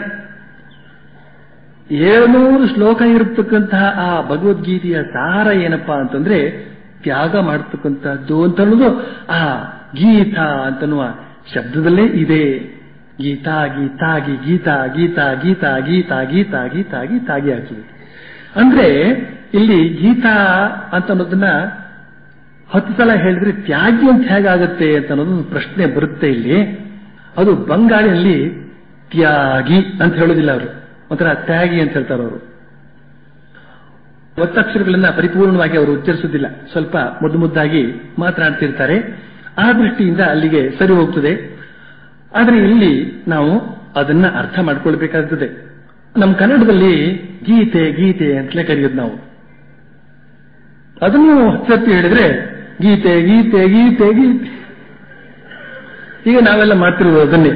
ಏಳ್ನೂರು ಶ್ಲೋಕ ಇರತಕ್ಕಂತಹ ಆ ಭಗವದ್ಗೀತೆಯ ಸಾರ ಏನಪ್ಪಾ ಅಂತಂದ್ರೆ ತ್ಯಾಗ ಮಾಡತಕ್ಕಂಥದ್ದು ಅಂತ ಅನ್ನೋದು ಆ ಗೀತಾ ಅಂತನ್ನುವ ಶಬ್ದದಲ್ಲೇ ಇದೆ ಗೀತಾ ಗೀತಾಗಿ ಗೀತಾ ಗೀತಾ ಗೀತಾ ಗೀತಾ ಗೀತಾ ಗೀತಾ ಗೀತಾಗಿ ಆಗ್ತದೆ ಅಂದ್ರೆ ಇಲ್ಲಿ ಗೀತಾ ಅಂತ ಅನ್ನೋದನ್ನ ಹತ್ತು ಸಲ ಹೇಳಿದ್ರೆ ತ್ಯಾಗಿ ಅಂತ ಹೇಗಾಗುತ್ತೆ ಅಂತ ಅನ್ನೋದು ಒಂದು ಪ್ರಶ್ನೆ ಬರುತ್ತೆ ಇಲ್ಲಿ ಅದು ಬಂಗಾಳಿಯಲ್ಲಿ ತ್ಯಾಗಿ ಅಂತ ಹೇಳೋದಿಲ್ಲ ಅವರು ಒಂಥರ ತ್ಯಾಗಿ ಅಂತ ಹೇಳ್ತಾರೆ ಅವರು ಒತ್ತಕ್ಷರಗಳನ್ನ ಪರಿಪೂರ್ಣವಾಗಿ ಅವರು ಉಚ್ಚರಿಸುವುದಿಲ್ಲ ಸ್ವಲ್ಪ ಮುದ್ದು ಮುದ್ದಾಗಿ ಮಾತನಾಡ್ತಿರ್ತಾರೆ ಆ ದೃಷ್ಟಿಯಿಂದ ಅಲ್ಲಿಗೆ ಸರಿ ಹೋಗ್ತದೆ ಆದರೆ ಇಲ್ಲಿ ನಾವು ಅದನ್ನ ಅರ್ಥ ಮಾಡ್ಕೊಳ್ಬೇಕಾಗ್ತದೆ ನಮ್ಮ ಕನ್ನಡದಲ್ಲಿ ಗೀತೆ ಗೀತೆ ಅಂತಲೇ ಕರೆಯೋದು ನಾವು ಅದನ್ನು ಸತ್ಯ ಹೇಳಿದ್ರೆ ಗೀತೆ ಗೀತೆ ಗೀತೆ ಗೀತೆ ಈಗ ನಾವೆಲ್ಲ ಮಾಡ್ತಿರೋದು ಅದನ್ನೇ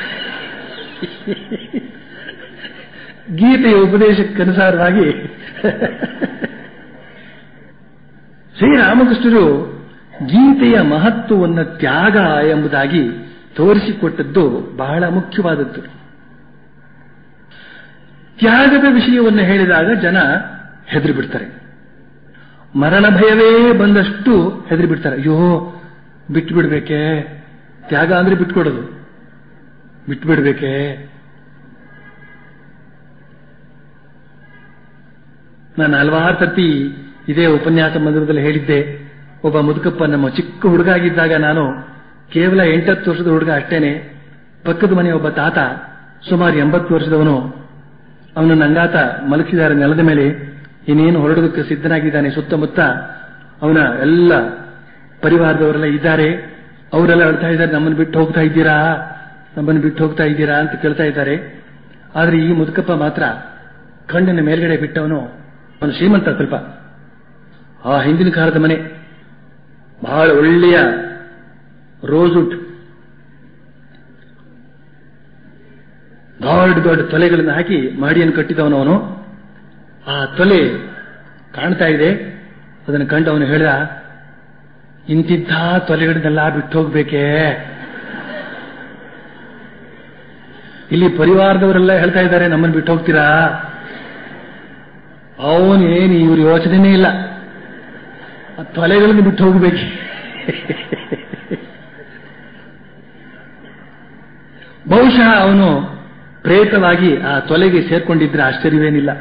ಗೀತೆಯ ಉಪದೇಶಕ್ಕನುಸಾರವಾಗಿ ಶ್ರೀರಾಮಕೃಷ್ಣರು ಗೀತೆಯ ಮಹತ್ವವನ್ನು ತ್ಯಾಗ ಎಂಬುದಾಗಿ ತೋರಿಸಿಕೊಟ್ಟದ್ದು ಬಹಳ ಮುಖ್ಯವಾದದ್ದು ತ್ಯಾಗದ ವಿಷಯವನ್ನು ಹೇಳಿದಾಗ ಜನ ಹೆದರಿ ಬಿಡ್ತಾರೆ ಮರಣ ಭಯವೇ ಬಂದಷ್ಟು ಹೆದರಿ ಬಿಡ್ತಾರೆ ಅಯ್ಯೋ ಬಿಟ್ಟು ಬಿಡ್ಬೇಕೆ ತ್ಯಾಗ ಅಂದ್ರೆ ಬಿಟ್ಕೊಡೋದು ಬಿಟ್ಟು ಬಿಡ್ಬೇಕೆ ನಾನು ಹಲವಾರು ಸರ್ತಿ ಇದೇ ಉಪನ್ಯಾಸ ಮಂದಿರದಲ್ಲಿ ಹೇಳಿದ್ದೆ ಒಬ್ಬ ಮುದುಕಪ್ಪ ನಮ್ಮ ಚಿಕ್ಕ ಹುಡುಗ ಆಗಿದ್ದಾಗ ನಾನು ಕೇವಲ ಎಂಟತ್ತು ವರ್ಷದ ಹುಡುಗ ಅಷ್ಟೇನೆ ಪಕ್ಕದ ಮನೆ ಒಬ್ಬ ತಾತ ಸುಮಾರು ಎಂಬತ್ತು ವರ್ಷದವನು ಅವನು ನಂಗಾತ ಮಲಗಿಸಿದ್ದಾರೆ ನೆಲದ ಮೇಲೆ ಇನ್ನೇನು ಹೊರಡೋದಕ್ಕೆ ಸಿದ್ಧನಾಗಿದ್ದಾನೆ ಸುತ್ತಮುತ್ತ ಅವನ ಎಲ್ಲ ಪರಿವಾರದವರೆಲ್ಲ ಇದ್ದಾರೆ ಅವರೆಲ್ಲ ಹೇಳ್ತಾ ಇದ್ದಾರೆ ನಮ್ಮನ್ನು ಬಿಟ್ಟು ಹೋಗ್ತಾ ಇದ್ದೀರಾ ನಮ್ಮನ್ನು ಬಿಟ್ಟು ಹೋಗ್ತಾ ಇದ್ದೀರಾ ಅಂತ ಕೇಳ್ತಾ ಇದ್ದಾರೆ ಆದ್ರೆ ಈ ಮುದುಕಪ್ಪ ಮಾತ್ರ ಕಣ್ಣಿನ ಮೇಲ್ಗಡೆ ಬಿಟ್ಟವನು ಅವನು ಶ್ರೀಮಂತ ಸ್ವಲ್ಪ ಆ ಹಿಂದಿನ ಕಾಲದ ಮನೆ ಬಹಳ ಒಳ್ಳೆಯ ರೋಜುಟ್ ದೊಡ್ಡ ದೊಡ್ಡ ತೊಲೆಗಳನ್ನು ಹಾಕಿ ಮಾಡಿಯನ್ನು ಕಟ್ಟಿದವನು ಅವನು ಆ ತೊಲೆ ಕಾಣ್ತಾ ಇದೆ ಅದನ್ನು ಕಂಡು ಅವನು ಹೇಳಿದ ಇಂತಿದ್ದ ತೊಲೆಗಳನ್ನೆಲ್ಲ ಬಿಟ್ಟು ಹೋಗ್ಬೇಕೇ ಇಲ್ಲಿ ಪರಿವಾರದವರೆಲ್ಲ ಹೇಳ್ತಾ ಇದ್ದಾರೆ ನಮ್ಮನ್ನು ಬಿಟ್ಟು ಹೋಗ್ತೀರಾ ಅವನೇನು ಇವ್ರ ಯೋಚನೆನೇ ಇಲ್ಲ ಆ ತೊಲೆಗಳನ್ನು ಬಿಟ್ಟು ಹೋಗ್ಬೇಕು ಬಹುಶಃ ಅವನು ಪ್ರೇತವಾಗಿ ಆ ತೊಲೆಗೆ ಸೇರ್ಕೊಂಡಿದ್ರೆ ಆಶ್ಚರ್ಯವೇನಿಲ್ಲ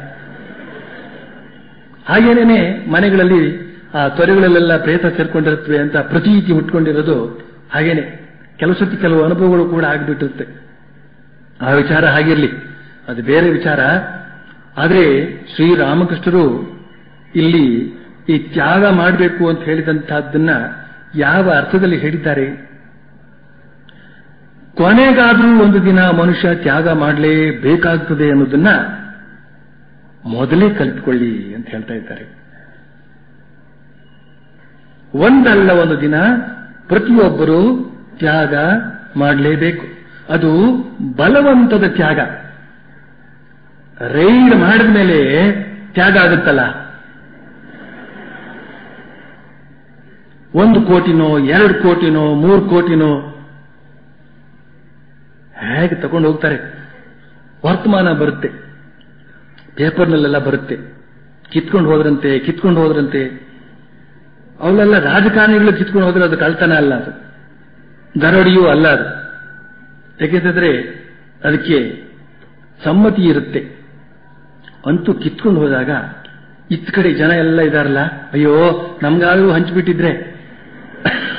ಹಾಗೇನೇನೆ ಮನೆಗಳಲ್ಲಿ ಆ ತೊರೆಗಳಲ್ಲೆಲ್ಲ ಪ್ರೇತ ಸೇರ್ಕೊಂಡಿರುತ್ತವೆ ಅಂತ ಪ್ರತೀತಿ ಹುಟ್ಕೊಂಡಿರೋದು ಹಾಗೇನೆ ಕೆಲವು ಸತಿ ಕೆಲವು ಅನುಭವಗಳು ಕೂಡ ಆಗ್ಬಿಟ್ಟಿರುತ್ತೆ ಆ ವಿಚಾರ ಹಾಗಿರ್ಲಿ ಅದು ಬೇರೆ ವಿಚಾರ ಆದರೆ ಶ್ರೀರಾಮಕೃಷ್ಣರು ಇಲ್ಲಿ ಈ ತ್ಯಾಗ ಮಾಡಬೇಕು ಅಂತ ಹೇಳಿದಂತಹದ್ದನ್ನ ಯಾವ ಅರ್ಥದಲ್ಲಿ ಹೇಳಿದ್ದಾರೆ ಕೊನೆಗಾದ್ರೂ ಒಂದು ದಿನ ಮನುಷ್ಯ ತ್ಯಾಗ ಮಾಡಲೇಬೇಕಾಗ್ತದೆ ಅನ್ನೋದನ್ನ ಮೊದಲೇ ಕಲಿತುಕೊಳ್ಳಿ ಅಂತ ಹೇಳ್ತಾ ಇದ್ದಾರೆ ಒಂದಲ್ಲ ಒಂದು ದಿನ ಪ್ರತಿಯೊಬ್ಬರು ತ್ಯಾಗ ಮಾಡಲೇಬೇಕು ಅದು ಬಲವಂತದ ತ್ಯಾಗ ರೈಡ್ ಮಾಡಿದ ಮೇಲೆ ತ್ಯಾಗ ಆಗುತ್ತಲ್ಲ ಒಂದು ಕೋಟಿನೋ ಎರಡು ಕೋಟಿನೋ ಮೂರು ಕೋಟಿನೋ ಹೇಗೆ ತಗೊಂಡು ಹೋಗ್ತಾರೆ ವರ್ತಮಾನ ಬರುತ್ತೆ ಪೇಪರ್ನಲ್ಲೆಲ್ಲ ಬರುತ್ತೆ ಕಿತ್ಕೊಂಡು ಹೋದ್ರಂತೆ ಕಿತ್ಕೊಂಡು ಹೋದ್ರಂತೆ ಅವಳೆಲ್ಲ ರಾಜಕಾರಣಿಗಳು ಕಿತ್ಕೊಂಡು ಹೋದ್ರೆ ಅದು ಕಳ್ತನ ಅಲ್ಲ ಅದು ದರೋಡಿಯೂ ಅಲ್ಲ ಅದು ಯಾಕೆಂತಂದ್ರೆ ಅದಕ್ಕೆ ಸಮ್ಮತಿ ಇರುತ್ತೆ ಅಂತೂ ಕಿತ್ಕೊಂಡು ಹೋದಾಗ ಇತ್ತ ಕಡೆ ಜನ ಎಲ್ಲ ಇದಾರಲ್ಲ ಅಯ್ಯೋ ನಮ್ಗಾಗೂ ಹಂಚಿಬಿಟ್ಟಿದ್ರೆ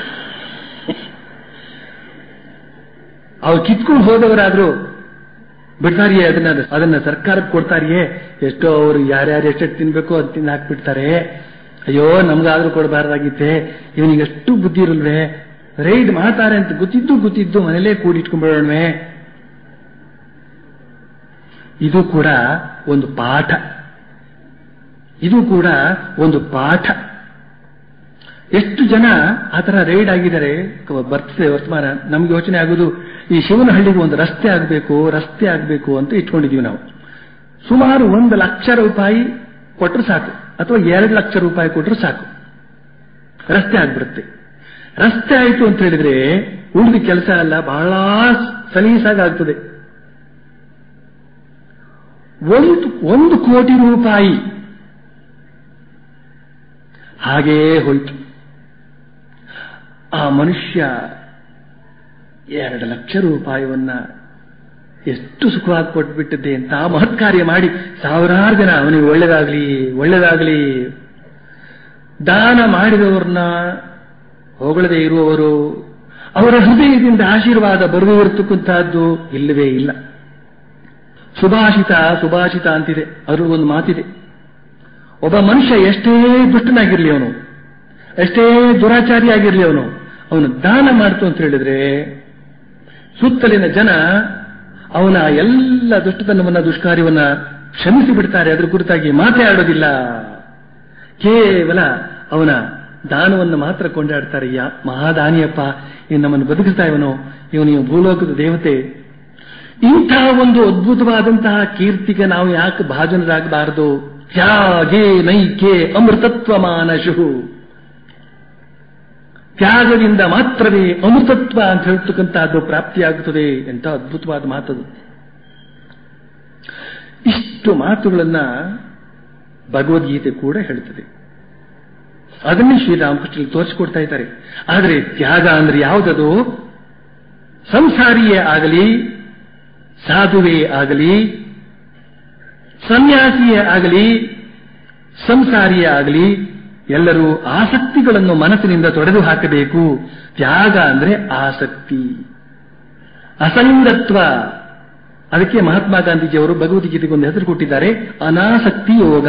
ಅವ್ರು ಕಿತ್ಕೊಂಡು ಹೋದವರಾದ್ರೂ ಬಿಡ್ತಾರಿಯೇ ಅದನ್ನ ಅದನ್ನ ಸರ್ಕಾರಕ್ಕೆ ಕೊಡ್ತಾರಿಯೇ ಎಷ್ಟೋ ಅವರು ಯಾರ್ಯಾರು ಎಷ್ಟೆಷ್ಟು ತಿನ್ಬೇಕು ಅದು ತಿಂದು ಹಾಕ್ಬಿಡ್ತಾರೆ ಅಯ್ಯೋ ನಮ್ಗಾದ್ರೂ ಕೊಡಬಾರ್ದಾಗಿತ್ತೆ ಇವನಿಗೆ ಎಷ್ಟು ಬುದ್ಧಿ ಇರಲ್ವೇ ರೈಡ್ ಮಾಡ್ತಾರೆ ಅಂತ ಗೊತ್ತಿದ್ದು ಗೊತ್ತಿದ್ದು ಮನೇಲೇ ಕೂಡಿಟ್ಕೊಂಡ್ಬಿಡೋಣವೇ ಇದು ಕೂಡ ಒಂದು ಪಾಠ ಇದು ಕೂಡ ಒಂದು ಪಾಠ ಎಷ್ಟು ಜನ ಆ ತರ ರೈಡ್ ಆಗಿದ್ದಾರೆ ಕ- ಬರ್ತದೆ ವರ್ತಮಾನ ನಮ್ಗೆ ಯೋಚನೆ ಆಗುದು ಈ ಶಿವನಹಳ್ಳಿಗೆ ಒಂದು ರಸ್ತೆ ಆಗಬೇಕು ರಸ್ತೆ ಆಗಬೇಕು ಅಂತ ಇಟ್ಕೊಂಡಿದೀವಿ ನಾವು ಸುಮಾರು ಒಂದು ಲಕ್ಷ ರೂಪಾಯಿ ಕೊಟ್ಟರು ಸಾಕು ಅಥವಾ ಎರಡು ಲಕ್ಷ ರೂಪಾಯಿ ಕೊಟ್ಟರು ಸಾಕು ರಸ್ತೆ ಆಗ್ಬಿಡುತ್ತೆ ರಸ್ತೆ ಆಯ್ತು ಅಂತ ಹೇಳಿದ್ರೆ ಉಳಿದ ಕೆಲಸ ಎಲ್ಲ ಬಹಳ ಸಲೀಸಾಗಿ ಆಗ್ತದೆ ಒಂದು ಒಂದು ಕೋಟಿ ರೂಪಾಯಿ ಹಾಗೇ ಹೋಯ್ತು ಆ ಮನುಷ್ಯ ಎರಡು ಲಕ್ಷ ರೂಪಾಯಿವನ್ನ ಎಷ್ಟು ಸುಖವಾಗಿ ಕೊಟ್ಬಿಟ್ಟಿದ್ದೆ ಅಂತ ಆ ಮಹತ್ ಕಾರ್ಯ ಮಾಡಿ ಸಾವಿರಾರು ಜನ ಅವನಿಗೆ ಒಳ್ಳೇದಾಗ್ಲಿ ಒಳ್ಳೇದಾಗ್ಲಿ ದಾನ ಮಾಡಿದವ್ರನ್ನ ಹೊಗಳದೆ ಇರುವವರು ಅವರ ಹೃದಯದಿಂದ ಆಶೀರ್ವಾದ ಬರುವಿರ್ತಕ್ಕಂತಹದ್ದು ಇಲ್ಲವೇ ಇಲ್ಲ ಸುಭಾಷಿತ ಸುಭಾಷಿತ ಅಂತಿದೆ ಅದ್ರ ಒಂದು ಮಾತಿದೆ ಒಬ್ಬ ಮನುಷ್ಯ ಎಷ್ಟೇ ದುಷ್ಟನಾಗಿರ್ಲಿ ಅವನು ಎಷ್ಟೇ ದುರಾಚಾರಿ ಆಗಿರ್ಲಿ ಅವನು ಅವನು ದಾನ ಮಾಡ್ತು ಅಂತ ಹೇಳಿದ್ರೆ ಸುತ್ತಲಿನ ಜನ ಅವನ ಎಲ್ಲ ದುಷ್ಟತನವನ್ನ ದುಷ್ಕಾರ್ಯವನ್ನ ಕ್ಷಮಿಸಿ ಬಿಡ್ತಾರೆ ಅದ್ರ ಕುರಿತಾಗಿ ಮಾತೇ ಆಡೋದಿಲ್ಲ ಕೇವಲ ಅವನ ದಾನವನ್ನು ಮಾತ್ರ ಕೊಂಡಾಡ್ತಾರೆ ಯಾ ಮಹಾದಾನಿಯಪ್ಪ ಇನ್ನು ನಮ್ಮನ್ನು ಬದುಕಿಸ್ತಾ ಇವನು ಇವನು ಈ ಭೂಲೋಕದ ದೇವತೆ ಇಂತಹ ಒಂದು ಅದ್ಭುತವಾದಂತಹ ಕೀರ್ತಿಗೆ ನಾವು ಯಾಕೆ ಭಾಜನರಾಗಬಾರದು ತ್ಯಾಗೇ ನೈಕೆ ಅಮೃತತ್ವ ಮಾನಶು ತ್ಯಾಗದಿಂದ ಮಾತ್ರವೇ ಅಮೃತತ್ವ ಅಂತ ಹೇಳ್ತಕ್ಕಂತಹದ್ದು ಪ್ರಾಪ್ತಿಯಾಗುತ್ತದೆ ಎಂತ ಅದ್ಭುತವಾದ ಮಾತದು ಇಷ್ಟು ಮಾತುಗಳನ್ನ ಭಗವದ್ಗೀತೆ ಕೂಡ ಹೇಳ್ತದೆ ಅದನ್ನೇ ಶ್ರೀರಾಮಕೃಷ್ಣ ತೋರಿಸಿಕೊಡ್ತಾ ಇದ್ದಾರೆ ಆದರೆ ತ್ಯಾಗ ಅಂದ್ರೆ ಯಾವುದದು ಸಂಸಾರಿಯೇ ಆಗಲಿ ಸಾಧುವೇ ಆಗಲಿ ಸನ್ಯಾಸಿಯೇ ಆಗಲಿ ಸಂಸಾರಿಯೇ ಆಗಲಿ ಎಲ್ಲರೂ ಆಸಕ್ತಿಗಳನ್ನು ಮನಸ್ಸಿನಿಂದ ತೊಡೆದು ಹಾಕಬೇಕು ತ್ಯಾಗ ಅಂದ್ರೆ ಆಸಕ್ತಿ ಅಸಂಗತ್ವ ಅದಕ್ಕೆ ಮಹಾತ್ಮ ಗಾಂಧೀಜಿಯವರು ಭಗವದ್ಗೀತೆಗೆ ಒಂದು ಹೆಸರು ಕೊಟ್ಟಿದ್ದಾರೆ ಅನಾಸಕ್ತಿ ಯೋಗ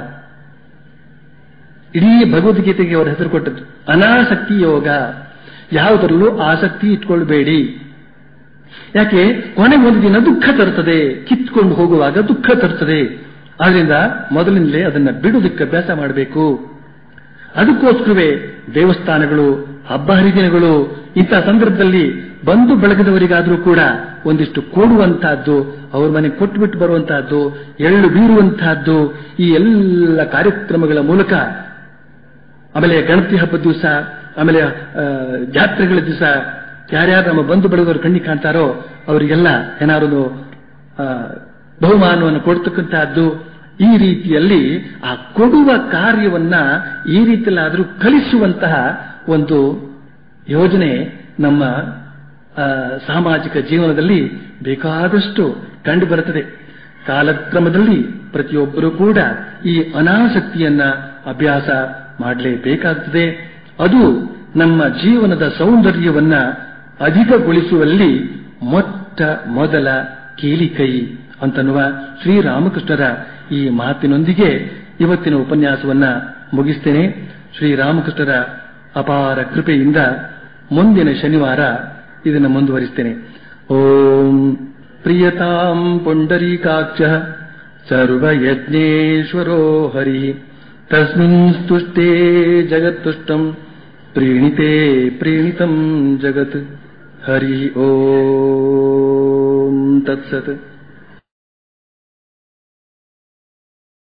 ಇಡೀ ಭಗವದ್ಗೀತೆಗೆ ಅವರ ಹೆಸರು ಕೊಟ್ಟದ್ದು ಅನಾಸಕ್ತಿ ಯೋಗ ಯಾವುದರಲ್ಲೂ ಆಸಕ್ತಿ ಇಟ್ಕೊಳ್ಬೇಡಿ ಯಾಕೆ ಕೊನೆಗೆ ಒಂದು ದಿನ ದುಃಖ ತರುತ್ತದೆ ಕಿತ್ಕೊಂಡು ಹೋಗುವಾಗ ದುಃಖ ತರುತ್ತದೆ ಆದ್ರಿಂದ ಮೊದಲಿನಲ್ಲೇ ಅದನ್ನ ಬಿಡುವುದಕ್ಕೆ ಅಭ್ಯಾಸ ಮಾಡಬೇಕು ಅದಕ್ಕೋಸ್ಕರವೇ ದೇವಸ್ಥಾನಗಳು ಹಬ್ಬ ಹರಿದಿನಗಳು ಇಂತಹ ಸಂದರ್ಭದಲ್ಲಿ ಬಂದು ಬೆಳಗದವರಿಗಾದ್ರೂ ಕೂಡ ಒಂದಿಷ್ಟು ಕೊಡುವಂತಹದ್ದು ಅವ್ರ ಮನೆ ಕೊಟ್ಟುಬಿಟ್ಟು ಬರುವಂತಹದ್ದು ಎಳ್ಳು ಬೀರುವಂತಹದ್ದು ಈ ಎಲ್ಲ ಕಾರ್ಯಕ್ರಮಗಳ ಮೂಲಕ ಆಮೇಲೆ ಗಣಪತಿ ಹಬ್ಬದ ದಿವಸ ಆಮೇಲೆ ಆ, ಜಾತ್ರೆಗಳ ದಿವಸ ಯಾರ್ಯಾರು ನಮ್ಮ ಬಂಧು ಬೆಳೆದವರು ಕಣ್ಣಿಗೆ ಕಾಣ್ತಾರೋ ಅವರಿಗೆಲ್ಲ ಏನಾದ್ರು ಆ, ಬಹುಮಾನವನ್ನು ಕೊಡ್ತಕ್ಕಂತಹದ್ದು ಈ ರೀತಿಯಲ್ಲಿ ಆ ಕೊಡುವ ಕಾರ್ಯವನ್ನ ಈ ರೀತಿಯಲ್ಲಾದರೂ ಕಲಿಸುವಂತಹ ಒಂದು ಯೋಜನೆ ನಮ್ಮ ಆ, ಸಾಮಾಜಿಕ ಜೀವನದಲ್ಲಿ ಬೇಕಾದಷ್ಟು ಕಂಡು ಬರುತ್ತದೆ ಕಾಲಕ್ರಮದಲ್ಲಿ ಪ್ರತಿಯೊಬ್ಬರೂ ಕೂಡ ಈ ಅನಾಸಕ್ತಿಯನ್ನ ಅಭ್ಯಾಸ ಮಾಡಲೇಬೇಕಾಗುತ್ತದೆ ಅದು ನಮ್ಮ ಜೀವನದ ಸೌಂದರ್ಯವನ್ನ ಅಧಿಕಗೊಳಿಸುವಲ್ಲಿ ಮೊಟ್ಟ ಮೊದಲ ಕೀಲಿಕೈ ಅಂತನ್ನುವ ಶ್ರೀರಾಮಕೃಷ್ಣರ ಈ ಮಾತಿನೊಂದಿಗೆ ಇವತ್ತಿನ ಉಪನ್ಯಾಸವನ್ನ ಮುಗಿಸ್ತೇನೆ ಶ್ರೀರಾಮಕೃಷ್ಣರ ಅಪಾರ ಕೃಪೆಯಿಂದ ಮುಂದಿನ ಶನಿವಾರ ಇದನ್ನು ಮುಂದುವರಿಸ್ತೇನೆ ಓಂ ಪ್ರಿಯತಾಂ ಪುಂಡರೀಕಾಕ್ಷ ಸರ್ವಯಜ್ಞೇಶ್ವರೋ ಹರಿ ತಸ್ಮಿನ್ ಸ್ತುಷ್ಟೇ ಜಗತ್ತುಷ್ಟಂ ಪ್ರೀಣಿತೆ ಪ್ರೀಣಿತಂ ಜಗತ್ ಹರಿ ಓಂ ತತ್ಸತ್